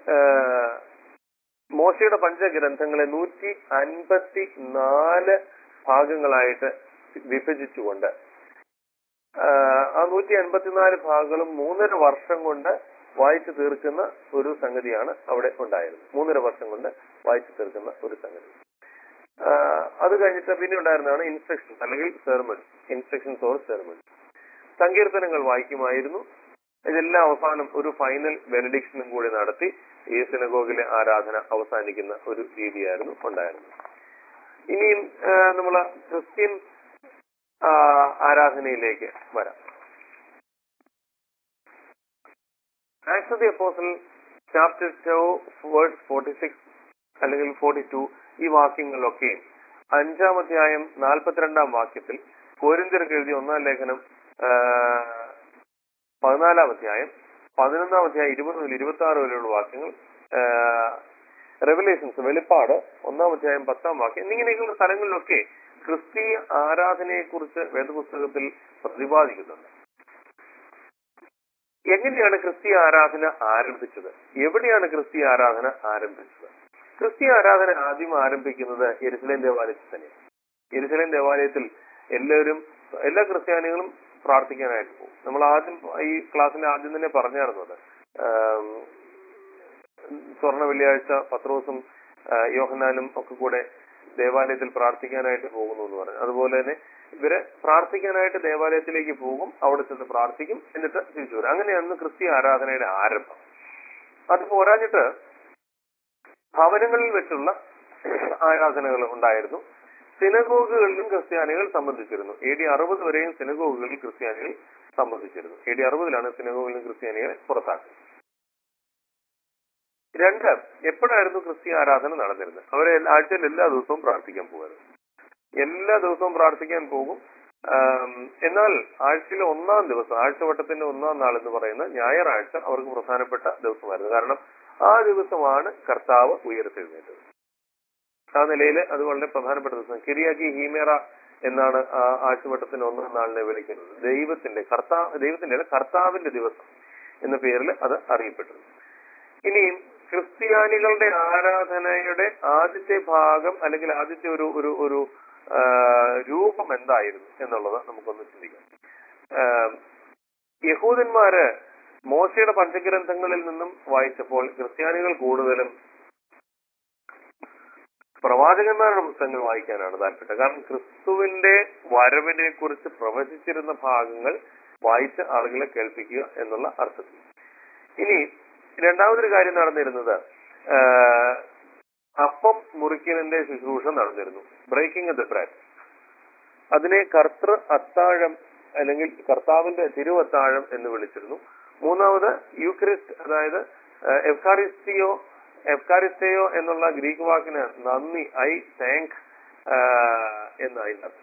മോശയുടെ പഞ്ചഗ്രന്ഥങ്ങളെ നൂറ്റി അൻപത്തി നാല് ഭാഗങ്ങളായിട്ട് വിഭജിച്ചുകൊണ്ട് ആഹ് ആ നൂറ്റി അൻപത്തിനാല് ഭാഗങ്ങളും മൂന്നര വർഷം കൊണ്ട് വായിച്ചു തീർക്കുന്ന ഒരു സംഗതിയാണ് അവിടെ ഉണ്ടായിരുന്നത് മൂന്നര വർഷം കൊണ്ട് വായിച്ചു തീർക്കുന്ന ഒരു സംഗതി ആഹ് അത് കഴിഞ്ഞിട്ട് പിന്നെ ഉണ്ടായിരുന്നതാണ് ഇൻസ്ട്രക്ഷൻസ് അല്ലെങ്കിൽ സെർമൺസ് ഇൻസ്ട്രക്ഷൻസ് ഓർ സെർമൺസ് സങ്കീർത്തനങ്ങൾ വായിക്കുമായിരുന്നു ഇതെല്ലാം അവസാനം ഒരു ഫൈനൽ ബെനഡിക്ഷനും കൂടി നടത്തി ഈ സിനഗോഗിലെ ആരാധന അവസാനിക്കുന്ന ഒരു രീതിയായിരുന്നു ഉണ്ടായിരുന്നത് ഇനിയും നമ്മൾ ക്രിസ്ത്യൻ ആ, ആരാധനയിലേക്ക് വരാം Acts of the apostle chapter two verses forty six അല്ലെങ്കിൽ ഫോർട്ടി ടു ഈ വാക്യങ്ങളിലൊക്കെ അഞ്ചാം അധ്യായം നാൽപ്പത്തിരണ്ടാം വാക്യത്തിൽ കോരിന്തിർക്ക് എഴുതിയ ഒന്നാം ലേഖനം ആ, പതിനാലാം അധ്യായം പതിനൊന്നാം അധ്യായം ഇരുപത് മുതൽ ഇരുപത്തി ആറ് വരെയുള്ള വാക്യങ്ങൾ റെവലേഷൻസ് വെളിപ്പാട് ഒന്നാം അധ്യായം പത്താം വാക്യം എന്നിങ്ങനെയൊക്കെയുള്ള സ്ഥലങ്ങളിലൊക്കെ ക്രിസ്തീയ ആരാധനയെക്കുറിച്ച് വേദപുസ്തകത്തിൽ പ്രതിപാദിക്കുന്നുണ്ട് എങ്ങനെയാണ് ക്രിസ്തീയ ആരാധന ആരംഭിച്ചത് എവിടെയാണ് ക്രിസ്തീയ ആരാധന ആരംഭിച്ചത് ക്രിസ്തീയ ആരാധന ആദ്യം ആരംഭിക്കുന്നത് എരുസലേം ദേവാലയത്തിൽ തന്നെ എരുസലേം ദേവാലയത്തിൽ എല്ലാവരും എല്ലാ ക്രിസ്ത്യാനികളും പ്രാർത്ഥിക്കാനായിട്ട് പോകും നമ്മൾ ആദ്യം ഈ ക്ലാസ്സിന്റെ ആദ്യം തന്നെ പറഞ്ഞായിരുന്നു അത് ആം, സ്വർണ്ണ വെള്ളിയാഴ്ച പത്രോസും ആ, യോഹന്നാനും ഒക്കെ കൂടെ ദേവാലയത്തിൽ പ്രാർത്ഥിക്കാനായിട്ട് പോകുന്നു എന്ന് പറഞ്ഞു അതുപോലെ തന്നെ ഇവര് പ്രാർത്ഥിക്കാനായിട്ട് ദേവാലയത്തിലേക്ക് പോകും അവിടെ ചെന്ന് പ്രാർത്ഥിക്കും എന്നിട്ട് തിരിച്ചു വരും അങ്ങനെയാണ് ക്രിസ്തീയ ആരാധനയുടെ ആരംഭം അത് പോരാഞ്ഞിട്ട് ഭവനങ്ങളിൽ വെച്ചുള്ള ആരാധനകൾ ഉണ്ടായിരുന്നു സിനഗോഗുകളിലും ക്രിസ്ത്യാനികൾ സംബന്ധിച്ചിരുന്നു എ ഡി അറുപത് വരെയും സിനഗോഗുകളിൽ ക്രിസ്ത്യാനികൾ സംബന്ധിച്ചിരുന്നു എ ഡി അറുപതിലാണ് സിനഗോഗുകളിലും ക്രിസ്ത്യാനികളെ പുറത്താക്കുന്നത് രണ്ട് എപ്പോഴായിരുന്നു ക്രിസ്ത്യ ആരാധന നടന്നിരുന്നത് അവരെ എല്ലാ- ആഴ്ചയിൽ എല്ലാ ദിവസവും പ്രാർത്ഥിക്കാൻ പോകുമായിരുന്നു എല്ലാ ദിവസവും പ്രാർത്ഥിക്കാൻ പോകും ആം, എന്നാൽ ആഴ്ചയിലെ ഒന്നാം ദിവസം ആഴ്ചവട്ടത്തിന്റെ ഒന്നാം നാൾ എന്ന് പറയുന്ന ഞായറാഴ്ച അവർക്ക് പ്രധാനപ്പെട്ട ദിവസമായിരുന്നു കാരണം ആ ദിവസമാണ് കർത്താവ് ഉയർത്തെഴുന്നേറ്റത് ആ നിലയിൽ അത് വളരെ പ്രധാനപ്പെട്ട ദിവസം കിരിയാക്കി ഹീമേറ എന്നാണ് ആ ആഴ്ചവട്ടത്തിന്റെ ഒന്നാം നാളിനെ വിളിക്കുന്നത് ദൈവത്തിന്റെ കർത്താവ് ദൈവത്തിന്റെ അല്ല കർത്താവിന്റെ ദിവസം എന്ന പേരിൽ അത് അറിയപ്പെട്ടിരുന്നു ഇനി ക്രിസ്ത്യാനികളുടെ ആരാധനയുടെ ആദ്യത്തെ ഭാഗം അല്ലെങ്കിൽ ആദ്യത്തെ ഒരു ഒരു ഒരു ആ, രൂപം എന്തായിരുന്നു എന്നുള്ളത് നമുക്കൊന്ന് ചിന്തിക്കാം ആ, യഹൂദന്മാര് മോശയുടെ പഞ്ചഗ്രന്ഥങ്ങളിൽ നിന്നും വായിച്ചപ്പോൾ ക്രിസ്ത്യാനികൾ കൂടുതലും പ്രവാചകന്മാരുടെ പുസ്തകങ്ങൾ വായിക്കാനാണ് താല്പര്യം കാരണം ക്രിസ്തുവിന്റെ വരവിനെ കുറിച്ച് പ്രവചിച്ചിരുന്ന ഭാഗങ്ങൾ വായിച്ച് ആളുകളെ കേൾപ്പിക്കുക എന്നുള്ള അർത്ഥത്തിൽ ഇനി രണ്ടാമതൊരു കാര്യം നടന്നിരുന്നത് ആഹ്, അപ്പം മുറിക്കലിന്റെ ശുശ്രൂഷ നടന്നിരുന്നു ബ്രേക്കിംഗ് ദ ബ്രെഡ് അതിനെ കർത്തൃ അത്താഴം അല്ലെങ്കിൽ കർത്താവിന്റെ തിരുവത്താഴം എന്ന് വിളിച്ചിരുന്നു മൂന്നാമത് യൂക്രിസ്റ്റ് അതായത് ആഹ്, എഫ്കാരിസ്റ്റിയോ എഫ്കാരിസ്തയോ എന്നുള്ള ഗ്രീക്ക് വാക്കിന് നന്ദി ഐ താങ്ക് എന്നായിരുന്നു അർത്ഥം.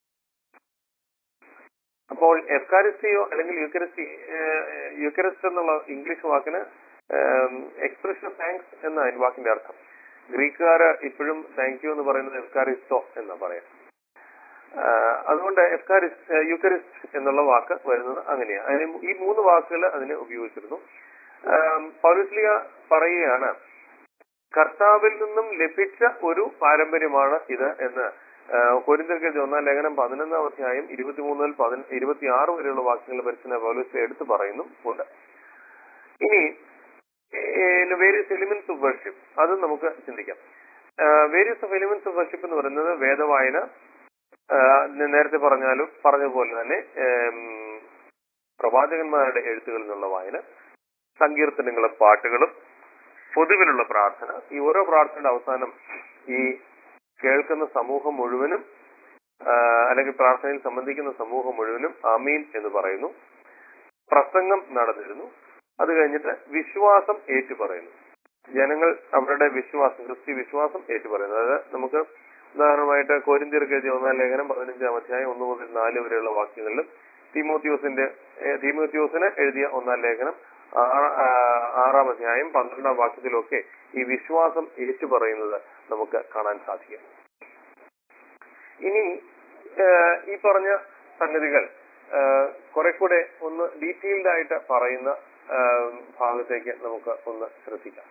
അപ്പോൾ എഫ്കാരിസ്റ്റിയോ അല്ലെങ്കിൽ യൂക്കരിസ്റ്റി യൂക്കരിസ്റ്റ് എന്നുള്ള ഇംഗ്ലീഷ് വാക്കിന് എക്സ്പ്രഷൻ താങ്ക്സ് എന്ന അതിന്റെ വാക്കിന്റെ അർത്ഥം ഗ്രീക്കുകാര് ഇപ്പോഴും താങ്ക് യു എന്ന് പറയുന്നത് എഫ്കാരിസ്റ്റോ എന്നാ പറയാം ആഹ് അതുകൊണ്ട് എഫ്കാരിസ്റ്റ് യൂക്കരിസ്റ്റ് എന്നുള്ള വാക്ക് വരുന്നത് അങ്ങനെയാണ് അതിന് ഈ മൂന്ന് വാക്കുകൾ അതിന് ഉപയോഗിച്ചിരുന്നു ആം, പൗലോസ്ലിയ പറയുകയാണ് കർത്താവിൽ നിന്നും ലഭിച്ച ഒരു പാരമ്പര്യമാണ് ഇത് എന്ന് കൊരിന്തർക്കെഴുതിയ ഒന്നാം ലേഖനം പതിനൊന്നാം അധ്യായം ഇരുപത്തിമൂന്ന് മുതൽ പതിന ഇരുപത്തിയാറ് വരെയുള്ള വാക്യങ്ങൾ പരിശുദ്ധ പൗലോസ്ലിയ എടുത്തു പറയുന്നു ഉണ്ട് ഇനി വേരിയസ് എലിമെന്റ്സ് ഓഫ് വർഷിപ്പ് അതും നമുക്ക് ചിന്തിക്കാം various of elements of worship എന്ന് പറയുന്നത് വേദവായന ആ, ഞാൻ നേരത്തെ പറഞ്ഞാലും പറഞ്ഞതുപോലെ തന്നെ ഏം, പ്രവാചകന്മാരുടെ എഴുത്തുകളിൽ നിന്നുള്ള വായന സങ്കീർത്തനങ്ങളും പാട്ടുകളും പൊതുവിലുള്ള പ്രാർത്ഥന ഈ ഓരോ പ്രാർത്ഥനയുടെ അവസാനം ഈ കേൾക്കുന്ന സമൂഹം മുഴുവനും ആ, അല്ലെങ്കിൽ പ്രാർത്ഥനയിൽ സംബന്ധിക്കുന്ന സമൂഹം മുഴുവനും അമീൻ എന്ന് പറയുന്നു പ്രസംഗം നടന്നിരുന്നു അത് കഴിഞ്ഞിട്ട് വിശ്വാസം ഏറ്റുപറയുന്നു ജനങ്ങൾ അവരുടെ വിശ്വാസം ക്രിസ്തി വിശ്വാസം ഏറ്റുപറയുന്നു അതായത് നമുക്ക് ഉദാഹരണമായിട്ട് കോരിന്തിയർക്ക് എഴുതിയ ഒന്നാം ലേഖനം പതിനഞ്ചാം അധ്യായം ഒന്ന് മുതൽ നാല് വരെയുള്ള വാക്യങ്ങളിലും തീമോത്യോസിന്റെ ഏഹ്, തീമോത്യോസിന് എഴുതിയ ഒന്നാം ലേഖനം ആറ- ആ, ആറാം അധ്യായം പന്ത്രണ്ടാം വാക്യത്തിലൊക്കെ ഈ വിശ്വാസം ഏറ്റുപറയുന്നത് നമുക്ക് കാണാൻ സാധിക്കും ഇനി ഏഹ്, ഈ പറഞ്ഞ സംഗതികൾ ഏഹ്, കുറെ കൂടെ ഒന്ന് ഡീറ്റെയിൽഡ് ആയിട്ട് പറയുന്ന ഏഹ്, ഭാഗത്തേക്ക് നമുക്ക് ഒന്ന് ശ്രദ്ധിക്കാം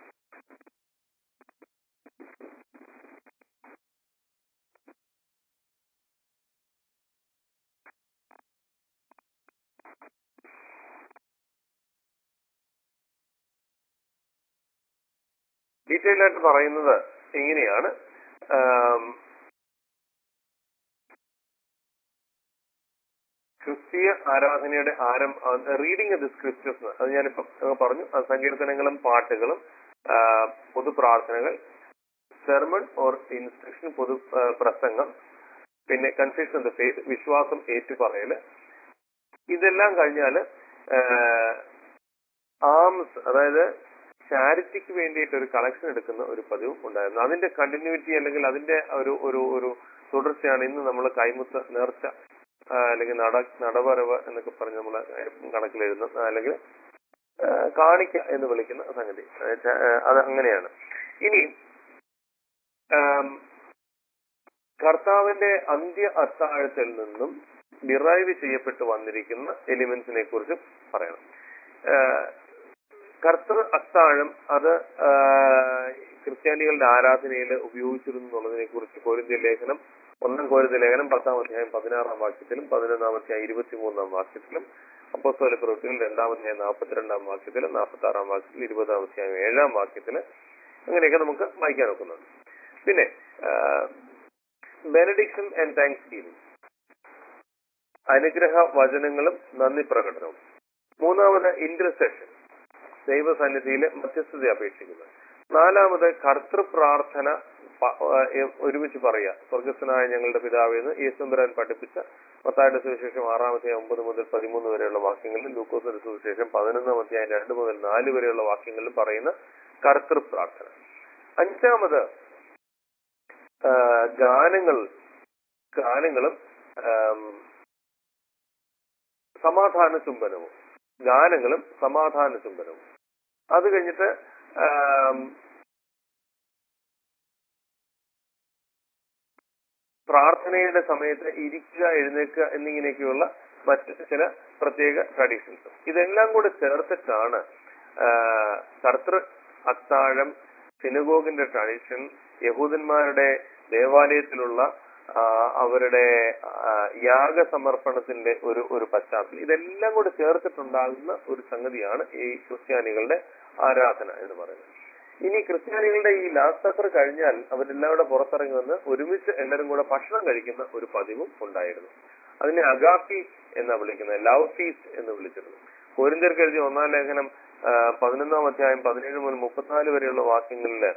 ഡീറ്റെയിൽ ആയിട്ട് പറയുന്നത് ഇങ്ങനെയാണ് ആം, ക്രിസ്തീയ ആരാധനയുടെ ആരം റീഡിംഗ് ദി സ്ക്രിപ്റ്റേഴ്സ് അത് ഞാനിപ്പോ അങ്ങ് പറഞ്ഞു അത് സങ്കീർത്തനങ്ങളും പാട്ടുകളും ആ, പൊതു പ്രാർത്ഥനകൾ സെർമൺ ഓർ ഇൻസ്ട്രക്ഷൻ പൊതു ആ, പ്രസംഗം പിന്നെ കൺഫ്യൂഷൻ ദ ഫേത്ത് വിശ്വാസം ഏറ്റുപറയല് ഇതെല്ലാം കഴിഞ്ഞാല് ആംസ് അതായത് ചാരിറ്റിക്ക് വേണ്ടിയിട്ട് ഒരു കളക്ഷൻ എടുക്കുന്ന ഒരു പതിവും ഉണ്ടായിരുന്നു അതിന്റെ കണ്ടിന്യൂറ്റി അല്ലെങ്കിൽ അതിന്റെ ഒരു ഒരു ഒരു തുടർച്ചയാണ് ഇന്ന് നമ്മൾ കൈമുത്ത നേർച്ച ആ, അല്ലെങ്കിൽ നട നടവരവ് എന്നൊക്കെ പറഞ്ഞ് നമ്മൾ കണക്കിലെഴുതുന്ന അല്ലെങ്കിൽ ആ, കാണിക്ക എന്ന് വിളിക്കുന്ന സംഗതി ആ, ച- ആ, അത് അങ്ങനെയാണ് ഇനി ആം, കർത്താവിന്റെ അന്ത്യ അത്താഴത്തിൽ നിന്നും ഡിറൈവ് ചെയ്യപ്പെട്ട് വന്നിരിക്കുന്ന എലിമെന്റ്സിനെ കുറിച്ച് പറയണം ആഹ് കർത്തൃ അത്താഴം അത് ആഹ് ക്രിസ്ത്യാനികളുടെ ആരാധനയിൽ ഉപയോഗിച്ചിരുന്നു എന്നുള്ളതിനെ കുറിച്ച് കോരിന്ത്യ ലേഖനം ഒന്നാം കോരിന്ത്യ ലേഖനം പത്താം അധ്യായം പതിനാറാം വാക്യത്തിലും പതിനൊന്നാം അധ്യായം ഇരുപത്തിമൂന്നാം വാക്യത്തിലും അപ്പോസ്തല പ്രവൃത്തിയിൽ രണ്ടാം അധ്യായം നാൽപ്പത്തിരണ്ടാം വാക്യത്തിലും നാൽപ്പത്തി ആറാം വാക്യത്തിൽ ഇരുപതാം അധ്യായം ഏഴാം വാക്യത്തില് അങ്ങനെയൊക്കെ നമുക്ക് വായിക്കാൻ ഒക്കുന്നുണ്ട് പിന്നെ ബെനഡിക്ഷൻ ആൻഡ് താങ്ക്സ് ഗീവിംഗ് അനുഗ്രഹ വചനങ്ങളും നന്ദി പ്രകടനവും മൂന്നാമത് ഇന്റർസെഷൻ ദൈവസന്നിധിയിൽ മധ്യസ്ഥത അപേക്ഷിക്കുന്നത് നാലാമത് കർത്തൃ പ്രാർത്ഥന പ- ഏഹ് ഒരുമിച്ച് പറയുക സ്വർഗസ്ഥനായ ഞങ്ങളുടെ പിതാവ് എന്ന് യേശുമ്പരാൻ പഠിപ്പിച്ച പത്തായുടെ സുവിശേഷം ആറാമത്തെ ഒമ്പത് മുതൽ പതിമൂന്ന് വരെയുള്ള വാക്യങ്ങളിലും ലൂക്കോസിന്റെ സുവിശേഷം പതിനൊന്നാം അധ്യായം രണ്ട് മുതൽ നാല് വരെയുള്ള വാക്യങ്ങളിലും പറയുന്ന കർത്തൃ പ്രാർത്ഥന അഞ്ചാമത് ആ, ഗാനങ്ങൾ ഗാനങ്ങളും ആം, സമാധാന ചുംബനവും ഗാനങ്ങളും സമാധാന ചുംബനവും അത് കഴിഞ്ഞിട്ട് ആം, പ്രാർത്ഥനയുടെ സമയത്ത് ഇരിക്കുക എഴുന്നേൽക്കുക എന്നിങ്ങനെയൊക്കെയുള്ള മറ്റ് ചില പ്രത്യേക ട്രഡീഷൻസ് ഇതെല്ലാം കൂടെ ചേർത്തിട്ടാണ് ആ, കർത്തൃ അത്താഴം സിനഗോഗിന്റെ ട്രഡീഷൻ യഹൂദന്മാരുടെ ദേവാലയത്തിലുള്ള ആ, അവരുടെ ആ, യാഗസമർപ്പണത്തിന്റെ ഒരു ഒരു പശ്ചാത്തലം ഇതെല്ലാം കൂടെ ചേർത്തിട്ടുണ്ടാകുന്ന ഒരു സംഗതിയാണ് ഈ ക്രിസ്ത്യാനികളുടെ ആരാധന എന്ന് പറയുന്നത് ഇനി ക്രിസ്ത്യാനികളുടെ ഈ ലാസ്റ്റ് സഫർ കഴിഞ്ഞാൽ അവരെല്ലാം കൂടെ പുറത്തിറങ്ങി വന്ന് ഒരുമിച്ച് എല്ലാവരും കൂടെ ഭക്ഷണം കഴിക്കുന്ന ഒരു പതിവും ഉണ്ടായിരുന്നു അതിനെ അഗാപ്പി എന്നാ വിളിക്കുന്നത് ലവ് ഫീസ്റ്റ് എന്ന് വിളിച്ചിരുന്നു കോരിന്തർക്ക് എഴുതിയ ഒന്നാം ലേഖനം ആ, പതിനൊന്നാം അധ്യായം പതിനേഴ് മുതൽ മുപ്പത്തിനാല് വരെയുള്ള വാക്യങ്ങളില്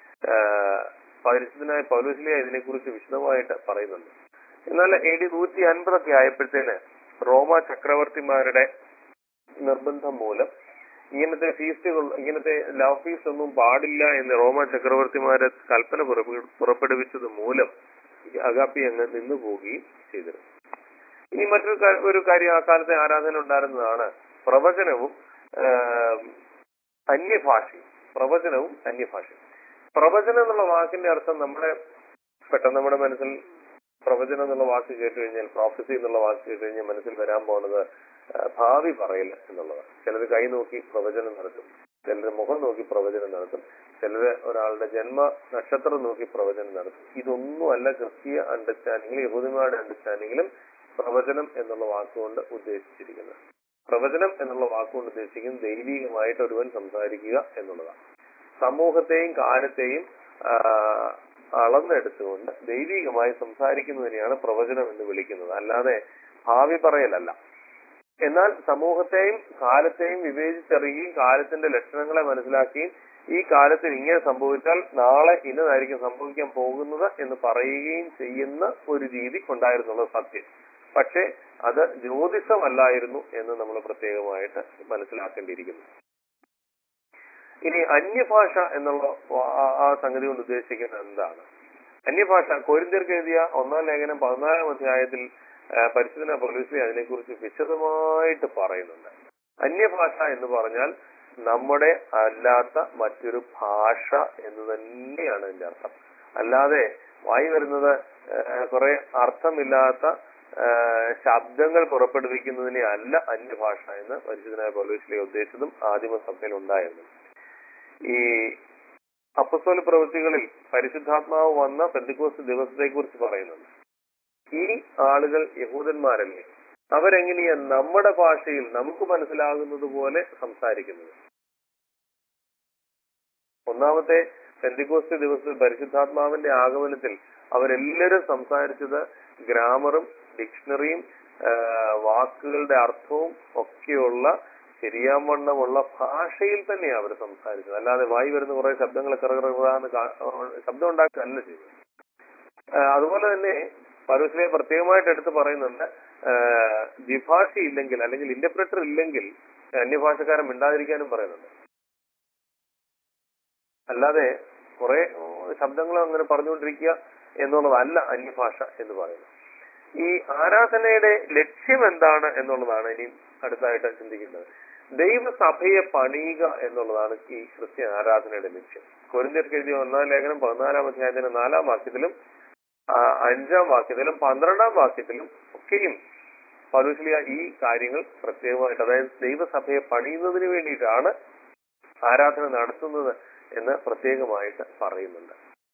പരിശുദ്ധനായ പൗലോസിലിയ ഇതിനെക്കുറിച്ച് വിശദമായിട്ട് പറയുന്നുണ്ട് എന്നാൽ എ ഡി നൂറ്റി അൻപതൊക്കെ ആയപ്പോഴത്തേന് റോമ ചക്രവർത്തിമാരുടെ നിർബന്ധം മൂലം ഇങ്ങനത്തെ ഫീസ്റ്റുകൾ ഇങ്ങനത്തെ ലവ് ഫീസ് ഒന്നും പാടില്ല എന്ന് റോമ ചക്രവർത്തിമാരെ കൽപ്പന പുറപ്പെ- പുറപ്പെടുവിച്ചത് മൂലം ഈ അഗാപ്പി അങ്ങ് നിന്നു പോവുകയും ചെയ്തിരുന്നു ഇനി മറ്റൊരു കാ- ഒരു കാര്യം ആ കാലത്തെ ആരാധന ഉണ്ടായിരുന്നതാണ് പ്രവചനവും ആം, അന്യഭാഷയും പ്രവചനവും അന്യഭാഷയും പ്രവചനം എന്നുള്ള വാക്കിന്റെ അർത്ഥം നമ്മുടെ പെട്ടെന്ന് നമ്മുടെ മനസ്സിൽ പ്രവചനം എന്നുള്ള വാക്ക് കേട്ട് കഴിഞ്ഞാൽ പ്രോഫസി എന്നുള്ള വാക്ക് കേട്ട് കഴിഞ്ഞാൽ മനസ്സിൽ വരാൻ പോകുന്നത് ആ, ഭാവി പറയില്ല എന്നുള്ളതാണ് ചിലർ കൈ നോക്കി പ്രവചനം നടത്തും ചിലർ മുഖം നോക്കി പ്രവചനം നടത്തും ചിലര് ഒരാളുടെ ജന്മ നക്ഷത്രം നോക്കി പ്രവചനം നടത്തും ഇതൊന്നും അല്ല ക്രിസ്തീയ അണ്ടർസ്റ്റാൻഡിങ്ങിലും യഹൂദിമാരുടെ അണ്ടർസ്റ്റാൻഡിങ്ങിലും പ്രവചനം എന്നുള്ള വാക്കുകൊണ്ട് ഉദ്ദേശിച്ചിരിക്കുന്നത് പ്രവചനം എന്നുള്ള വാക്കുകൊണ്ട് ഉദ്ദേശിക്കുന്നത് ദൈവികമായിട്ട് ഒരുവൻ സംസാരിക്കുക എന്നുള്ളതാണ് സമൂഹത്തെയും കാലത്തെയും ആ, അളന്നെടുത്തുകൊണ്ട് ദൈവികമായി സംസാരിക്കുന്നതിനെയാണ് പ്രവചനം എന്ന് വിളിക്കുന്നത് അല്ലാതെ ഭാവി പറയലല്ല എന്നാൽ സമൂഹത്തെയും കാലത്തെയും വിവേചിച്ചറിയുകയും കാലത്തിന്റെ ലക്ഷണങ്ങളെ മനസ്സിലാക്കുകയും ഈ കാലത്തിൽ ഇങ്ങനെ സംഭവിച്ചാൽ നാളെ ഇന്നതായിരിക്കും സംഭവിക്കാൻ പോകുന്നത് എന്ന് പറയുകയും ചെയ്യുന്ന ഒരു രീതി ഉണ്ടായിരുന്നുള്ളത് സത്യം പക്ഷേ അത് ജ്യോതിഷമല്ലായിരുന്നു എന്ന് നമ്മൾ പ്രത്യേകമായിട്ട് മനസ്സിലാക്കേണ്ടിയിരിക്കുന്നു ഇനി അന്യഭാഷ എന്നുള്ള ആ- ആ സംഗതി കൊണ്ട് ഉദ്ദേശിക്കുന്നത് എന്താണ് അന്യഭാഷ കോരിന്ത്യർക്ക് എഴുതിയ ഒന്നാം ലേഖനം പതിനാലാം അധ്യായത്തിൽ ആ, പരിശുദ്ധന പോലീസിലെ അതിനെക്കുറിച്ച് വിശദമായിട്ട് പറയുന്നുണ്ട് അന്യഭാഷ എന്ന് പറഞ്ഞാൽ നമ്മുടെ അല്ലാത്ത മറ്റൊരു ഭാഷ എന്ന് തന്നെയാണ് അതിന്റെ അർത്ഥം അല്ലാതെ വായി വരുന്നത് കുറെ അർത്ഥമില്ലാത്ത ആ, ശബ്ദങ്ങൾ പുറപ്പെടുവിക്കുന്നതിനെ അല്ല അന്യഭാഷ എന്ന് പരിശുദ്ധനായ പൗലോസിലെ ഉദ്ദേശിച്ചതും ആദിമസഭയിൽ ഉണ്ടായിരുന്നു ഈ അപ്പസ്തോല പ്രവൃത്തികളിൽ പരിശുദ്ധാത്മാവ് വന്ന പെന്തിക്കോസ് ദിവസത്തെ കുറിച്ച് പറയുന്നുണ്ട് ഈ ആളുകൾ യഹൂദന്മാരല്ലേ അവരെങ്ങനെയാ നമ്മുടെ ഭാഷയിൽ നമുക്ക് മനസ്സിലാകുന്നത് പോലെ സംസാരിക്കുന്നത് ഒന്നാമത്തെ പെന്തിക്കോസ്തി ദിവസത്തിൽ പരിശുദ്ധാത്മാവിന്റെ ആഗമനത്തിൽ അവരെല്ലാവരും സംസാരിച്ചത് ഗ്രാമറും ഡിക്ഷണറിയും ആ, വാക്കുകളുടെ അർത്ഥവും ഒക്കെയുള്ള ശരിയാവണ്ണമുള്ള ഭാഷയിൽ തന്നെയാണ് അവർ സംസാരിച്ചത് അല്ലാതെ വായി വരുന്ന കുറെ ശബ്ദങ്ങൾ കറകറാന്ന് ശബ്ദം ഉണ്ടാക്കുകയല്ല ചെയ്തത് ആ, അതുപോലെ തന്നെ പൗരസ്ലിയെ പ്രത്യേകമായിട്ട് എടുത്ത് പറയുന്നുണ്ട് ആ, ദ്വിഭാഷ ഇല്ലെങ്കിൽ അല്ലെങ്കിൽ ഇന്റർപ്രറ്റർ ഇല്ലെങ്കിൽ അന്യഭാഷക്കാരൻ മിണ്ടാതിരിക്കാനും പറയുന്നുണ്ട് അല്ലാതെ കുറെ ശബ്ദങ്ങൾ അങ്ങനെ പറഞ്ഞുകൊണ്ടിരിക്കുക എന്നുള്ളതല്ല അന്യഭാഷ എന്ന് പറയുന്നത് ഈ ആരാധനയുടെ ലക്ഷ്യം എന്താണ് എന്നുള്ളതാണ് ഇനി അടുത്തായിട്ട് ചിന്തിക്കുന്നത് ദൈവസഭയെ പണിയുക എന്നുള്ളതാണ് ഈ ക്രിസ്ത്യൻ ആരാധനയുടെ ലക്ഷ്യം കൊരിന്ത്യർക്ക് എഴുതിയ ഒന്നാം ലേഖനം പതിനാലാം അധ്യായത്തിന്റെ നാലാം വാക്യത്തിലും ആ, അഞ്ചാം വാക്യത്തിലും പന്ത്രണ്ടാം വാക്യത്തിലും ഒക്കെയും പൗലോസ്ലിയ ഈ കാര്യങ്ങൾ പ്രത്യേകമായിട്ട് അതായത് ദൈവസഭയെ പണിയുന്നതിന് വേണ്ടിയിട്ടാണ് ആരാധന നടത്തുന്നത് എന്ന് പ്രത്യേകമായിട്ട് പറയുന്നുണ്ട്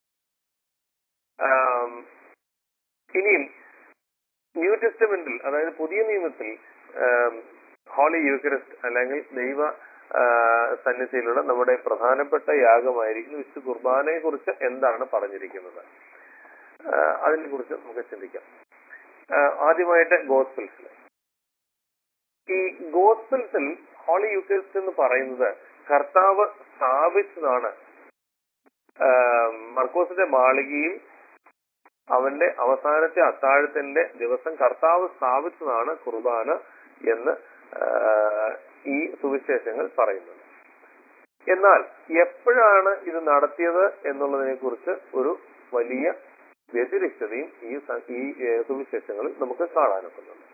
ആം, ഇനിയും ന്യൂ ടെസ്റ്റമെന്റിൽ അതായത് പുതിയ നിയമത്തിൽ ആം, ഹോളി യൂക്കറിസ്റ്റ് അല്ലെങ്കിൽ ദൈവ ആ, സന്നിധിയിലുള്ള നമ്മുടെ പ്രധാനപ്പെട്ട യാഗമായിരിക്കും വിശുദ്ധ കുർബാനയെ കുറിച്ച് എന്താണ് പറഞ്ഞിരിക്കുന്നത് അതിനെ കുറിച്ച് നമുക്ക് ചിന്തിക്കാം ആ, ആദ്യമായിട്ട് ഗോസ്പിൽസിൽ ഈ ഗോസ്പിൽസിൽ ഹോളി യൂക്കറിസ്റ്റ് എന്ന് പറയുന്നത് കർത്താവ് സ്ഥാപിച്ചതാണ് ആ, മർക്കോസിന്റെ മാളികയിൽ അവന്റെ അവസാനത്തെ അത്താഴത്തിന്റെ ദിവസം കർത്താവ് സ്ഥാപിച്ചതാണ് കുർബാന എന്ന് ആ, ഈ സുവിശേഷങ്ങൾ പറയുന്നത് എന്നാൽ എപ്പോഴാണ് ഇത് നടത്തിയത് എന്നുള്ളതിനെ കുറിച്ച് ഒരു വലിയ വ്യതിരിക്തതയും ഈ സ- ഈ ഏ, സുവിശേഷങ്ങളിൽ നമുക്ക് കാണാനൊക്കുന്നുണ്ട്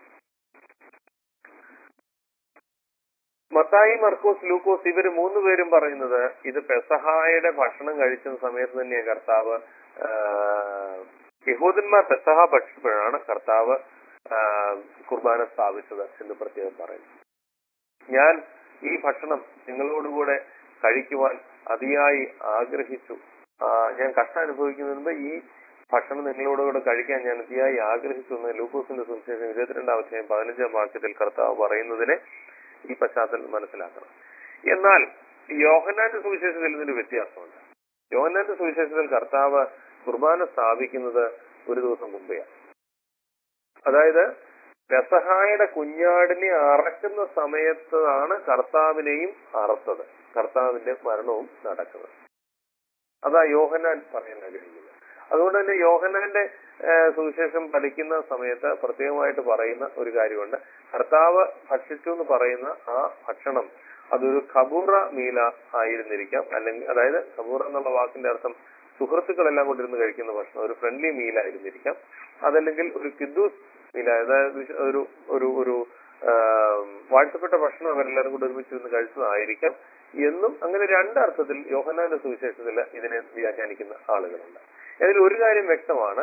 മത്തായി മർക്കോസ് ലൂക്കോസ് ഇവര് മൂന്നുപേരും പറയുന്നത് ഇത് പെസഹായുടെ ഭക്ഷണം കഴിച്ച സമയത്ത് തന്നെയാണ് കർത്താവ് ആ, യഹൂദന്മാർ പെസഹ ഭക്ഷിച്ചപ്പോഴാണ് കർത്താവ് ആ, കുർബാന സ്ഥാപിച്ചത് എന്ന് പ്രത്യേകം പറയുന്നു ഞാൻ ഈ ഭക്ഷണം നിങ്ങളോടുകൂടെ കഴിക്കുവാൻ അതിയായി ആഗ്രഹിച്ചു ആ, ഞാൻ കഷ്ടം അനുഭവിക്കുന്നതിന് മുമ്പ് ഈ ഭക്ഷണം നിങ്ങളോടുകൂടെ കഴിക്കാൻ ഞാൻ അതിയായി ആഗ്രഹിച്ചു എന്ന് ലൂക്കോസിന്റെ സുവിശേഷം ഇരുപത്തിരണ്ടാം അധ്യായം പതിനഞ്ചാം വാക്യത്തിൽ കർത്താവ് പറയുന്നതിനെ ഈ പശ്ചാത്തലം മനസ്സിലാക്കണം എന്നാൽ യോഹന്നാന്റെ സുവിശേഷത്തിൽ ഇതിന് വ്യത്യാസമുണ്ട് യോഹന്നാന്റെ സുവിശേഷത്തിൽ കർത്താവ് കുർബാന സ്ഥാപിക്കുന്നത് ഒരു ദിവസം മുമ്പെയാണ് അതായത് പെസഹായുടെ കുഞ്ഞാടിനെ അറക്കുന്ന സമയത്താണ് കർത്താവിനെയും അറുത്തത് കർത്താവിന്റെ മരണവും നടക്കുന്നത് അതാ യോഹന്നാൻ പറയാൻ ആഗ്രഹിക്കുന്നത് അതുകൊണ്ട് തന്നെ യോഹന്നാന്റെ ആ, സുവിശേഷം പഠിക്കുന്ന സമയത്ത് പ്രത്യേകമായിട്ട് പറയുന്ന ഒരു കാര്യമുണ്ട് കർത്താവ് ഭക്ഷിച്ചു എന്ന് പറയുന്ന ആ ഭക്ഷണം അതൊരു ഖബൂറ മീല ആയിരുന്നിരിക്കാം അല്ലെങ്കിൽ അതായത് ഖബൂറ എന്നുള്ള വാക്കിന്റെ അർത്ഥം സുഹൃത്തുക്കളെല്ലാം കൊണ്ടിരുന്ന് കഴിക്കുന്ന ഭക്ഷണം ഒരു ഫ്രണ്ട്ലി മീൽ ആയിരുന്നിരിക്കാം അതല്ലെങ്കിൽ ഒരു കിദ്ദൂസ് മീല അതായത് ഒരു ഒരു ഒരു ആ, വാഴ്ത്തപ്പെട്ട ഭക്ഷണം അവരെല്ലാവരും കൂടെ ഒരുമിച്ചിരുന്ന് കഴിച്ചതായിരിക്കാം എന്നും അങ്ങനെ രണ്ടർത്ഥത്തിൽ യോഹനാന്റെ സുവിശേഷത്തിൽ ഇതിനെ വ്യാഖ്യാനിക്കുന്ന ആളുകളുണ്ട് അതിൽ ഒരു കാര്യം വ്യക്തമാണ്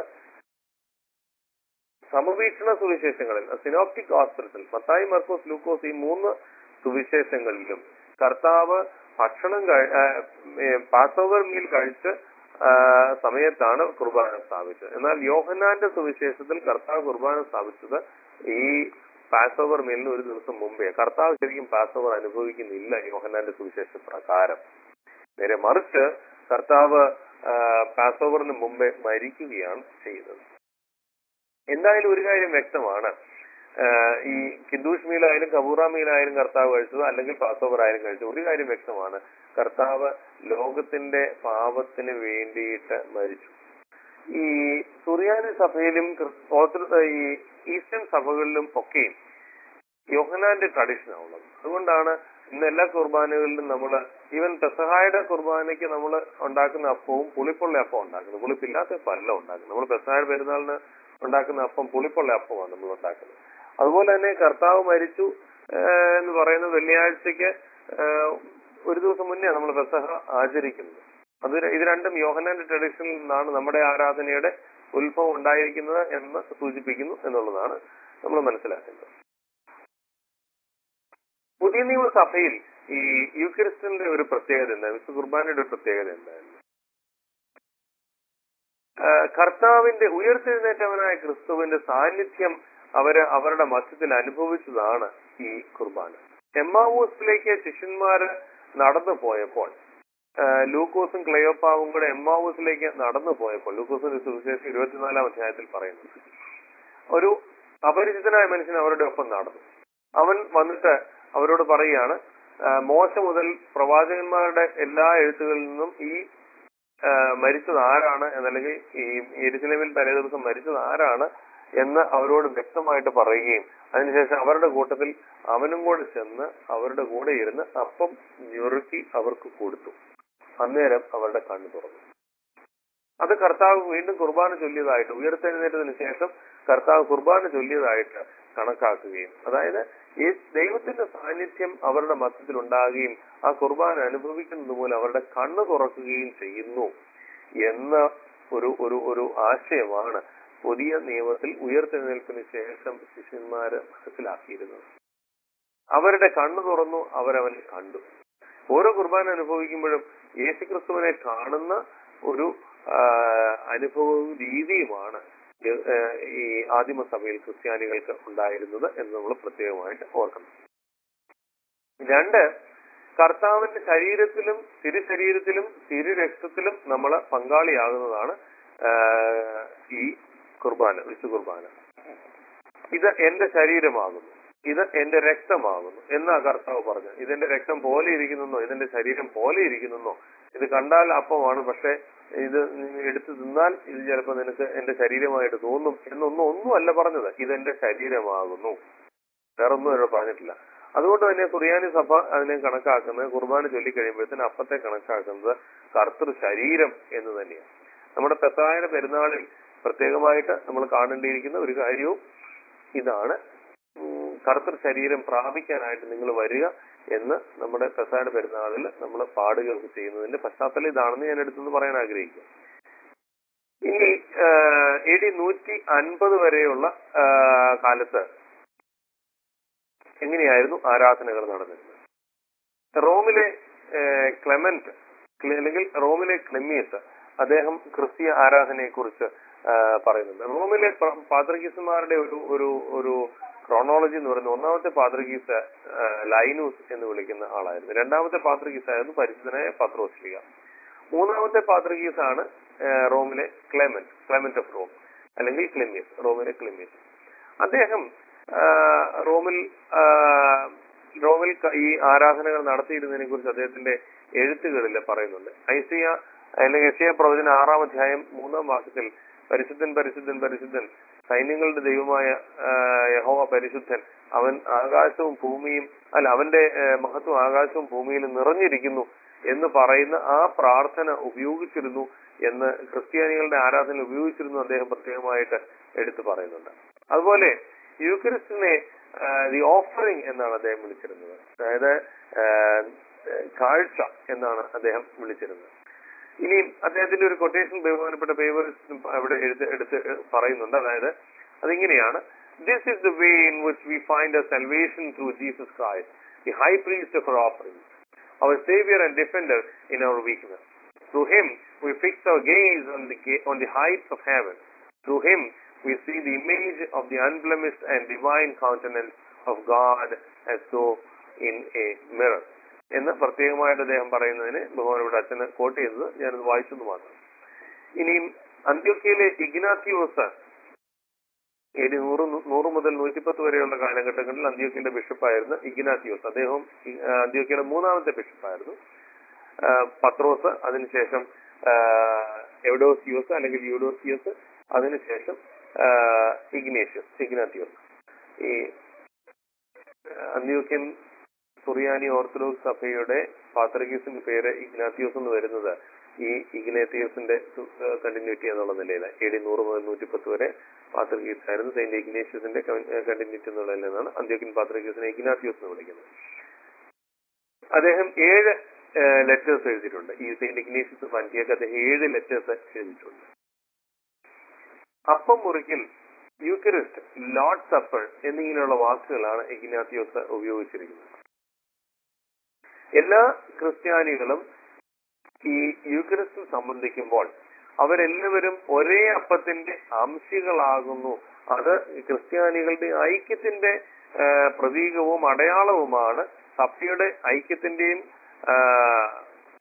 സമവീക്ഷണ സുവിശേഷങ്ങളിൽ സിനോപ്റ്റിക് ഹോസ്പിറ്റൽ മത്തായി മർക്കോസ് ലൂക്കോസ് ഈ മൂന്ന് സുവിശേഷങ്ങളിലും കർത്താവ് ഭക്ഷണം പാസ് ഓവർ മീൽ കഴിച്ച് ആ, സമയത്താണ് കുർബാന സ്ഥാപിച്ചത് എന്നാൽ യോഹന്നാന്റെ സുവിശേഷത്തിൽ കർത്താവ് കുർബാന സ്ഥാപിച്ചത് ഈ പാസ് ഓവർ മീലിന് ഒരു ദിവസം മുമ്പേ കർത്താവ് ശരിക്കും പാസ് ഓവർ അനുഭവിക്കുന്നില്ല യോഹന്നാന്റെ സുവിശേഷ പ്രകാരം നേരെ മറിച്ച് കർത്താവ് പാസ് ഓവറിന് മുമ്പേ മരിക്കുകയാണ് ചെയ്യുന്നത് എന്തായാലും ഒരു കാര്യം വ്യക്തമാണ് ആഹ് ഈ കിന്ദൂഷ് മീലായാലും കബൂറ മീലായാലും കർത്താവ് കഴിച്ചത് അല്ലെങ്കിൽ പാസ് ഓവർ ആയാലും കഴിച്ചത് ഒരു കാര്യം വ്യക്തമാണ് കർത്താവ് ലോകത്തിന്റെ പാപത്തിന് വേണ്ടിയിട്ട് മരിച്ചു ഈ സുറിയാനി സഭയിലും ക്രിസ്- ഓർത്തഡോ- ഈ ഈസ്റ്റേൺ സഭകളിലും ഒക്കെയും യോഹനാന്റെ ട്രഡീഷൻ ആണുള്ളത് അതുകൊണ്ടാണ് ഇന്ന് എല്ലാ കുർബാനകളിലും നമ്മൾ ഈവൻ പെസഹായുടെ കുർബാനയ്ക്ക് നമ്മൾ ഉണ്ടാക്കുന്ന അപ്പവും പുളിപ്പുള്ള അപ്പം ഉണ്ടാക്കുന്നത് പുളിപ്പില്ലാത്ത അപ്പം അല്ല ഉണ്ടാക്കുന്നത് നമ്മൾ പെസഹായുടെ പെരുന്നാളിന് ഉണ്ടാക്കുന്ന അപ്പം പുളിപ്പുള്ള അപ്പമാണ് നമ്മൾ ഉണ്ടാക്കുന്നത് അതുപോലെ തന്നെ കർത്താവ് മരിച്ചു ഏഹ്, എന്ന് പറയുന്ന വെള്ളിയാഴ്ചക്ക് ഏഹ്, ഒരു ദിവസം മുന്നേ നമ്മൾ പെസഹ ആചരിക്കുന്നത് അത് ര- ഇത് രണ്ടും യോഹനാന്റെ ട്രഡീഷനിൽ നിന്നാണ് നമ്മുടെ ആരാധനയുടെ ഉത്ഭവം ഉണ്ടായിരിക്കുന്നത് എന്ന് സൂചിപ്പിക്കുന്നു എന്നുള്ളതാണ് നമ്മൾ മനസ്സിലാക്കേണ്ടത് പുതിയ നിയമസഭയിൽ ഈ യൂക്രിസ്റ്റിന്റെ ഒരു പ്രത്യേകത എന്താ വിശുദ്ധ കുർബാനയുടെ ഒരു പ്രത്യേകത എന്തായിരുന്നു ആ, കർത്താവിന്റെ ഉയർത്തെഴുന്നേറ്റവനായ ക്രിസ്തുവിന്റെ സാന്നിധ്യം അവര് അവരുടെ മധ്യത്തിൽ അനുഭവിച്ചതാണ് ഈ കുർബാന എമ്മാവൂസിലേക്ക് ശിഷ്യന്മാര് നടന്നു പോയപ്പോൾ ആ, ലൂക്കോസും ക്ലയോപ്പാവും കൂടെ എമ്മാവൂസിലേക്ക് നടന്നു പോയപ്പോൾ ലൂക്കോസിന്റെ സുവിശേഷം ഇരുപത്തിനാലാം അധ്യായത്തിൽ പറയുന്നു ഒരു അപരിചിതനായ മനുഷ്യൻ അവരുടെ ഒപ്പം നടന്നു അവൻ വന്നിട്ട് അവരോട് പറയുകയാണ് ആ, മോശ മുതൽ പ്രവാചകന്മാരുടെ എല്ലാ എഴുത്തുകളിൽ നിന്നും ഈ ആ, മരിച്ചത് ആരാണ് എന്നല്ലെങ്കിൽ ഈ എരുസലേമിൽ തലേ ദിവസം മരിച്ചത് ആരാണ് എന്ന് അവരോട് വ്യക്തമായിട്ട് പറയുകയും അതിനുശേഷം അവരുടെ കൂട്ടത്തിൽ അവനും കൂടെ ചെന്ന് അവരുടെ കൂടെ ഇരുന്ന് അപ്പം ഞെറുക്കി അവർക്ക് കൊടുത്തു അന്നേരം അവരുടെ കണ്ണു തുറന്നു അത് കർത്താവ് വീണ്ടും കുർബാന ചൊല്ലിയതായിട്ട് ഉയർത്തെഴുന്നേറ്റതിന് ശേഷം കർത്താവ് കുർബാന ചൊല്ലിയതായിട്ട് കണക്കാക്കുകയും അതായത് ഈ ദൈവത്തിന്റെ സാന്നിധ്യം അവരുടെ മധ്യത്തിൽ ഉണ്ടാകുകയും ആ കുർബാന അനുഭവിക്കുന്നത് മൂലം അവരുടെ കണ്ണ് തുറക്കുകയും ചെയ്യുന്നു എന്ന ഒരു ഒരു ഒരു ആശയമാണ് പുതിയ നിയമത്തിൽ ഉയർത്തെഴുന്നേൽപ്പിന് ശേഷം ശിഷ്യന്മാര് മനസ്സിലാക്കിയിരുന്നത് അവരുടെ കണ്ണു തുറന്നു അവരവനെ കണ്ടു ഓരോ കുർബാന അനുഭവിക്കുമ്പോഴും യേശുക്രിസ്തുവിനെ കാണുന്ന ഒരു ആ, അനുഭവവും രീതിയുമാണ് ഇത്, ആ, ഈ ആദിമസഭയിൽ ക്രിസ്ത്യാനികൾക്ക് ഉണ്ടായിരുന്നത് എന്ന് നമ്മൾ പ്രത്യേകമായിട്ട് ഓർക്കണം രണ്ട് കർത്താവിന്റെ ശരീരത്തിലും തിരുശരീരത്തിലും തിരുരക്തത്തിലും നമ്മൾ പങ്കാളിയാകുന്നതാണ് ആ, ഈ കുർബാന വിശു കുർബാന ഇത് എന്റെ ശരീരമാകുന്നു ഇത് എന്റെ രക്തമാകുന്നു എന്നാ കർത്താവ് പറഞ്ഞു ഇതെന്റെ രക്തം പോലെ ഇരിക്കുന്നെന്നോ ഇതെന്റെ ശരീരം പോലെ ഇരിക്കുന്നെന്നോ ഇത് കണ്ടാൽ അപ്പമാണ് പക്ഷെ ഇത് നീ എടുത്ത് തിന്നാൽ ഇത് ചിലപ്പോൾ നിനക്ക് എന്റെ ശരീരമായിട്ട് തോന്നും എന്നൊന്നും ഒന്നുമല്ല പറഞ്ഞത് ഇതെന്റെ ശരീരമാകുന്നു വേറൊന്നും ഇവിടെ പറഞ്ഞിട്ടില്ല അതുകൊണ്ട് തന്നെ കുറിയാനി സഭ അതിനെ കണക്കാക്കുന്നത് കുർബാന ചൊല്ലിക്കഴിയുമ്പോഴത്തേന് അപ്പത്തെ കണക്കാക്കുന്നത് കർത്തൃ ശരീരം എന്ന് തന്നെയാണ് നമ്മുടെ പെത്തായ പെരുന്നാളിൽ പ്രത്യേകമായിട്ട് നമ്മൾ കാണേണ്ടിയിരിക്കുന്ന ഒരു കാര്യവും ഇതാണ് ഉം, കർത്തൃ ശരീരം പ്രാപിക്കാനായിട്ട് നിങ്ങൾ വരിക എന്ന് നമ്മുടെ പെസായുടെ പെരുന്നാളിൽ നമ്മൾ പാടുകയൊക്കെ ചെയ്യുന്നതിന്റെ പശ്ചാത്തലം ഇതാണെന്ന് ഞാൻ എടുത്തെന്ന് പറയാൻ ആഗ്രഹിക്കുക ഇനി എ ഡി നൂറ്റി അൻപത് വരെയുള്ള ആ, കാലത്ത് എങ്ങനെയായിരുന്നു ആരാധനകൾ നടന്നിരുന്നത് റോമിലെ ആ, ക്ലെമന്റ് ക്ലെ- അല്ലെങ്കിൽ റോമിലെ ക്ലെമീസ് അദ്ദേഹം ക്രിസ്തീയ ആരാധനയെ കുറിച്ച് പറയുന്നുണ്ട് റോമിലെ പ- പാത്രികീസുമാരുടെ ഒരു ഒരു ഒരു ക്രോണോളജി എന്ന് പറയുന്നത് ഒന്നാമത്തെ പാത്രികീസ് ആ, ലൈനൂസ് എന്ന് വിളിക്കുന്ന ആളായിരുന്നു രണ്ടാമത്തെ പാത്രികീസ് ആയിരുന്നു പരിശുദ്ധനായ പത്രോസ്ലിക മൂന്നാമത്തെ പാത്രികീസ് ആണ് ആ, റോമിലെ ക്ലെമന്റ് ക്ലെമന്റ് ഓഫ് റോം അല്ലെങ്കിൽ ക്ലെമീസ് റോമിലെ ക്ലെമീസ് അദ്ദേഹം ആ, റോമിൽ ആ, റോമിൽ ക- ഈ ആരാധനകൾ നടത്തിയിരുന്നതിനെ കുറിച്ച് അദ്ദേഹത്തിന്റെ എഴുത്തുകളിൽ പറയുന്നുണ്ട് ഐസിയ അല്ലെങ്കിൽ എസിയ പ്രവചന ആറാം അധ്യായം മൂന്നാം വാക്യത്തിൽ പരിശുദ്ധൻ പരിശുദ്ധൻ പരിശുദ്ധൻ സൈന്യങ്ങളുടെ ദൈവമായ ആ, യഹോവ പരിശുദ്ധൻ അവൻ ആകാശവും ഭൂമിയും അല്ല അവന്റെ ആ, മഹത്വം ആകാശവും ഭൂമിയിലും നിറഞ്ഞിരിക്കുന്നു എന്ന് പറയുന്ന ആ പ്രാർത്ഥന ഉപയോഗിച്ചിരുന്നു എന്ന് ക്രിസ്ത്യാനികളുടെ ആരാധന ഉപയോഗിച്ചിരുന്നു അദ്ദേഹം പ്രത്യേകമായിട്ട് എടുത്തു പറയുന്നുണ്ട് അതുപോലെ യൂക്രിസ്റ്റിനെ ദി ഓഫറിംഗ് എന്നാണ് അദ്ദേഹം വിളിച്ചിരുന്നത് അതായത് ആ, കാഴ്ച എന്നാണ് അദ്ദേഹം വിളിച്ചിരുന്നത് ഇനി അദ്ദേഹത്തിന്റെ ഒരു കൊട്ടേഷൻ ബഹുമാനപ്പെട്ട പേപ്പേഴ്സ് അവിടെ എടുത്ത് എടുത്ത് പറയുന്നുണ്ട് അതായത് അതിങ്ങനെയാണ് this is the way in which we find a salvation through Jesus Christ the high priest of offering our savior and defender in our weakness. Through him, we fix our gaze on the, ga- on the heights of heaven. Through him, we see the image of the unblemished and divine countenance of God as though in a mirror. എന്ന് പ്രത്യേകമായിട്ട് അദ്ദേഹം പറയുന്നതിന് ബഹുമാനപ്പെട്ട അച്ഛന് കോട്ട് ചെയ്തത് ഞാനത് വായിച്ചെന്ന് മാത്രം ഇനിയും അന്ത്യോക്കയിലെ ഇഗ്നാത്തിയോസ് ഏഴ് നൂറ് നൂറ് മുതൽ നൂറ്റിപ്പത്ത് വരെയുള്ള കാലഘട്ടങ്ങളിൽ അന്ത്യോക്കിന്റെ ബിഷപ്പായിരുന്നു ഇഗ്നാത്തിയോസ് അദ്ദേഹം ഇ- ആ, അന്ത്യോക്കിയുടെ മൂന്നാമത്തെ ബിഷപ്പായിരുന്നു ആ, പത്രോസ് അതിനുശേഷം ആ, എവഡോസിയോസ് അല്ലെങ്കിൽ യൂഡോസിയോസ് അതിനുശേഷം ആ, ഇഗ്നേഷ്യസ് ഇഗ്നാത്തിയോസ് ഈ അന്ത്യോക്യൻ സുറിയാനി ഓർത്തഡോക്സ് സഭയുടെ പാത്രഗീസിന്റെ പേര് ഇഗ്നാത്തിയോസ് എന്ന് വരുന്നത് ഈ ഇഗ്നേത്തിയോസിന്റെ കണ്ടിന്യൂറ്റി എന്നുള്ള നിലയിൽ എ ഡി നൂറ് മുതൽ നൂറ്റിപ്പത്ത് വരെ പാത്രഗീസ് ആയിരുന്നു സെയിന്റ് ഇഗ്നേഷ്യസിന്റെ കണ്ടിന്യൂറ്റി എന്നുള്ള നിലയിലാണ് അന്ത്യോക്യൻ പാത്രഗീസിനെ ഇഗ്നാത്തിയോസ് എന്ന് വിളിക്കുന്നത് അദ്ദേഹം ഏഴ് ലെറ്റേഴ്സ് എഴുതിയിട്ടുണ്ട് ഈ സെയിന്റ് ഇഗ്നേഷ്യസ് ഓഫ് അന്ത്യോക്ക് അദ്ദേഹം ഏഴ് ലെറ്റേഴ്സ് എഴുതിയിട്ടുണ്ട് അപ്പം മുറിക്കൽ യൂക്കറിസ്റ്റ് ലോർഡ് സപ്പർ എന്നിങ്ങനെയുള്ള വാക്കുകളാണ് ഇഗ്നാത്തിയോസ് ഉപയോഗിച്ചിരിക്കുന്നത് എല്ലാ ക്രിസ്ത്യാനികളും ഈ യൂക്കറിസ്റ്റിൽ സംബന്ധിക്കുമ്പോൾ അവരെല്ലാവരും ഒരേ അപ്പത്തിന്റെ അംശികളാകുന്നു അത് ക്രിസ്ത്യാനികളുടെ ഐക്യത്തിന്റെ ആ, പ്രതീകവും അടയാളവുമാണ് സഭയുടെ ഐക്യത്തിന്റെയും ആ,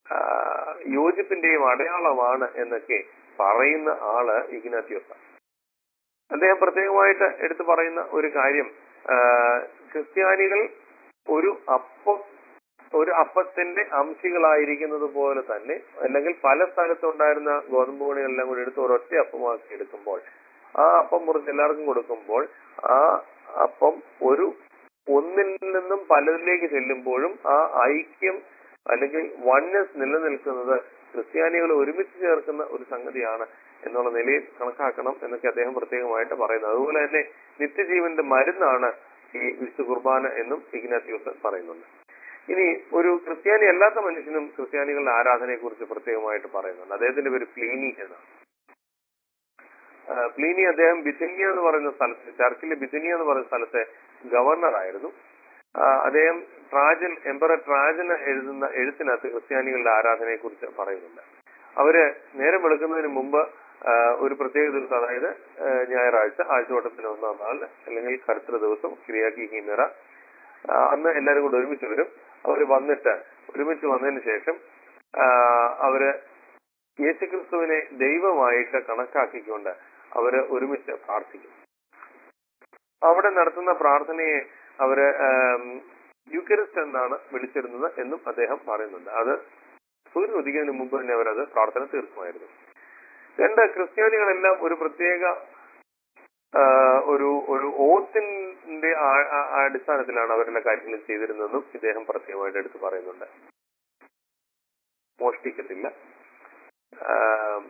ആ, യോജിപ്പിന്റെയും അടയാളമാണ് എന്നൊക്കെ പറയുന്ന ആള് ഇഗ്നാത്യോസ് അദ്ദേഹം പ്രത്യേകമായിട്ട് എടുത്തു പറയുന്ന ഒരു കാര്യം ആ, ക്രിസ്ത്യാനികൾ ഒരു അപ്പം ഒരു അപ്പത്തിന്റെ അംശികളായിരിക്കുന്നത് പോലെ തന്നെ അല്ലെങ്കിൽ പല സ്ഥലത്തുണ്ടായിരുന്ന ഗോതമ്പ് മണികളെല്ലാം കൂടി എടുത്ത് ഒരൊറ്റ അപ്പമാക്കി എടുക്കുമ്പോൾ ആ അപ്പം മുറിച്ച് എല്ലാവർക്കും കൊടുക്കുമ്പോൾ ആ അപ്പം ഒരു ഒന്നിൽ നിന്നും പലതിലേക്ക് ചെല്ലുമ്പോഴും ആ ഐക്യം അല്ലെങ്കിൽ വൺനെസ് നിലനിൽക്കുന്നത് ക്രിസ്ത്യാനികൾ ഒരുമിച്ച് ചേർക്കുന്ന ഒരു സംഗതിയാണ് എന്നുള്ള നിലയിൽ കണക്കാക്കണം എന്നൊക്കെ അദ്ദേഹം പ്രത്യേകമായിട്ട് പറയുന്നത് അതുപോലെ തന്നെ നിത്യജീവന്റെ മരുന്നാണ് ഈ വിശുദ്ധ കുർബാന എന്നും ഇഗ്നാത്യൂസ് പറയുന്നുണ്ട് ഇനി ഒരു ക്രിസ്ത്യാനി അല്ലാത്ത മനുഷ്യനും ക്രിസ്ത്യാനികളുടെ ആരാധനയെ കുറിച്ച് പ്രത്യേകമായിട്ട് പറയുന്നുണ്ട് അദ്ദേഹത്തിന്റെ പേര് പ്ലീനി എന്നാണ് ആ, പ്ലീനി അദ്ദേഹം ബിഥിനിയ എന്ന് പറയുന്ന സ്ഥലത്ത് ചർച്ചിലെ ബിഥിനിയ എന്ന് പറയുന്ന സ്ഥലത്തെ ഗവർണർ ആയിരുന്നു ആ, അദ്ദേഹം ട്രാജൻ എംപറർ ട്രാജന് എഴുതുന്ന എഴുത്തിനകത്ത് ക്രിസ്ത്യാനികളുടെ ആരാധനയെ കുറിച്ച് പറയുന്നുണ്ട് അവര് നേരം വെളുക്കുന്നതിന് മുമ്പ് ആ, ഒരു പ്രത്യേക ദിവസം അതായത് ആ, ഞായറാഴ്ച ആഴ്ചവട്ടത്തിന് ഒന്നാം നാൾ അല്ലെങ്കിൽ കരുത്തര ദിവസം ക്രിയാക്കി ഹിമറ അന്ന് എല്ലാവരും കൂടെ ഒരുമിച്ച് വരും അവർ വന്നിട്ട് ഒരുമിച്ച് വന്നതിന് ശേഷം ആ, അവര് യേശുക്രിസ്തുവിനെ ദൈവമായിട്ട് കണക്കാക്കിക്കൊണ്ട് അവര് ഒരുമിച്ച് പ്രാർത്ഥിക്കും അവിടെ നടത്തുന്ന പ്രാർത്ഥനയെ അവര് ആം, യൂക്കറിസ്റ്റ് എന്നാണ് വിളിച്ചിരുന്നത് എന്നും അദ്ദേഹം പറയുന്നുണ്ട് അത് സൂര്യൻ ഉദിക്കുന്നതിന് മുമ്പ് തന്നെ അവരത് പ്രാർത്ഥന തീർക്കുമായിരുന്നു രണ്ട് ക്രിസ്ത്യാനികളെല്ലാം ഒരു പ്രത്യേക ആ, ഒരു ഒരു ഓത്തിന്റെ ആ- ആ- ആ അടിസ്ഥാനത്തിലാണ് അവരുടെ കാര്യങ്ങൾ ചെയ്തിരുന്നതെന്നും ഇദ്ദേഹം പ്രത്യേകമായിട്ട് എടുത്തു പറയുന്നുണ്ട് മോഷ്ടിക്കത്തില്ല ആം,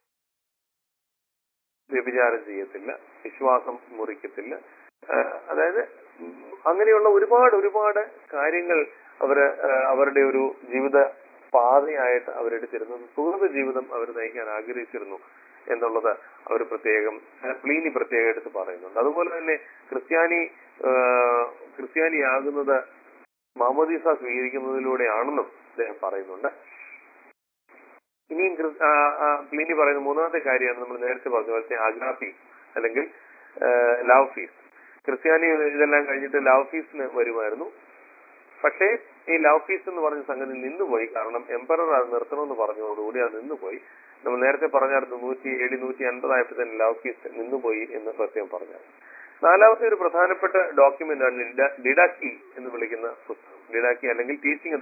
വ്യഭിചാരം ചെയ്യത്തില്ല വിശ്വാസം മുറിക്കത്തില്ല ആ, അതായത് ഉം, അങ്ങനെയുള്ള ഒരുപാട് ഒരുപാട് കാര്യങ്ങൾ അവര് ആ, അവരുടെ ഒരു ജീവിത പാതയായിട്ട് അവരെടുത്തിരുന്നു സുഹൃത ജീവിതം അവർ നയിക്കാൻ ആഗ്രഹിച്ചിരുന്നു എന്നുള്ളത് അവർ പ്രത്യേകം ആ, പ്ലീനി പ്രത്യേകം എടുത്ത് പറയുന്നുണ്ട് അതുപോലെ തന്നെ ക്രിസ്ത്യാനി ആ, ക്രിസ്ത്യാനിയാകുന്നത് മാമോദീസ സ്വീകരിക്കുന്നതിലൂടെയാണെന്നും അദ്ദേഹം പറയുന്നുണ്ട് ഇനിയും ക്രിസ്- ആ, ആ, പ്ലീനി പറയുന്ന മൂന്നാമത്തെ കാര്യമാണ് നമ്മൾ നേരത്തെ പറഞ്ഞ പോലത്തെ അഗ്രാഫി അല്ലെങ്കിൽ ലവ് ഫീസ് ക്രിസ്ത്യാനി ഇതെല്ലാം കഴിഞ്ഞിട്ട് ലവ് ഫീസിന് വരുമായിരുന്നു പക്ഷേ ഈ ലവ് ഫീസ് എന്ന് പറഞ്ഞ സംഗതി നിന്നുപോയി കാരണം എംപറർ അത് നിർത്തണമെന്ന് പറഞ്ഞതോടുകൂടി അത് നിന്നുപോയി നമ്മൾ നേരത്തെ പറഞ്ഞായിരുന്നു നൂറ്റി ഏഴ് നൂറ്റി അൻപതായപ്പോൾ തന്നെ ലവ് ഫീസ് നിന്നുപോയി എന്ന് പ്രത്യേകം പറഞ്ഞു നാലാമത്തെ ഒരു പ്രധാനപ്പെട്ട ഡോക്യുമെന്റ് ആണ് ഡിഡ- ഡിഡാക്കി എന്ന് വിളിക്കുന്ന പുസ്തകം ഡിഡാക്കി അല്ലെങ്കിൽ teaching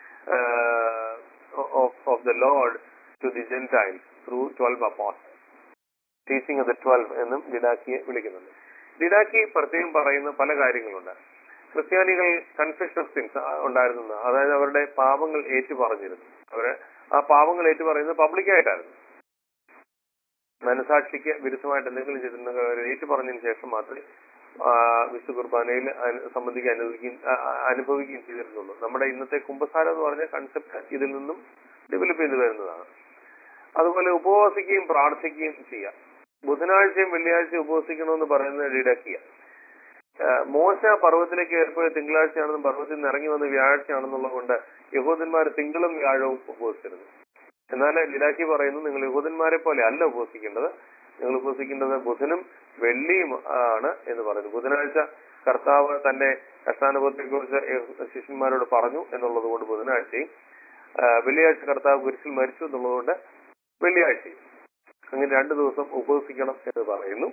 of the lord to the Gentiles through twelve അപ്പോസ് ടീച്ചിങ് ഓഫ് ദ ട്വൽവ് എന്നും ഡിഡാക്കിയെ വിളിക്കുന്നുണ്ട് ഡിഡാക്കി പ്രത്യേകം പറയുന്ന പല കാര്യങ്ങളുണ്ട് ക്രിസ്ത്യാനികൾ കൺഫെഷൻ ഓഫ് സിൻസ് ഉണ്ടായിരുന്നു അതായത് അവരുടെ പാപങ്ങൾ ഏറ്റു പറഞ്ഞിരുന്നു അവര് ആ പാപങ്ങൾ ഏറ്റു പറയുന്നത് പബ്ലിക്കായിട്ടായിരുന്നു മനസാക്ഷിക്ക് വിരുദ്ധമായിട്ട് എന്തെങ്കിലും ചെയ്തിട്ടുണ്ടെങ്കിൽ അവർ ഏറ്റു പറഞ്ഞതിന് ശേഷം മാത്രമേ ആ, വിശുദ്ധ കുർബാനയിൽ അനു- സംബന്ധിക്കാൻ അനുവദിക്കുകയും ആ, ആ, അനുഭവിക്കുകയും ചെയ്തിരുന്നുള്ളൂ നമ്മുടെ ഇന്നത്തെ കുംഭസാരം എന്ന് പറഞ്ഞ കൺസെപ്റ്റ് ഇതിൽ നിന്നും ഡെവലപ്പ് ചെയ്തു വരുന്നതാണ് അതുപോലെ ഉപവസിക്കുകയും പ്രാർത്ഥിക്കുകയും ചെയ്യാം ബുധനാഴ്ചയും വെള്ളിയാഴ്ചയും ഉപവസിക്കണമെന്ന് പറയുന്നത് ഡിഡക്കിയ മോശ പർവ്വത്തിലേക്ക് കയറിപ്പോയ തിങ്കളാഴ്ചയാണെന്നും പർവ്വത്തിൽ നിന്ന് ഇറങ്ങി വന്ന് വ്യാഴാഴ്ചയാണെന്നുള്ളത് കൊണ്ട് യഹൂദന്മാർ തിങ്കളും വ്യാഴവും ഉപവസിച്ചിരുന്നു എന്നാൽ ലിലാക്കി പറയുന്നു നിങ്ങൾ യഹൂദന്മാരെ പോലെ അല്ല ഉപവസിക്കേണ്ടത് നിങ്ങൾ ഉപവസിക്കേണ്ടത് ബുധനും വെള്ളിയും ആണ് എന്ന് പറയുന്നു ബുധനാഴ്ച കർത്താവ് തന്റെ കഷ്ടാനുഭവത്തെ കുറിച്ച് ശിഷ്യന്മാരോട് പറഞ്ഞു എന്നുള്ളത് കൊണ്ട് ബുധനാഴ്ചയും ആ, വെള്ളിയാഴ്ച കർത്താവ് കുരിശിൽ മരിച്ചു എന്നുള്ളതുകൊണ്ട് വെള്ളിയാഴ്ചയും അങ്ങനെ രണ്ടു ദിവസം ഉപവസിക്കണം എന്ന് പറയുന്നു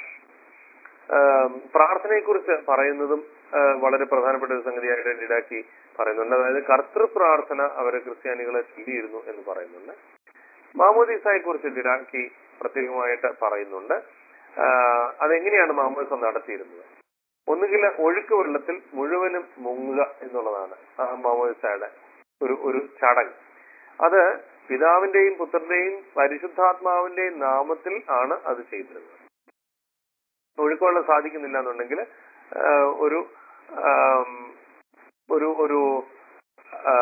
പ്രാർത്ഥനയെ കുറിച്ച് പറയുന്നതും ആ, വളരെ പ്രധാനപ്പെട്ട ഒരു സംഗതിയായിട്ട് ഡിഡാക്കി പറയുന്നുണ്ട് അതായത് കർത്തൃ പ്രാർത്ഥന അവരെ ക്രിസ്ത്യാനികളെ ചൊല്ലിയിരുന്നു എന്ന് പറയുന്നുണ്ട് മാമോദീസയെ കുറിച്ച് ഡിഡാക്കി പ്രത്യേകമായിട്ട് പറയുന്നുണ്ട് ആ, അതെങ്ങനെയാണ് മാമോദിസ നടത്തിയിരുന്നത് ഒന്നുകിൽ ഒഴുക്ക് വെള്ളത്തിൽ മുഴുവനും മുങ്ങുക എന്നുള്ളതാണ് ആ മാമോദിസയുടെ ഒരു ഒരു ചടങ്ങ് അത് പിതാവിന്റെയും പുത്രന്റെയും പരിശുദ്ധാത്മാവിന്റെയും നാമത്തിൽ ആണ് അത് ചെയ്തിരുന്നത് ഒഴുക്കുവെള്ളം സാധിക്കുന്നില്ല എന്നുണ്ടെങ്കിൽ ഒരു ആം, ഒരു ഒരു ആ,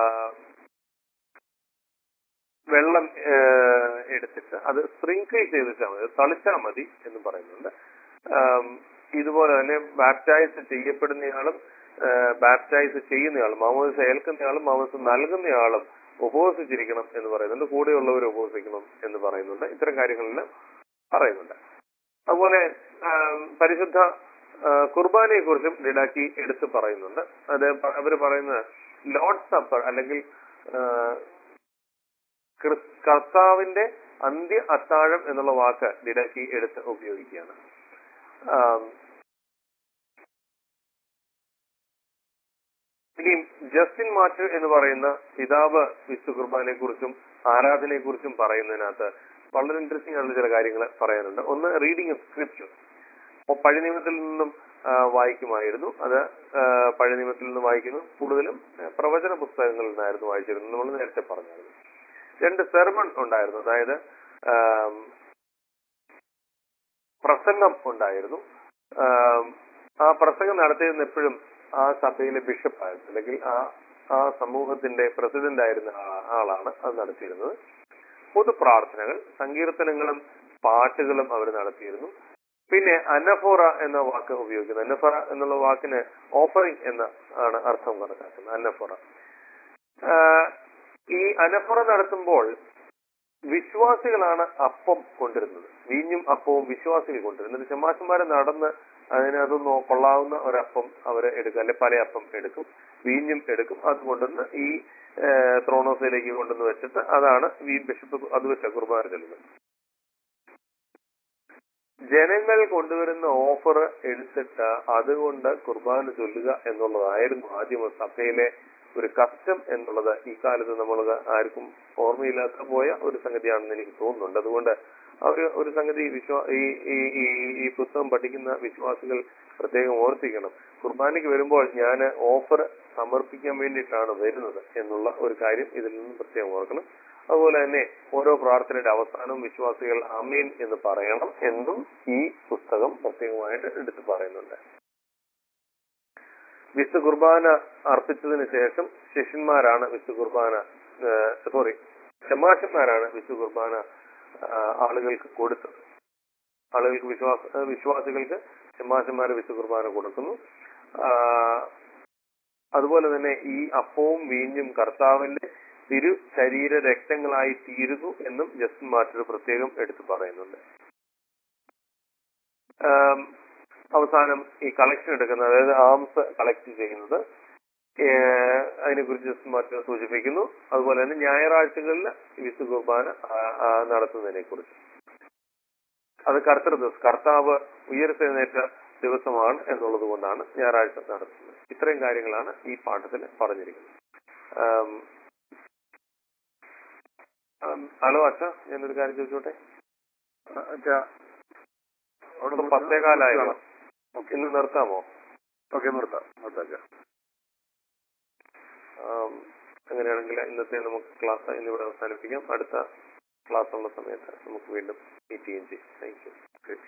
വെള്ളം ആ, എടുത്തിട്ട് അത് സ്പ്രിങ്കിൾ ചെയ്തിട്ടാൽ മതി തളിച്ചാൽ മതി എന്ന് പറയുന്നുണ്ട് ആം, ഇതുപോലെ തന്നെ ബാപ്റ്റൈസ് ചെയ്യപ്പെടുന്നയാളും ബാപ്റ്റൈസ് ചെയ്യുന്നയാളും മാമോദിസ ഏൽക്കുന്നയാളും മാമോദിസ നൽകുന്നയാളും ഉപവസിച്ചിരിക്കണം എന്ന് പറയുന്നുണ്ട് കൂടെയുള്ളവർ ഉപവസിക്കണം എന്ന് പറയുന്നുണ്ട് ഇത്തരം കാര്യങ്ങളെല്ലാം പറയുന്നുണ്ട് അതുപോലെ ആം, പരിശുദ്ധ കുർബാനയെ കുറിച്ചും ഡിഡാക്കി എടുത്ത് പറയുന്നുണ്ട് അത് പ- അവര് പറയുന്നത് ലോഡ് സപ്പർ അല്ലെങ്കിൽ ക്രിസ്- കർത്താവിന്റെ അന്ത്യ അത്താഴം എന്നുള്ള വാക്ക് ഡിഡക്കി എടുത്ത് ഉപയോഗിക്കുകയാണ് ആം, ഇനി ജസ്റ്റിൻ മാറ്റർ എന്ന് പറയുന്ന പിതാവ് വിശു കുർബാനെ കുറിച്ചും ആരാധനയെ കുറിച്ചും പറയുന്നതിനകത്ത് വളരെ ഇൻട്രസ്റ്റിംഗ് ആയിട്ടുള്ള ചില കാര്യങ്ങൾ പറയാനുണ്ട് ഒന്ന് റീഡിംഗ് ഓഫ് സ്ക്രിപ്ചർ അപ്പോൾ പഴയ നിയമത്തിൽ നിന്നും ആ, വായിക്കുമായിരുന്നു അത് ആ, പഴയ നിയമത്തിൽ നിന്ന് വായിക്കുന്നു കൂടുതലും ആ, പ്രവചന പുസ്തകങ്ങളിൽ നിന്നായിരുന്നു വായിച്ചിരുന്നത് നമ്മൾ നേരത്തെ പറഞ്ഞായിരുന്നു രണ്ട് സെർമൺ ഉണ്ടായിരുന്നു അതായത് ആം, പ്രസംഗം ഉണ്ടായിരുന്നു ആം, ആ പ്രസംഗം നടത്തിയിരുന്ന എപ്പോഴും ആ സഭയിലെ ബിഷപ്പായിരുന്നു അല്ലെങ്കിൽ ആ ആ സമൂഹത്തിന്റെ പ്രസിഡന്റ് ആയിരുന്ന ആ- ആളാണ് അത് നടത്തിയിരുന്നത് പൊതു പ്രാർത്ഥനകൾ സങ്കീർത്തനങ്ങളും പാട്ടുകളും അവർ നടത്തിയിരുന്നു പിന്നെ അനഫോറ എന്ന വാക്ക് ഉപയോഗിക്കുന്നത് അനഫോറ എന്നുള്ള വാക്കിന് ഓഫറിംഗ് എന്ന ആണ് അർത്ഥം കണക്കാക്കുന്നത് അനഫോറ ആഹ് ഈ അനഫോറ നടത്തുമ്പോൾ വിശ്വാസികളാണ് അപ്പം കൊണ്ടിരുന്നത് വീഞ്ഞും അപ്പവും വിശ്വാസികൾ കൊണ്ടിരുന്നത് ചെമ്മാശന്മാരെ നടന്ന് അതിന് അത് നോ- കൊള്ളാവുന്ന ഒരപ്പം അവര് എടുക്കും അല്ലെ പല അപ്പം എടുക്കും വീഞ്ഞും എടുക്കും അത് കൊണ്ടുവന്ന് ഈ ഏഹ്, ത്രോണോസിലേക്ക് കൊണ്ടുവന്ന് വെച്ചിട്ട് അതാണ് ഈ ബിഷപ്പ് അത് വെച്ച കുർബാന ചെല്ലുന്നത് ജനങ്ങൾ കൊണ്ടുവരുന്ന ഓഫർ എടുത്തിട്ട് അതുകൊണ്ട് കുർബാന ചൊല്ലുക എന്നുള്ളതായിരുന്നു ആദ്യം സഭയിലെ ഒരു കസ്റ്റം എന്നുള്ളത് ഈ കാലത്ത് നമ്മൾ ആർക്കും ഓർമ്മയില്ലാത്ത പോയ ഒരു സംഗതിയാണെന്ന് എനിക്ക് തോന്നുന്നുണ്ട് അതുകൊണ്ട് ആ ഒരു ഒരു സംഗതി വിശ്വാ ഈ ഈ ഈ ഈ പുസ്തകം പഠിക്കുന്ന വിശ്വാസികൾ പ്രത്യേകം ഓർത്തിക്കണം കുർബാനയ്ക്ക് വരുമ്പോൾ ഞാൻ ഓഫർ സമർപ്പിക്കാൻ വേണ്ടിയിട്ടാണ് വരുന്നത് എന്നുള്ള ഒരു കാര്യം ഇതിൽ നിന്ന് പ്രത്യേകം ഓർക്കണം അതുപോലെ തന്നെ ഓരോ പ്രാർത്ഥനയുടെ അവസാനവും വിശ്വാസികൾ അമീൻ എന്ന് പറയണം എന്നും ഈ പുസ്തകം പ്രത്യേകമായിട്ട് എടുത്തു പറയുന്നുണ്ട് വിശുദ്ധ കുർബാന അർപ്പിച്ചതിന് ശേഷം ശിഷ്യന്മാരാണ് വിശുദ്ധ കുർബാന സോറി ഷമാഷന്മാരാണ് വിശുദ്ധ കുർബാന ആ, ആളുകൾക്ക് കൊടുത്തത് ആളുകൾക്ക് വിശ്വാസ ആ, വിശ്വാസികൾക്ക് ഷമാഷന്മാർ വിശുദ്ധ കുർബാന കൊടുക്കുന്നു ആ, അതുപോലെ തന്നെ ഈ അപ്പവും വീഞ്ഞും കർത്താവിന്റെ തിരു ശരീര രക്തങ്ങളായി തീരുന്നു എന്നും ജസ്റ്റിൻ മാറ്റർ പ്രത്യേകം എടുത്തു പറയുന്നുണ്ട് ആം, അവസാനം ഈ കളക്ഷൻ എടുക്കുന്നത് അതായത് ആംസ് കളക്ട് ചെയ്യുന്നത് ഏഹ്, അതിനെക്കുറിച്ച് ജസ്റ്റിൻ മാറ്റർ സൂചിപ്പിക്കുന്നു അതുപോലെ തന്നെ ഞായറാഴ്ചകളിൽ വിശു കുർബാന നടത്തുന്നതിനെ കുറിച്ച് അത് കർത്തൃ ദിവസം കർത്താവ് ഉയർത്തെഴുന്നേറ്റ ദിവസമാണ് എന്നുള്ളത് കൊണ്ടാണ് ഞായറാഴ്ച നടത്തുന്നത് ഇത്രയും കാര്യങ്ങളാണ് ഈ പാഠത്തിൽ പറഞ്ഞിരിക്കുന്നത് ആം, ആം, ഹലോ അച്ഛ ഞാനൊരു കാര്യം ചോദിച്ചോട്ടെ അച്ഛാ അവിടെ ഇപ്പൊ പത്തേകാലായോ ഓക്കെ ഇന്ന് നിർത്താമോ ഓക്കെ നിർത്താം നിർത്താം അച്ഛാ ആം, അങ്ങനെയാണെങ്കിൽ ഇന്നത്തെ നമുക്ക് ക്ലാസ് ഇന്നിവിടെ അവസാനിപ്പിക്കാം അടുത്ത ക്ലാസ് ഉള്ള സമയത്ത് നമുക്ക് വീണ്ടും മീറ്റ് ചെയ്യുകയും ചെയ്യും താങ്ക് യു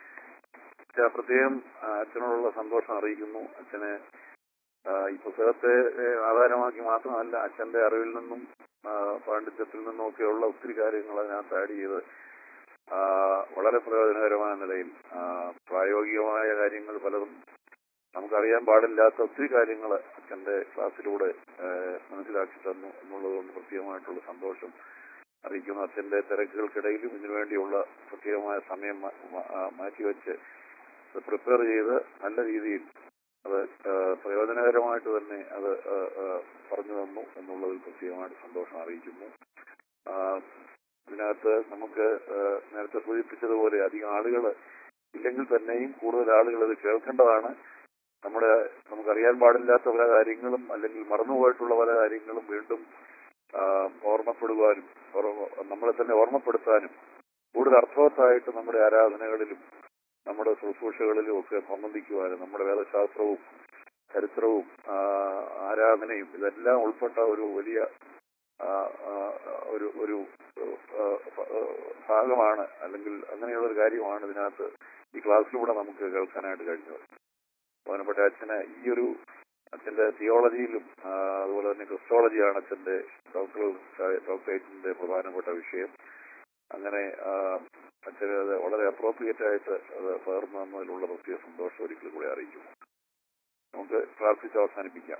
അച്ഛാ പ്രത്യേകം ആ, അച്ഛനോടുള്ള സന്തോഷം അറിയിക്കുന്നു അച്ഛന് ആ, ഈ പുസ്തകത്തെ ഏ, ആധാരമാക്കി മാത്രമല്ല അച്ഛന്റെ അറിവിൽ നിന്നും ആ, പാണ്ഡിത്യത്തിൽ നിന്നും ഒക്കെയുള്ള ഒത്തിരി കാര്യങ്ങൾ അതിനകത്ത് ആഡ് ചെയ്ത് ആ, വളരെ പ്രയോജനകരമായ നിലയിൽ ആ, പ്രായോഗികമായ കാര്യങ്ങൾ പലതും നമുക്കറിയാൻ പാടില്ലാത്ത ഒത്തിരി കാര്യങ്ങൾ അച്ഛന്റെ ക്ലാസ്സിലൂടെ ഏ, മനസ്സിലാക്കി തന്നു എന്നുള്ളതുകൊണ്ട് പ്രത്യേകമായിട്ടുള്ള സന്തോഷം അറിയിക്കുന്നു അച്ഛന്റെ തിരക്കുകൾക്കിടയിലും ഇതിനുവേണ്ടിയുള്ള പ്രത്യേകമായ സമയം മാ- മാ- ആ, മാറ്റിവെച്ച് പ്രിപ്പയർ ചെയ്ത് നല്ല രീതിയിൽ അത് ആ, പ്രയോജനകരമായിട്ട് തന്നെ അത് ആ, ആ, പറഞ്ഞു തന്നു എന്നുള്ളതിൽ പ്രത്യേകമായിട്ട് സന്തോഷം അറിയിക്കുന്നു ആ, ഇതിനകത്ത് നമുക്ക് ആ, നേരത്തെ സൂചിപ്പിച്ചതുപോലെ അധികം ആളുകൾ ഇല്ലെങ്കിൽ തന്നെയും കൂടുതൽ ആളുകൾ ഇത് കേൾക്കേണ്ടതാണ് നമ്മുടെ നമുക്കറിയാൻ പാടില്ലാത്ത പല കാര്യങ്ങളും അല്ലെങ്കിൽ മറന്നുപോയിട്ടുള്ള പല കാര്യങ്ങളും വീണ്ടും ആ, ഓർമ്മപ്പെടുവാനും ഓർമ്മ- നമ്മളെ തന്നെ ഓർമ്മപ്പെടുത്താനും കൂടുതൽ അർത്ഥവത്തായിട്ട് നമ്മുടെ ആരാധനകളിലും നമ്മുടെ ശുശ്രൂഷകളിലും ഒക്കെ സംബന്ധിക്കുവാനും നമ്മുടെ വേദശാസ്ത്രവും ചരിത്രവും ആ, ആരാധനയും ഇതെല്ലാം ഉൾപ്പെട്ട ഒരു വലിയ ആ, ആ, ഒരു ഒരു ആ, ആ, ഭാഗമാണ് അല്ലെങ്കിൽ അങ്ങനെയുള്ള ഒരു കാര്യമാണ് ഇതിനകത്ത് ഈ ക്ലാസ്സിലൂടെ നമുക്ക് കേൾക്കാനായിട്ട് കഴിഞ്ഞത് ബഹുമാനപ്പെട്ട അച്ഛന് ഈ ഒരു അച്ഛന്റെ തിയോളജിയിലും ആ, അതുപോലെ തന്നെ ക്രിസ്റ്റോളജിയാണ് അച്ഛന്റെ ഡോക്ടർ ഡോക്ടറേറ്റിന്റെ പ്രധാനപ്പെട്ട വിഷയം അങ്ങനെ ആ, അച്ഛന് അത് വളരെ അപ്രോപ്രിയേറ്റ് ആയിട്ട് അത് പകർന്നു തന്നതിലുള്ള പ്രത്യേക സന്തോഷം ഒരിക്കലും കൂടി അറിയിക്കുന്നു നമുക്ക് പ്രാർത്ഥിച്ച് അവസാനിപ്പിക്കാം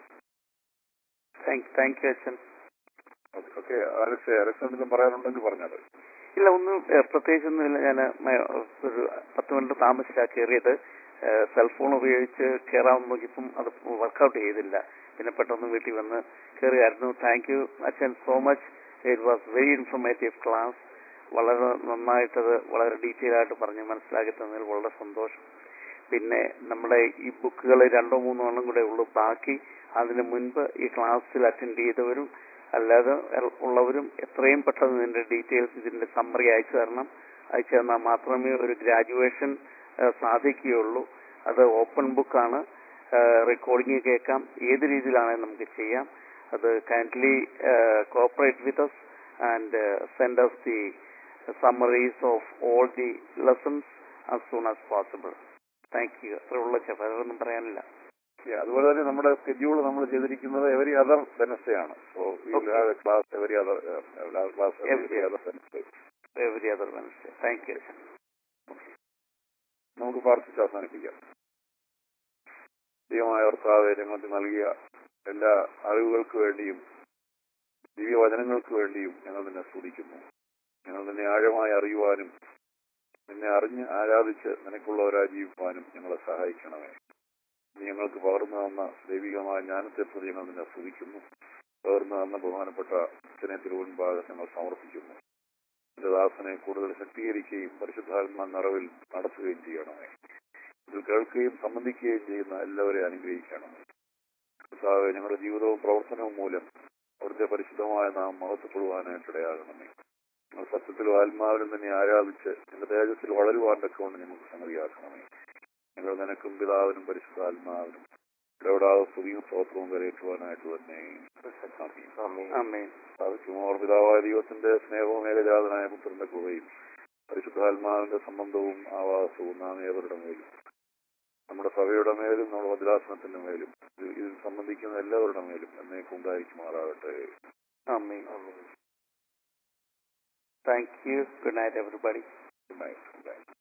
താങ്ക് താങ്ക് യു അച്ഛൻ ഓക്കെ അലക്സ് അലക്സ് എന്തെങ്കിലും പറയാനുണ്ടെങ്കിൽ പറഞ്ഞത് ഇല്ല ഒന്നും ഏഹ്, പ്രത്യേകിച്ചൊന്നുമില്ല ഞാൻ ഒരു പത്ത് മിനിറ്റ് താമസിച്ചാ കയറിയത് സെൽഫോൺ ഉപയോഗിച്ച് കയറാൻ നോക്കിയപ്പം അത് വർക്കൗട്ട് ചെയ്തില്ല പിന്നെ പെട്ടെന്ന് വീട്ടിൽ വന്ന് കയറിയായിരുന്നു താങ്ക് യു അച്ഛൻ so much it was very informative class വളരെ നന്നായിട്ടത് വളരെ ഡീറ്റെയിൽ ആയിട്ട് പറഞ്ഞ് മനസ്സിലാക്കി തന്നതിൽ വളരെ സന്തോഷം പിന്നെ നമ്മുടെ ഈ ബുക്കുകൾ രണ്ടോ മൂന്നോ എണ്ണം കൂടെ ഉള്ളൂ ബാക്കി അതിന് മുൻപ് ഈ ക്ലാസ്സിൽ അറ്റൻഡ് ചെയ്തവരും അല്ലാതെ ഉള്ളവരും എത്രയും പെട്ടെന്ന് ഇതിന്റെ ഡീറ്റെയിൽസ് ഇതിന്റെ സമ്മറി അയച്ചു തരണം അയച്ചു തന്നാൽ മാത്രമേ ഒരു ഗ്രാജുവേഷൻ സാധിക്കുകയുള്ളൂ അത് ഓപ്പൺ ബുക്കാണ് റെക്കോർഡിംഗ് കേൾക്കാം ഏത് രീതിയിലാണെങ്കിലും നമുക്ക് ചെയ്യാം അത് kindly cooperate with us and send us the summaries of all the lessons as soon as possible thank you അത്രയുള്ള വേറൊന്നും പറയാനില്ല Yeah, അതുപോലെ തന്നെ നമ്മുടെ സ്കെഡ്യൂൾ നമ്മൾ ചെയ്തിരിക്കുന്നത് എവരി അതർ വെനസ്ഡേ ആണ് so class every other class every other Wednesday every other Wednesday thank you നമുക്ക് പ്രാർത്ഥിച്ച് അവസാനിപ്പിക്കാം ദൈവമായ കർത്താവെ ഞങ്ങൾക്ക് നൽകിയ എല്ലാ അറിവുകൾക്ക് വേണ്ടിയും ദിവ്യവചനങ്ങൾക്ക് വേണ്ടിയും ഞങ്ങൾ നിന്നെ സ്തുതിക്കുന്നു ഞങ്ങൾ നിന്നെ ആഴമായി അറിയുവാനും നിന്നെ അറിഞ്ഞ് ആരാധിച്ച് നിനക്കുള്ളവരായി ജീവിക്കുവാനും ഞങ്ങളെ സഹായിക്കണമേ നീ ഞങ്ങൾക്ക് പകർന്നു തന്ന ദൈവികമായ ജ്ഞാനത്തെ പ്രതി ഞങ്ങൾ നിന്നെ സ്തുതിക്കുന്നു പകർന്നു തന്ന ബഹുമാനപ്പെട്ട അച്ഛനെ തിരുവൻപാകെ ഞങ്ങൾ സമർപ്പിക്കുന്നു എന്റെ ദാസനെ കൂടുതൽ ശക്തീകരിക്കുകയും പരിശുദ്ധാത്മാ നിറവിൽ നടത്തുകയും ചെയ്യണമേ ഇതിൽ കേൾക്കുകയും സംബന്ധിക്കുകയും ചെയ്യുന്ന എല്ലാവരെയും അനുഗ്രഹിക്കണമേ കർത്താവെ ഞങ്ങളുടെ ജീവിതവും പ്രവർത്തനവും മൂലം അവിടുത്തെ പരിശുദ്ധമായ നാം മഹത്വപ്പെടുവാനായിട്ട് ഇടയാകണമേ ഞങ്ങൾ സത്യത്തിലും ആത്മാവിലും തന്നെ ആരാധിച്ച് എന്റെ തേജസ്സിൽ വളരുവാൻ തക്കവണ്ണം ഞങ്ങൾക്ക് സംഗതിയാക്കണമേ ഞങ്ങൾ നിനക്കും പിതാവിനും പരിശുദ്ധാത്മാവിനും ഇടപെടാതെ സ്തുതിയും സ്തോത്രവും കരയേറ്റുവാനായിട്ട് തന്നെ ആമീൻ. ആമേൻ സാധിക്കുമോ പിതാവായ ദൈവത്തിന്റെ സ്നേഹവും ഏകജാതനായ പുത്രന്റെ കൃപയും പരിശുദ്ധാത്മാവിന്റെ സംബന്ധവും ആവാസവും നാം ഏവരുടെ മേലും നമ്മുടെ സഭയുടെ മേലും നമ്മുടെ ഭദ്രാസനത്തിന്റെ മേലും ഇത് ഇതിൽ സംബന്ധിക്കുന്ന എല്ലാവരുടെ മേലും എന്നേക്കും ഉണ്ടായിരിക്കുമാറാകട്ടെ ആമേൻ thank you good night everybody Good night. Good night.